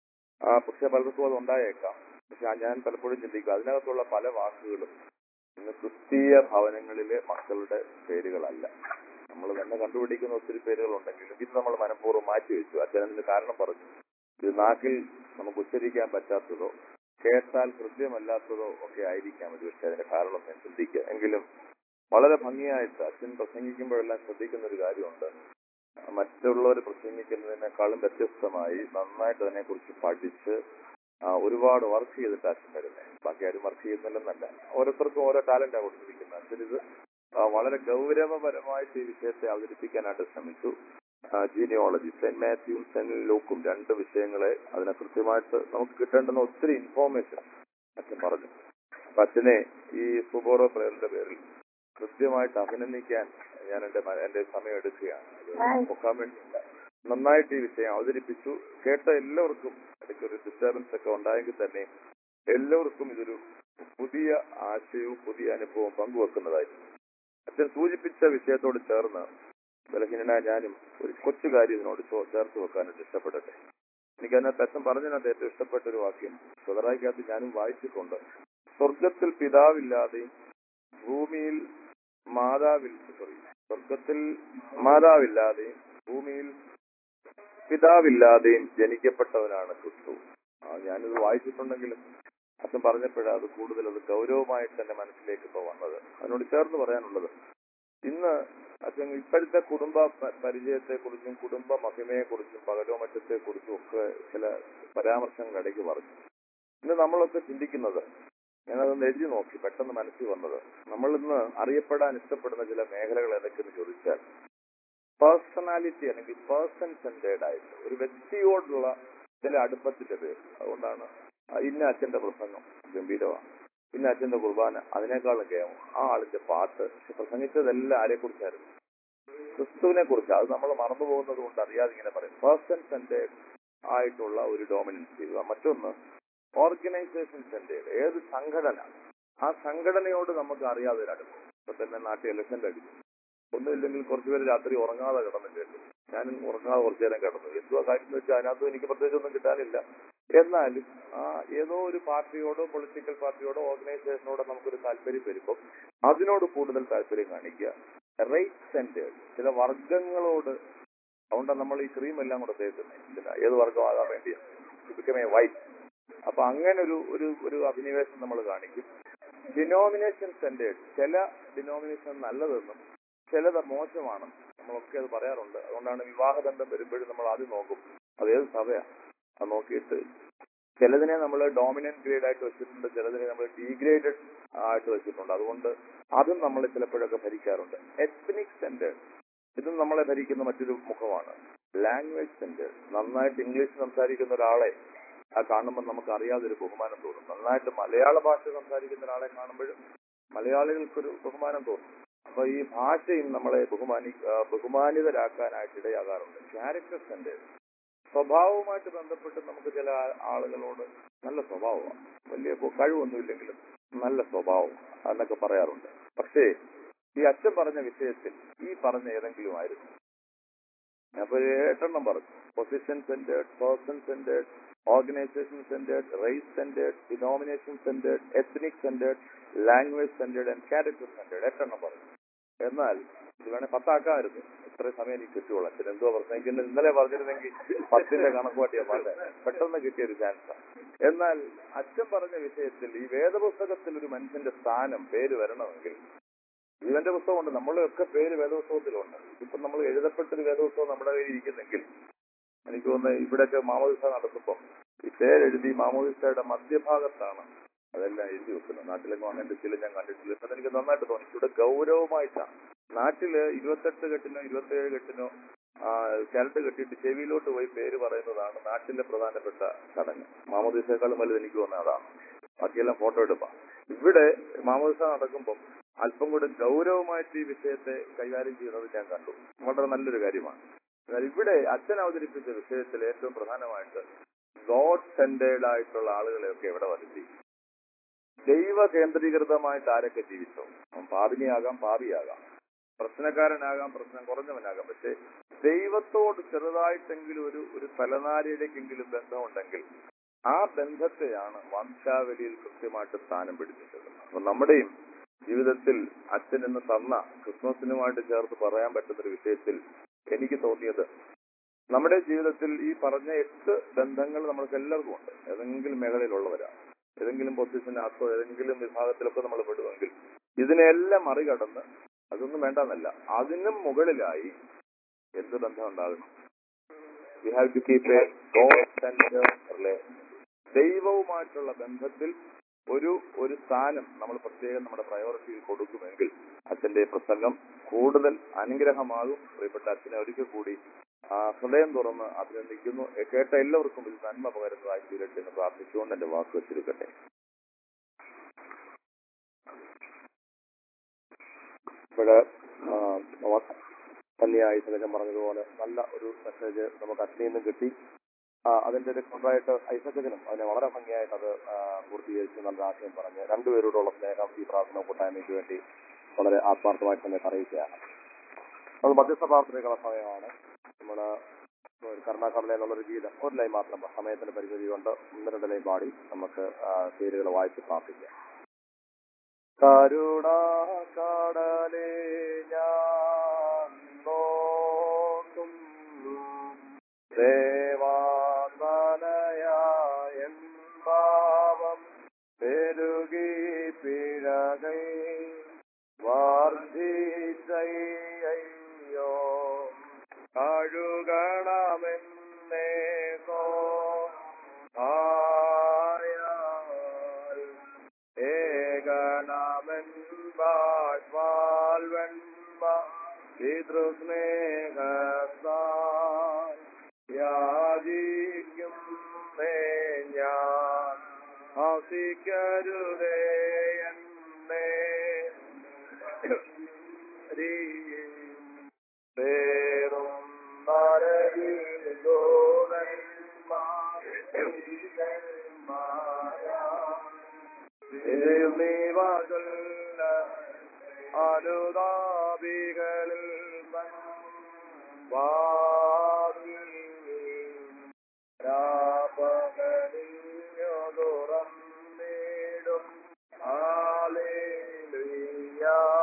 ആ പക്ഷെ പലർക്കും അത് ഉണ്ടായേക്കാം പക്ഷെ ആ ഞാൻ പലപ്പോഴും ചിന്തിക്കും അതിനകത്തുള്ള പല വാക്കുകളും ഇന്ന് ക്രിസ്തീയ ഭവനങ്ങളിലെ മക്കളുടെ പേരുകളല്ല നമ്മൾ തന്നെ കണ്ടുപിടിക്കുന്ന ഒത്തിരി പേരുകളുണ്ടെങ്കിലും ഇത് നമ്മൾ മനഃപൂർവ്വം മാറ്റിവെച്ചു അച്ഛൻ അതിന് കാരണം പറഞ്ഞു ഇത് നാക്കിൽ നമുക്ക് ഉച്ചരിക്കാൻ പറ്റാത്തതോ കേട്ടാൽ കൃത്യമല്ലാത്തതോ ഒക്കെ ആയിരിക്കാം ഒരു പക്ഷേ അതിന്റെ കാരണം ഞാൻ ചിന്തിക്കുക എങ്കിലും വളരെ ഭംഗിയായിട്ട് അച്ഛൻ പ്രസംഗിക്കുമ്പോഴെല്ലാം ശ്രദ്ധിക്കുന്ന ഒരു കാര്യമുണ്ട് മറ്റുള്ളവർ പ്രസംഗിക്കുന്നതിനേക്കാളും വ്യത്യസ്തമായി നന്നായിട്ട് അതിനെക്കുറിച്ച് പഠിച്ച് ആ, ഒരുപാട് വർക്ക് ചെയ്തിട്ട് അച്ഛൻ വരുന്നത് ബാക്കി ആരും വർക്ക് ചെയ്യുന്നില്ലെന്നല്ല ഓരോരുത്തർക്കും ഓരോ ടാലന്റാണ് കൊടുത്തിരിക്കുന്നത് അച്ഛൻ ഇത് ആ, വളരെ ഗൗരവപരമായിട്ട് ഈ വിഷയത്തെ അവതരിപ്പിക്കാനായിട്ട് ശ്രമിച്ചു ജീനിയോളജി സെന്റ് മാത്യുവും സെന്റ് ലൂക്കും രണ്ട് വിഷയങ്ങളെ അതിനെ കൃത്യമായിട്ട് നമുക്ക് കിട്ടേണ്ടുന്ന ഒത്തിരി ഇൻഫോർമേഷൻ അച്ഛൻ പറഞ്ഞു അപ്പൊ അച്ഛനെ ഈ സുബോറോ പ്രേയറിന്റെ പേരിൽ കൃത്യമായിട്ട് അഭിനന്ദിക്കാൻ ഞാൻ എന്റെ മ- എന്റെ സമയം എടുക്കുകയാണ് അത് പൊക്കാൻ വേണ്ടിയില്ല നന്നായിട്ട് ഈ വിഷയം അവതരിപ്പിച്ചു കേട്ട എല്ലാവർക്കും ഇടയ്ക്ക് ഒരു ഡിസ്റ്റർബൻസ് ഒക്കെ ഉണ്ടായെങ്കിൽ തന്നെ എല്ലാവർക്കും ഇതൊരു പുതിയ ആശയവും പുതിയ അനുഭവവും പങ്കുവെക്കുന്നതായിരുന്നു അച്ഛൻ സൂചിപ്പിച്ച വിഷയത്തോട് ചേർന്ന് ബലഹീനനായ ഞാനും ഒരു കൊച്ചു കാര്യം ഇതിനോട് ചോ- ചേർത്ത് വെക്കാനായിട്ട് ഇഷ്ടപ്പെടട്ടെ എനിക്കതിനകത്ത് അച്ഛൻ പറഞ്ഞതിനകത്ത് ഏറ്റവും ഇഷ്ടപ്പെട്ട ഒരു വാക്യം സ്വതറായിക്കകത്ത് ഞാനും വായിച്ചിട്ടുണ്ട് സ്വർഗത്തിൽ പിതാവില്ലാതെയും ഭൂമിയിൽ മാതാവിൽ സോറി സ്വർഗത്തിൽ മാതാവില്ലാതെയും ഭൂമിയിൽ പിതാവില്ലാതെയും ജനിക്കപ്പെട്ടവനാണ് ക്രിസ്തു ആ, ഞാനിത് വായിച്ചിട്ടുണ്ടെങ്കിലും അച്ഛൻ പറഞ്ഞപ്പോഴാണ് അത് കൂടുതൽ അത് ഗൗരവമായിട്ട് തന്നെ മനസ്സിലേക്ക് ഇപ്പൊ വന്നത് അതിനോട് ചേർന്ന് പറയാനുള്ളത് ഇന്ന് അച്ഛൻ ഇപ്പോഴത്തെ കുടുംബ പ- പരിചയത്തെക്കുറിച്ചും കുടുംബ മഹിമയെക്കുറിച്ചും പകലോമറ്റത്തെക്കുറിച്ചും ഒക്കെ ചില പരാമർശങ്ങൾ ഇടയ്ക്ക് പറഞ്ഞു ഇന്ന് നമ്മളൊക്കെ ചിന്തിക്കുന്നത് ഞാനതൊന്ന് എഴുതി നോക്കി പെട്ടെന്ന് മനസ്സിൽ വന്നത് നമ്മൾ ഇന്ന് അറിയപ്പെടാൻ ഇഷ്ടപ്പെടുന്ന ചില മേഖലകൾ ഏതൊക്കെയെന്ന് ചോദിച്ചാൽ പേഴ്സണാലിറ്റി അല്ലെങ്കിൽ പേഴ്സൺ സെന്റേഡ് ആയിട്ട് ഒരു വ്യക്തിയോടുള്ള ചില അടുപ്പത്തിന്റെ പേര് അതുകൊണ്ടാണ് ആ ഇന്ന അച്ഛന്റെ പ്രസംഗം ഗംഭീരമാണ് ഇന്ന അച്ഛന്റെ കുർബാന അതിനേക്കാളും കേമം ആ ആളിന്റെ പാട്ട് പക്ഷെ പ്രസംഗിച്ചതെല്ലാം ആരെ കുറിച്ചായിരുന്നു ക്രിസ്തുവിനെ കുറിച്ച് അത് നമ്മൾ മറന്നു പോകുന്നത് കൊണ്ട് അറിയാതെ ഇങ്ങനെ പറയും പേഴ്സൺ സെന്റേഡ് ആയിട്ടുള്ള ഒരു ഡോമിനൻസ് ചെയ്യുക മറ്റൊന്ന് ഓർഗനൈസേഷൻ സെന്റേഡ് ഏത് സംഘടന ആ സംഘടനയോട് നമുക്ക് അറിയാതെ ഒരു അടുപ്പം ഇപ്പൊ തന്നെ നാട്ടിൽ ഇലക്ഷന്റെ അടിച്ചു ഒന്നുമില്ലെങ്കിൽ കുറച്ചുപേര് രാത്രി ഉറങ്ങാതെ കിടന്നിട്ടുണ്ട് ഞാനും ഉറങ്ങാതെ കുറച്ചു നേരം കിടന്നു എന്തുവാ കാര്യം എന്ന് വെച്ചാൽ അതിനകത്ത് എനിക്ക് പ്രത്യേകിച്ചൊന്നും കിട്ടാനില്ല എന്നാലും ആ ഏതോ ഒരു പാർട്ടിയോടോ പൊളിറ്റിക്കൽ പാർട്ടിയോടോ ഓർഗനൈസേഷനോടോ നമുക്കൊരു താല്പര്യം വരുമ്പോൾ അതിനോട് കൂടുതൽ താല്പര്യം കാണിക്കുക റേറ്റ് സെന്റേഡ് ചില വർഗങ്ങളോട് അതുകൊണ്ടാണ് നമ്മൾ ഈ ക്രീം എല്ലാം കൂടെ തേക്കുന്നത് എന്തിനാ ഏത് വർഗമാകാൻ വേണ്ടിയാണ് വൈറ്റ് അപ്പൊ അങ്ങനെ ഒരു ഒരു ഒരു അഭിനിവേശം നമ്മൾ കാണിക്കും ഡിനോമിനേഷൻ സെന്റേഡ് ചില ഡിനോമിനേഷൻ നല്ലതെന്നും ചിലത് മോശമാണ് നമ്മളൊക്കെ അത് പറയാറുണ്ട് അതുകൊണ്ടാണ് വിവാഹബന്ധം വരുമ്പോഴും നമ്മൾ ആദ്യം നോക്കും അത് ഏത് സഭയാണ് അത് നോക്കിയിട്ട് ചിലതിനെ നമ്മൾ ഡോമിനന്റ് ഗ്രേഡ് ആയിട്ട് വെച്ചിട്ടുണ്ട് ചിലതിനെ നമ്മൾ ഡീഗ്രേഡഡ് ആയിട്ട് വെച്ചിട്ടുണ്ട് അതുകൊണ്ട് അതും നമ്മൾ ചിലപ്പോഴൊക്കെ ഭരിക്കാറുണ്ട് എത്നിക് സെന്റേഡ് ഇതും നമ്മളെ ഭരിക്കുന്ന മറ്റൊരു മുഖമാണ് ലാംഗ്വേജ് സെന്റേഡ് നന്നായിട്ട് ഇംഗ്ലീഷ് സംസാരിക്കുന്ന ഒരാളെ ആ കാണുമ്പോൾ നമുക്ക് അറിയാതെ ഒരു ബഹുമാനം തോന്നും നന്നായിട്ട് മലയാള ഭാഷ സംസാരിക്കുന്ന ഒരാളെ കാണുമ്പോഴും മലയാളികൾക്കൊരു ബഹുമാനം തോന്നും അപ്പൊ ഈ ഭാഷയും നമ്മളെ ബഹുമാനി ആ, ബഹുമാനിതരാക്കാനായിട്ട് ഇടയാകാറുണ്ട് ക്യാരക്ടർ സെന്റേഡ് സ്വഭാവവുമായിട്ട് ബന്ധപ്പെട്ട് നമുക്ക് ചില ആ- ആളുകളോട് നല്ല സ്വഭാവമാണ് വലിയ കൊ- കഴിവൊന്നുമില്ലെങ്കിലും നല്ല സ്വഭാവം എന്നൊക്കെ പറയാറുണ്ട് പക്ഷേ ഈ അച്ഛൻ പറഞ്ഞ വിഷയത്തിൽ ഈ പറഞ്ഞ ഏതെങ്കിലും ആയിരുന്നു അപ്പൊ ഒരു എട്ടെണ്ണം പറഞ്ഞു position centred person centred organisation centred race centred denomination centred ethnic centred language centred and character centred എട്ടെണ്ണം പറഞ്ഞു എന്നാൽ ഇത് വേണേ പത്താക്കാമായിരുന്നു ഇത്രയും സമയം എനിക്ക് കിട്ടുള്ളൂ അച്ഛൻ എന്തോ പറഞ്ഞെങ്കിൽ ഇന്നലെ പറഞ്ഞിരുന്നെങ്കിൽ പത്തിന്റെ കണക്കുപാട്ടിയാ പറഞ്ഞത് പെട്ടെന്ന് കിട്ടിയ ഒരു ചാൻസാണ് എന്നാൽ അച്ഛൻ പറഞ്ഞ വിഷയത്തിൽ ഈ വേദപുസ്തകത്തിൽ ഒരു മനുഷ്യന്റെ സ്ഥാനം പേര് വരണമെങ്കിൽ ജീവന്റെ പുസ്തകമുണ്ട് നമ്മളൊക്കെ പേര് വേദപുസ്തകത്തിലുണ്ട് ഇപ്പൊ നമ്മൾ എഴുതപ്പെട്ടൊരു വേദപുസ്തകം നമ്മുടെ കയ്യിൽ ഇരിക്കുന്നെങ്കിൽ എനിക്ക് തോന്നുന്നത് ഇവിടെയൊക്കെ മാമോദിസ നടത്തുമ്പോൾ ഈ പേരെഴുതി മാമോദിസയുടെ മധ്യഭാഗത്താണ് അതെല്ലാം എഴുതി വെക്കുന്നു നാട്ടിലൊക്കെ അങ്ങനെ ചില ഞാൻ കണ്ടിട്ടില്ല ഇപ്പൊ എനിക്ക് നന്നായിട്ട് തോന്നി ഇവിടെ ഗൗരവമായിട്ടാണ് നാട്ടില് ഇരുപത്തെട്ട് കെട്ടിനോ ഇരുപത്തേഴ് കെട്ടിനോ ആ, ചരട് കെട്ടിയിട്ട് ചെവിയിലോട്ട് പോയി പേര് പറയുന്നതാണ് നാട്ടിലെ പ്രധാനപ്പെട്ട ചടങ്ങ് മാമോദീസേക്കാളും വലുത് എനിക്ക് തോന്നുന്നത് അതാണ് ബാക്കിയെല്ലാം ഫോട്ടോ എടുപ്പാം ഇവിടെ മാമോദിസ നടക്കുമ്പം അല്പം കൂടെ ഗൗരവമായിട്ട് ഈ വിഷയത്തെ കൈകാര്യം ചെയ്യുന്നത് ഞാൻ കണ്ടു വളരെ നല്ലൊരു കാര്യമാണ് എന്നാൽ ഇവിടെ അച്ഛൻ അവതരിപ്പിച്ച വിഷയത്തിൽ ഏറ്റവും പ്രധാനമായിട്ട് ഗോഡ് സെന്റേഡ് ആയിട്ടുള്ള ആളുകളെയൊക്കെ ഇവിടെ വരുത്തി ദൈവ കേന്ദ്രീകൃതമായിട്ട് ആരൊക്കെ ജീവിച്ചോ അവൻ പാപിനിയാകാം പാപിയാകാം പ്രശ്നക്കാരനാകാം പ്രശ്നം കുറഞ്ഞവനാകാം പക്ഷെ ദൈവത്തോട് ചെറുതായിട്ടെങ്കിലും ഒരു ഒരു തലനാരിയിലേക്കെങ്കിലും ബന്ധമുണ്ടെങ്കിൽ ആ ബന്ധത്തെയാണ് വംശാവലിയിൽ കൃത്യമായിട്ട് സ്ഥാനം പിടിച്ചിട്ടുള്ളത് അപ്പൊ നമ്മുടെയും ജീവിതത്തിൽ അച്ഛൻ എന്ന് തന്ന ക്രിസ്മസിനുമായിട്ട് ചേർത്ത് പറയാൻ പറ്റുന്ന ഒരു വിഷയത്തിൽ എനിക്ക് തോന്നിയത് നമ്മുടെ ജീവിതത്തിൽ ഈ പറഞ്ഞ എട്ട് ബന്ധങ്ങൾ നമ്മൾക്ക് എല്ലാവർക്കും ഉണ്ട് ഏതെങ്കിലും മേഖലയിലുള്ളവരാണ് ഏതെങ്കിലും പൊസിഷനകത്തോ ഏതെങ്കിലും വിഭാഗത്തിലൊക്കെ നമ്മൾ പെടുമെങ്കിൽ ഇതിനെല്ലാം മറികടന്ന് അതൊന്നും വേണ്ടെന്നല്ല അതിനും മുകളിലായി എന്ത് ബന്ധം ഉണ്ടാകണം we have to keep a God centre relation ദൈവവുമായിട്ടുള്ള ബന്ധത്തിൽ ഒരു ഒരു സ്ഥാനം നമ്മൾ പ്രത്യേകം നമ്മുടെ പ്രയോറിറ്റിയിൽ കൊടുക്കുമെങ്കിൽ അച്ഛന്റെ പ്രസംഗം കൂടുതൽ അനുഗ്രഹമാകും പ്രിയപ്പെട്ട അച്ഛനെ ഒരിക്കൽ കൂടി ആ ഹൃദയം തുറന്ന് അഭിനന്ദിക്കുന്നു എ, കേട്ട എല്ലാവർക്കും ഇത് നന്മ പകരുന്നതായി തീരട്ടെ എന്ന് പ്രാർത്ഥിച്ചുകൊണ്ട് എന്റെ വാക്ക് വെച്ചിരിക്കട്ടെ ഇവിടെ തന്നെയായി സജൻ പറഞ്ഞതുപോലെ നല്ല ഒരു മെസ്സേജ് നമുക്ക് അച്ഛനിൽ നിന്നും കിട്ടി ആ, അതിന്റെ ഒരു കൊണ്ടായിട്ട് ഐസക്കനും അതിനെ വളരെ ഭംഗിയായിട്ട് അത് ആ, പൂർത്തീകരിച്ച് നല്ല ആശയം പറഞ്ഞ് രണ്ടുപേരോടുള്ള സ്നേഹം ഈ പ്രാർത്ഥന കൂട്ടായ്മയ്ക്ക് വേണ്ടി വളരെ ആത്മാർത്ഥമായിട്ട് തന്നെ അറിയിക്കുകയാണ് അത് മധ്യസ്ഥ പ്രാർത്ഥനയ്ക്കുള്ള സമയമാണ് നമ്മള് ഒരു കരുണാകർണ എന്നുള്ളൊരു ഗീതം ഒരു ലൈൻ മാത്രം സമയത്തിന്റെ പരിമിതി കൊണ്ട് ഒന്ന് രണ്ട് ലൈൻ പാടി നമുക്ക് ആ, പേരുകൾ വായിച്ച് പ്രാർത്ഥിക്കാം കരുണാ കടലേ ഞാൻ നോക്കും ദേവാനയായ പാവം പെരുകി പിഴകൈ വർദ്ധിച്ചയ്യോ കഴുകണമെന്നേ സോ ആയാൽ ഏകനാമൻ വാഴ്വാൽവൻമ പിതൃസ്നേഹത്താൽ യാചിക്കും മേ ഞാൻ ഹസിക്കരുതേ എന്നെ പേറും അനുതാപികളിൽ വാങ്ങി തുറന്നിടും ആലേലുയ്യ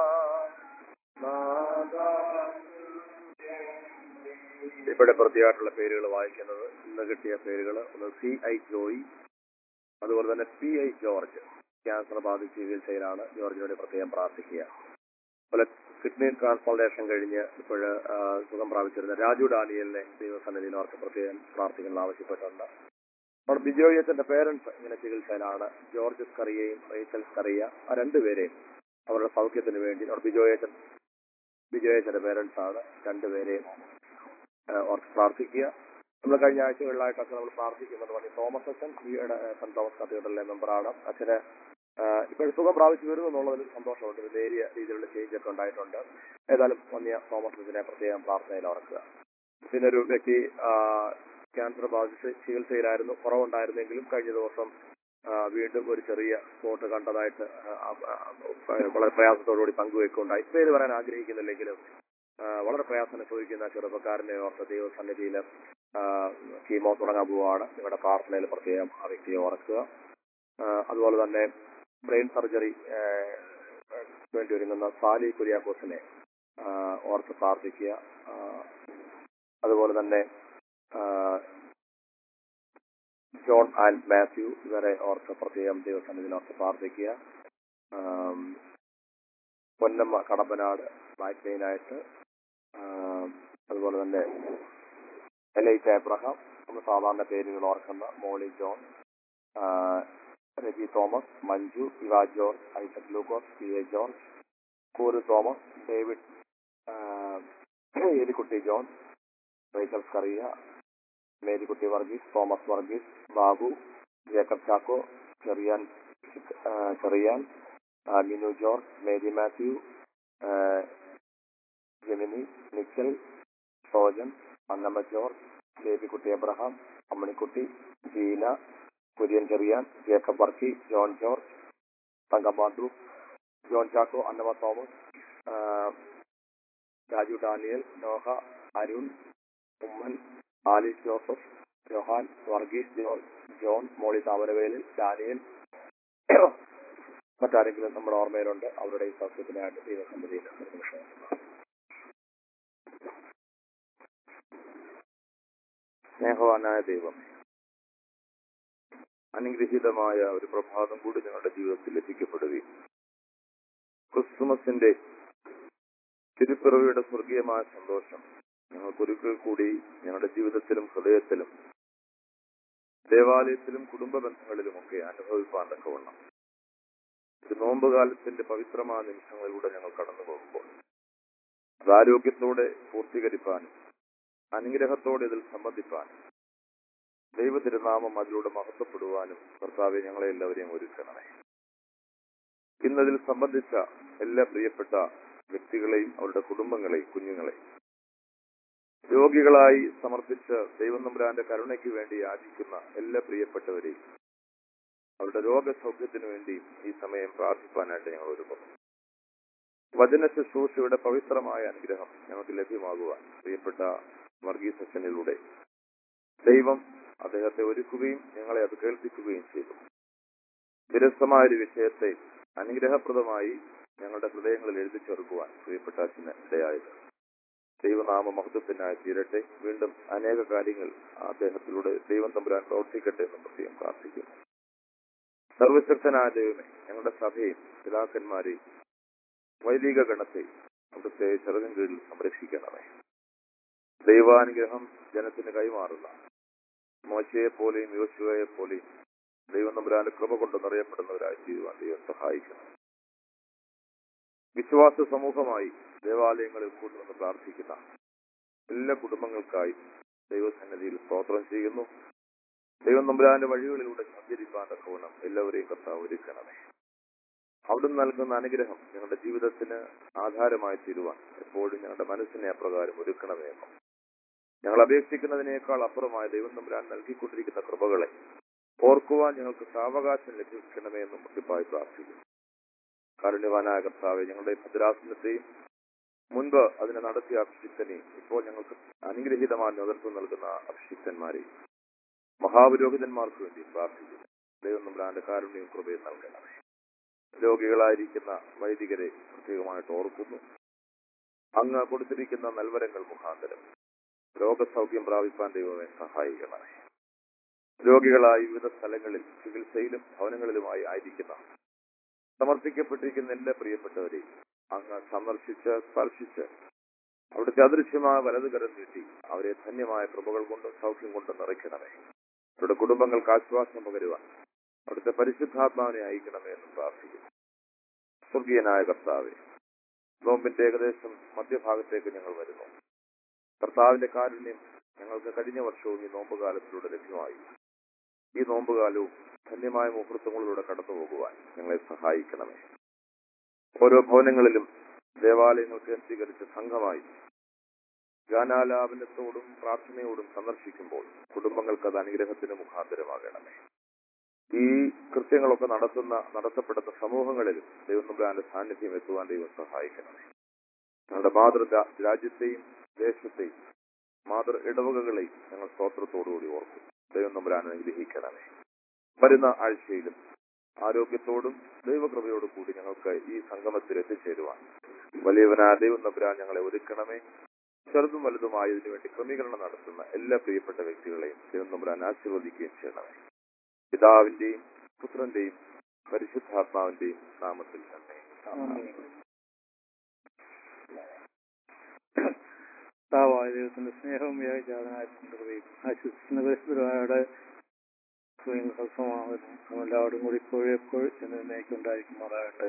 ഇവിടെ പ്രതിയായിട്ടുള്ള പേരുകൾ വായിക്കുന്നത് ഇന്ന് കിട്ടിയ പേരുകൾ ഒന്ന് സി ഐ ജോയി അതുപോലെ തന്നെ പി ഐ ജോർജ് ക്യാൻസർ ബാധിച്ച് ചികിത്സയിലാണ് ജോർജിനോട് പ്രത്യേകം പ്രാർത്ഥിക്കുക അതുപോലെ കിഡ്നി ട്രാൻസ്പ്ലാന്റേഷൻ കഴിഞ്ഞ് ഇപ്പോൾ സുഖം പ്രാപിച്ചിരുന്ന രാജു ഡാനിയലിനെ ദൈവസന്നിധിയിൽ അവർക്ക് പ്രത്യേകം പ്രാർത്ഥിക്കണം ആവശ്യപ്പെട്ടുണ്ട് അവിടെ ബിജോയച്ചന്റെ പേരൻസ് ഇങ്ങനെ ചികിത്സയിലാണ് ജോർജ് സ്കറിയയും റേച്ചൽ സ്കറിയ ആ രണ്ടുപേരെയും അവരുടെ സൗഖ്യത്തിന് വേണ്ടി അവിടെ ബിജോയച്ചൻ ബിജോയച്ചന്റെ പേരൻസ് ആണ് രണ്ടുപേരെയും ആ, ഓർത്ത് പ്രാർത്ഥിക്കുക നമ്മൾ കഴിഞ്ഞ ആഴ്ചകളിലായിട്ടൊക്കെ നമ്മൾ പ്രാർത്ഥിക്കുന്നത് പറഞ്ഞ തോമസ് അച്ഛൻ ഈയിടെ സെന്റ് തോമസ് കത്തീഡ്രലിലെ മെമ്പറാണ് അച്ഛന് ഇപ്പോൾ സുഖം പ്രാപിച്ചു വരുന്നു എന്നുള്ളതിൽ സന്തോഷമുണ്ട് ഒരു നേരിയ രീതിയിലുള്ള ചേഞ്ച് ഒക്കെ ഉണ്ടായിട്ടുണ്ട് ഏതായാലും വന്നിയ തോമസ് അച്ഛനെ പ്രത്യേകം പ്രാർത്ഥനയിൽ ഓർക്കുക പിന്നെ ഒരു വ്യക്തി ക്യാൻസർ ബാധിച്ച് ചികിത്സയിലായിരുന്നു കുറവുണ്ടായിരുന്നെങ്കിലും കഴിഞ്ഞ ദിവസം ആ, വീണ്ടും ഒരു ചെറിയ സ്പോട്ട് കണ്ടതായിട്ട് ആ, ആ, ആ, വളരെ പ്രയാസത്തോടുകൂടി പങ്കുവെക്കുകയുണ്ടായി പേര് പറയാൻ ആഗ്രഹിക്കുന്നില്ലെങ്കിലും ആ, വളരെ പ്രയാസം അനുഭവിക്കുന്ന ചെറുപ്പക്കാരനെ ഓർത്ത് ദൈവസന്നിധിയിൽ കീമോ തുടങ്ങാൻ പോവുകയാണ് നിങ്ങളുടെ പ്രാർത്ഥനയിൽ പ്രത്യേകം ആ വ്യക്തിയെ ഓർക്കുക ആ, അതുപോലെ തന്നെ ബ്രെയിൻ സർജറി വേണ്ടി ഒരുങ്ങുന്ന സാലി കുര്യാക്കോസിനെ ആ, ഓർത്ത് പ്രാർത്ഥിക്കുക ആ, അതുപോലെ തന്നെ ആ, ജോൺ ആൻഡ് മാത്യു ഇവരെ ഓർത്ത് പ്രത്യേകം ദൈവസന്നിധിയിൽ ഓർത്ത് പ്രാർത്ഥിക്കുക ആം, പൊന്നമ്മ കടമ്പനാട് ബാക്ക് പെയിനായിട്ട് അതുപോലെ തന്നെ എലൈറ്റ് എബ്രഹാം നമ്മൾ സാധാരണ പേരുകൾ ഓർക്കുന്ന മോളി ജോൺ ആ, Reji Thomas Manju Eva George Isaac Lukose P A George കൂര് തോമസ് ഡേവിഡ് ആ, Elikutty John Rachel Kariya Marykutty Varghese Thomas Varghese Babu Jacob Chacko Cherian ആ, ചെറിയാൻ ആ, മിനു ജോർജ് മേരി മാത്യു ആ, Jemini Nikhil Sojan Annamma George Babykutty Abraham Ammanikutty Jeena Kurian Cherian Jacob Varkey John George തങ്കമാണ്ടു ജോൺ ചാക്കോ അന്നമ്മ തോമസ് ആ, Raju Daniel Noah Arun Oommen Alice Joseph Johan Varghese John John മോളി Thamaravelil Daniel മറ്റാരെങ്കിലും നമ്മുടെ ഓർമ്മയിലുണ്ട് അവരുടെ ഈ സൗഖ്യത്തിനായിട്ട് ദൈവസന്നിധിയിൽ ഒരു നിമിഷം സ്നേഹവാനായ ദൈവം അനുഗ്രഹീതമായ ഒരു പ്രഭാതം കൂടി ഞങ്ങളുടെ ജീവിതത്തിൽ ലഭിക്കപ്പെടുകയും ക്രിസ്തുമസിന്റെ തിരുപ്പിറവിയുടെ സ്വർഗീയമായ സന്തോഷം ഞങ്ങൾക്കൊരിക്കൽ കൂടി ഞങ്ങളുടെ ജീവിതത്തിലും ഹൃദയത്തിലും ദേവാലയത്തിലും കുടുംബ ബന്ധങ്ങളിലുമൊക്കെ അനുഭവിപ്പാൻ തക്കവണ്ണം ഒരു നോമ്പുകാലത്തിന്റെ പവിത്രമായ നിമിഷങ്ങളിലൂടെ ഞങ്ങൾ കടന്നു പോകുമ്പോൾ അത് ആരോഗ്യത്തോടെ പൂർത്തീകരിപ്പാനും അനുഗ്രഹത്തോടെ ഇതിൽ സംബന്ധിപ്പാനും ദൈവ തിരുനാമം അതിലൂടെ മഹത്വപ്പെടുവാനും കർത്താവെ ഞങ്ങളെ എല്ലാവരെയും ഒരുക്കണമേ ഇന്നതിൽ സംബന്ധിച്ച എല്ലാ പ്രിയപ്പെട്ട വ്യക്തികളെയും അവരുടെ കുടുംബങ്ങളെയും കുഞ്ഞുങ്ങളെയും രോഗികളായി സമർപ്പിച്ച് ദൈവം നമ്പുരാന്റെ കരുണയ്ക്ക് വേണ്ടി യാചിക്കുന്ന എല്ലാ പ്രിയപ്പെട്ടവരെയും അവരുടെ രോഗസൗഖ്യത്തിനു വേണ്ടി ഈ സമയം പ്രാർത്ഥിപ്പാനായിട്ട് ഞങ്ങൾ ഒരുങ്ങുന്നു വചന ശുശ്രൂഷയുടെ പവിത്രമായ അനുഗ്രഹം ഞങ്ങൾക്ക് ലഭ്യമാകുവാൻ പ്രിയപ്പെട്ട വർഗീസ് അച്ഛനിലൂടെ ദൈവം അദ്ദേഹത്തെ ഒരുക്കുകയും ഞങ്ങളെ അത് കേൾപ്പിക്കുകയും ചെയ്തു വിരസമായ ഒരു വിഷയത്തെ അനുഗ്രഹപ്രദമായി ഞങ്ങളുടെ ഹൃദയങ്ങളിൽ എഴുതി ചേർക്കുവാൻ പ്രിയപ്പെട്ട അച്ഛന് ഇടയായത് ദൈവനാമ മഹത്വത്തിനായി തീരട്ടെ വീണ്ടും അനേക കാര്യങ്ങൾ അദ്ദേഹത്തിലൂടെ ദൈവം തമ്പുരാൻ പ്രവർത്തിക്കട്ടെ എന്ന് പ്രത്യേകം പ്രാർത്ഥിക്കുന്നു സർവശക്തനായ ദൈവമേ ഞങ്ങളുടെ സഭയും പിതാക്കന്മാരെയും വൈദിക ഗണത്തെയും അവിടുത്തെ ചെറുതിൻ കീഴിൽ സംരക്ഷിക്കണമേ ദൈവാനുഗ്രഹം ജനത്തിന് കൈമാറുന്ന മോശയെ പോലെയും യോശുവയെ പോലെയും ദൈവം തമ്പുരാന്റെ കൃപ കൊണ്ട് നിറയപ്പെടുന്നവരായി തീരുവാൻ ദൈവം സഹായിക്കണം വിശ്വാസ സമൂഹമായി ദേവാലയങ്ങളിൽ കൂടുമെന്ന് പ്രാർത്ഥിക്കുന്ന എല്ലാ കുടുംബങ്ങൾക്കായി ദൈവസന്നിധിയിൽ സ്തോത്രം ചെയ്യുന്നു ദൈവം നമ്പുരാന്റെ വഴികളിലൂടെ സഞ്ചരിപ്പാൻ തക്കവണ്ണം എല്ലാവരെയും കർത്താവ് ഒരുക്കണമേ അവിടുന്ന് നൽകുന്ന അനുഗ്രഹം ഞങ്ങളുടെ ജീവിതത്തിന് ആധാരമായി തീരുവാൻ എപ്പോഴും ഞങ്ങളുടെ മനസ്സിനെ അപ്രകാരം ഒരുക്കണമേ എന്നും ഞങ്ങൾ അപേക്ഷിക്കുന്നതിനേക്കാൾ അപ്പുറമായ ദൈവം നമ്പുരാൻ നൽകിക്കൊണ്ടിരിക്കുന്ന കൃപകളെ ഓർക്കുവാൻ ഞങ്ങൾക്ക് സാവകാശം ലഭിക്കണമേ എന്നും മുട്ടിപ്പായി പ്രാർത്ഥിക്കുന്നു കാരുണ്യവാനായ കർത്താവെ ഞങ്ങളുടെ ഭദ്രാസനത്തെയും മുൻപ് അതിനെ നടത്തിയ അഭിഷിക്തനെയും ഇപ്പോൾ ഞങ്ങൾക്ക് അനുഗ്രഹീതമായ നേതൃത്വം നൽകുന്ന അഭിഷിക്തന്മാരെയും മഹാപുരോഹിതന്മാർക്ക് വേണ്ടി പ്രാർത്ഥിക്കുന്നു ദൈവം നമ്മുടെ കാരുണ്യവും കൃപയും നൽകണമേ രോഗികളായിരിക്കുന്ന വൈദികരെ പ്രത്യേകമായിട്ട് ഓർക്കുന്നു അങ്ങ് കൊടുത്തിരിക്കുന്ന നൽവരങ്ങൾ മുഖാന്തരം രോഗസൗഖ്യം പ്രാപിപ്പാൻ ദൈവമേ സഹായിക്കണമേ രോഗികളായി വിവിധ സ്ഥലങ്ങളിൽ ചികിത്സയിലും ഭവനങ്ങളിലുമായി ആയിരിക്കുന്ന സമർപ്പിക്കപ്പെട്ടിരിക്കുന്ന എല്ലാ പ്രിയപ്പെട്ടവരെയും അങ്ങ് സന്ദർശിച്ച് സ്പർശിച്ച് അവിടുത്തെ അദൃശ്യമായ വലതുകരം നീട്ടി അവരെ ധന്യമായ കൃപകൾ കൊണ്ട് സൗഖ്യം കൊണ്ട് നിറയ്ക്കണമേ അവരുടെ കുടുംബങ്ങൾക്ക് ആശ്വാസം പകരുവാൻ അവിടുത്തെ പരിശുദ്ധാത്മാവിനെ അയക്കണമേ എന്ന് പ്രാർത്ഥിക്കുന്നു സ്വർഗീയനായ കർത്താവെ നോമ്പിന്റെ ഏകദേശം മധ്യഭാഗത്തേക്ക് ഞങ്ങൾ വരുന്നു കർത്താവിന്റെ കാരുണ്യം ഞങ്ങൾക്ക് കഴിഞ്ഞ വർഷവും ഈ നോമ്പുകാലത്തിലൂടെ ലഭ്യമായി ഈ നോമ്പുകാലവും ധന്യമായ മുഹൂർത്തങ്ങളിലൂടെ കടന്നു പോകുവാൻ ഞങ്ങളെ സഹായിക്കണമേ ഓരോ ഭവനങ്ങളിലും ദേവാലയങ്ങൾ കേന്ദ്രീകരിച്ച സംഘമായി ഗാനാലാപനത്തോടും പ്രാർത്ഥനയോടും സന്ദർശിക്കുമ്പോൾ കുടുംബങ്ങൾക്ക് അത് അനുഗ്രഹത്തിന് മുഖാന്തരമാകണമേ ഈ കൃത്യങ്ങളൊക്കെ നടത്തുന്ന നടത്തപ്പെടുന്ന സമൂഹങ്ങളിലും ദൈവം നമ്പുരാന്റെ സാന്നിധ്യം എത്തുവാൻ ദൈവം സഹായിക്കണമേ ഞങ്ങളുടെ മാതൃ രാജ്യത്തെയും ദേശത്തെയും മാതൃ ഇടവകകളെയും ഞങ്ങൾ സ്തോത്രത്തോടുകൂടി ഓർക്കും ദൈവം നമ്പുരാൻ അനുഗ്രഹിക്കണമേ വരുന്ന ആഴ്ചയിലും ആരോഗ്യത്തോടും ദൈവകൃപയോടും കൂടി ഞങ്ങൾക്ക് ഈ സംഗമത്തിൽ എത്തിച്ചേരുവാൻ വലിയവനായ ദൈവം നമ്പുരാൻ ഞങ്ങളെ ഒരുക്കണമേ ചെറുതും വലുതുമായ ഇതിനു വേണ്ടി ക്രമീകരണം നടത്തുന്ന എല്ലാ പ്രിയപ്പെട്ട വ്യക്തികളെയും ദൈവം നമ്പുരാൻ ആശീർവദിക്കുകയും ചെയ്യണമേ പിതാവിന്റെയും പുത്രന്റെയും പരിശുദ്ധാത്മാവിന്റെയും നാമത്തിൽ തന്നെ ആമേൻ. കർത്താവായ ദൈവത്തിന്റെ സ്നേഹവും വ്യാജാതനായ കൃപയും ആശ്വസിക്കുന്ന പരിശുദ്ധരായുടെ സ്വയംസമാവനും എല്ലാവരും കൂടി ഇപ്പോഴും എപ്പോഴും എന്നേക്കുണ്ടായിരിക്കുമാറാകട്ടെ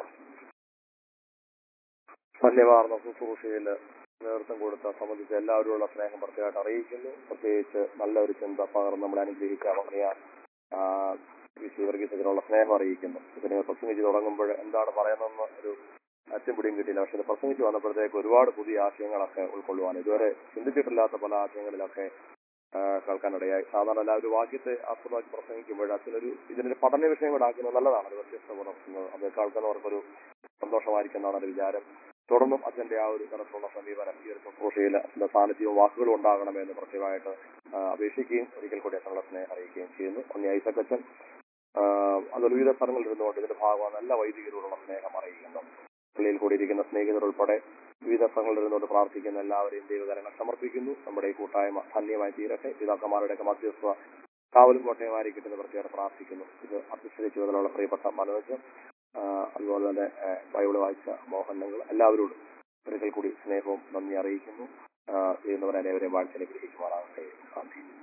ധന്യമാർന്ന ശുശ്രൂഷയിൽ നേതൃത്വം കൊടുത്ത സംബന്ധിച്ച് എല്ലാവരോടുള്ള സ്നേഹം പ്രത്യേകമായിട്ട് അറിയിക്കുന്നു പ്രത്യേകിച്ച് നല്ല ഒരു ചിന്ത പകർന്ന് നമ്മളെ അനുഗ്രഹിച്ച അവറിയ വിശുവർഗീസത്തിനുള്ള സ്നേഹം അറിയിക്കുന്നു ഇതിനെ പ്രസംഗിച്ച് തുടങ്ങുമ്പോൾ എന്താണ് പറയുന്നതെന്ന് ഒരു അച്ഛൻ പിടിയും കിട്ടിയില്ല പക്ഷെ ഇത് പ്രസംഗിച്ച് വന്നപ്പോഴത്തേക്ക് ഒരുപാട് പുതിയ ആശയങ്ങളൊക്കെ ഉൾക്കൊള്ളുവാൻ ഇതുവരെ ചിന്തിച്ചിട്ടില്ലാത്ത പല ആശയങ്ങളിലൊക്കെ ആ, കേൾക്കാനിടയായി സാധാരണ എല്ലാവരും വാക്യത്തെ ആസ്പദമാക്കി പ്രസംഗിക്കുമ്പോൾ അച്ഛനൊരു ഇതിനൊരു പഠന വിഷയം കൂടെ ആക്കുന്നത് നല്ലതാണ് അത് വ്യത്യസ്ത പുലർത്തുന്നത് അത് കേൾക്കുന്നവർക്കൊരു സന്തോഷമായിരിക്കും എന്നാണ് എൻ്റെ വിചാരം തുടർന്നും അച്ഛന്റെ ആ ഒരു തരത്തിലുള്ള സമീപനം ഈ ഒരു ശുശ്രൂഷയിൽ അച്ഛന്റെ സാന്നിധ്യവും വാക്കുകളും ഉണ്ടാകണമെന്ന് പ്രത്യേകമായിട്ട് ആ, അപേക്ഷിക്കുകയും ഒരിക്കൽ കൂടി അച്ഛനുള്ള സ്നേഹം അറിയിക്കുകയും ചെയ്യുന്നു ഒന്ന് ഐസക് അച്ഛൻ ആ, അത് വിവിധ സ്ഥലങ്ങളിൽ ഇരുന്നുകൊണ്ട് ഇതിന്റെ ഭാഗമാണ് നല്ല വൈദികരോടുള്ള സ്നേഹം അറിയിക്കുന്നു പള്ളിയിൽ കൂടിയിരിക്കുന്ന സ്നേഹിതർ ഉൾപ്പെടെ വിവിധ സ്ഥലങ്ങളിൽ ഇരുന്നുകൊണ്ട് പ്രാർത്ഥിക്കുന്ന എല്ലാവരെയും ദൈവകരങ്ങൾ സമർപ്പിക്കുന്നു നമ്മുടെ ഈ കൂട്ടായ്മ ധന്യമായി തീരട്ടെ പിതാക്കന്മാരുടെയൊക്കെ മധ്യസ്ഥ കാവലും കോട്ടയമായിരിക്കട്ടെ എന്ന് പ്രത്യേകം പ്രാർത്ഥിക്കുന്നു ഇത് അധ്യക്ഷത ചുമതലയുള്ള പ്രിയപ്പെട്ട മനോജ് ആ, അതുപോലെ തന്നെ ആ, ബൈബിൾ വായിച്ച മോഹനങ്ങൾ എല്ലാവരോടും ഒരിക്കൽ കൂടി സ്നേഹവും നന്ദി അറിയിക്കുന്നു ചെയ്യുന്നവരെ അനേവരെയും വാഴ്ച അനുഗ്രഹിക്കുമാറാകട്ടെ ആമേൻ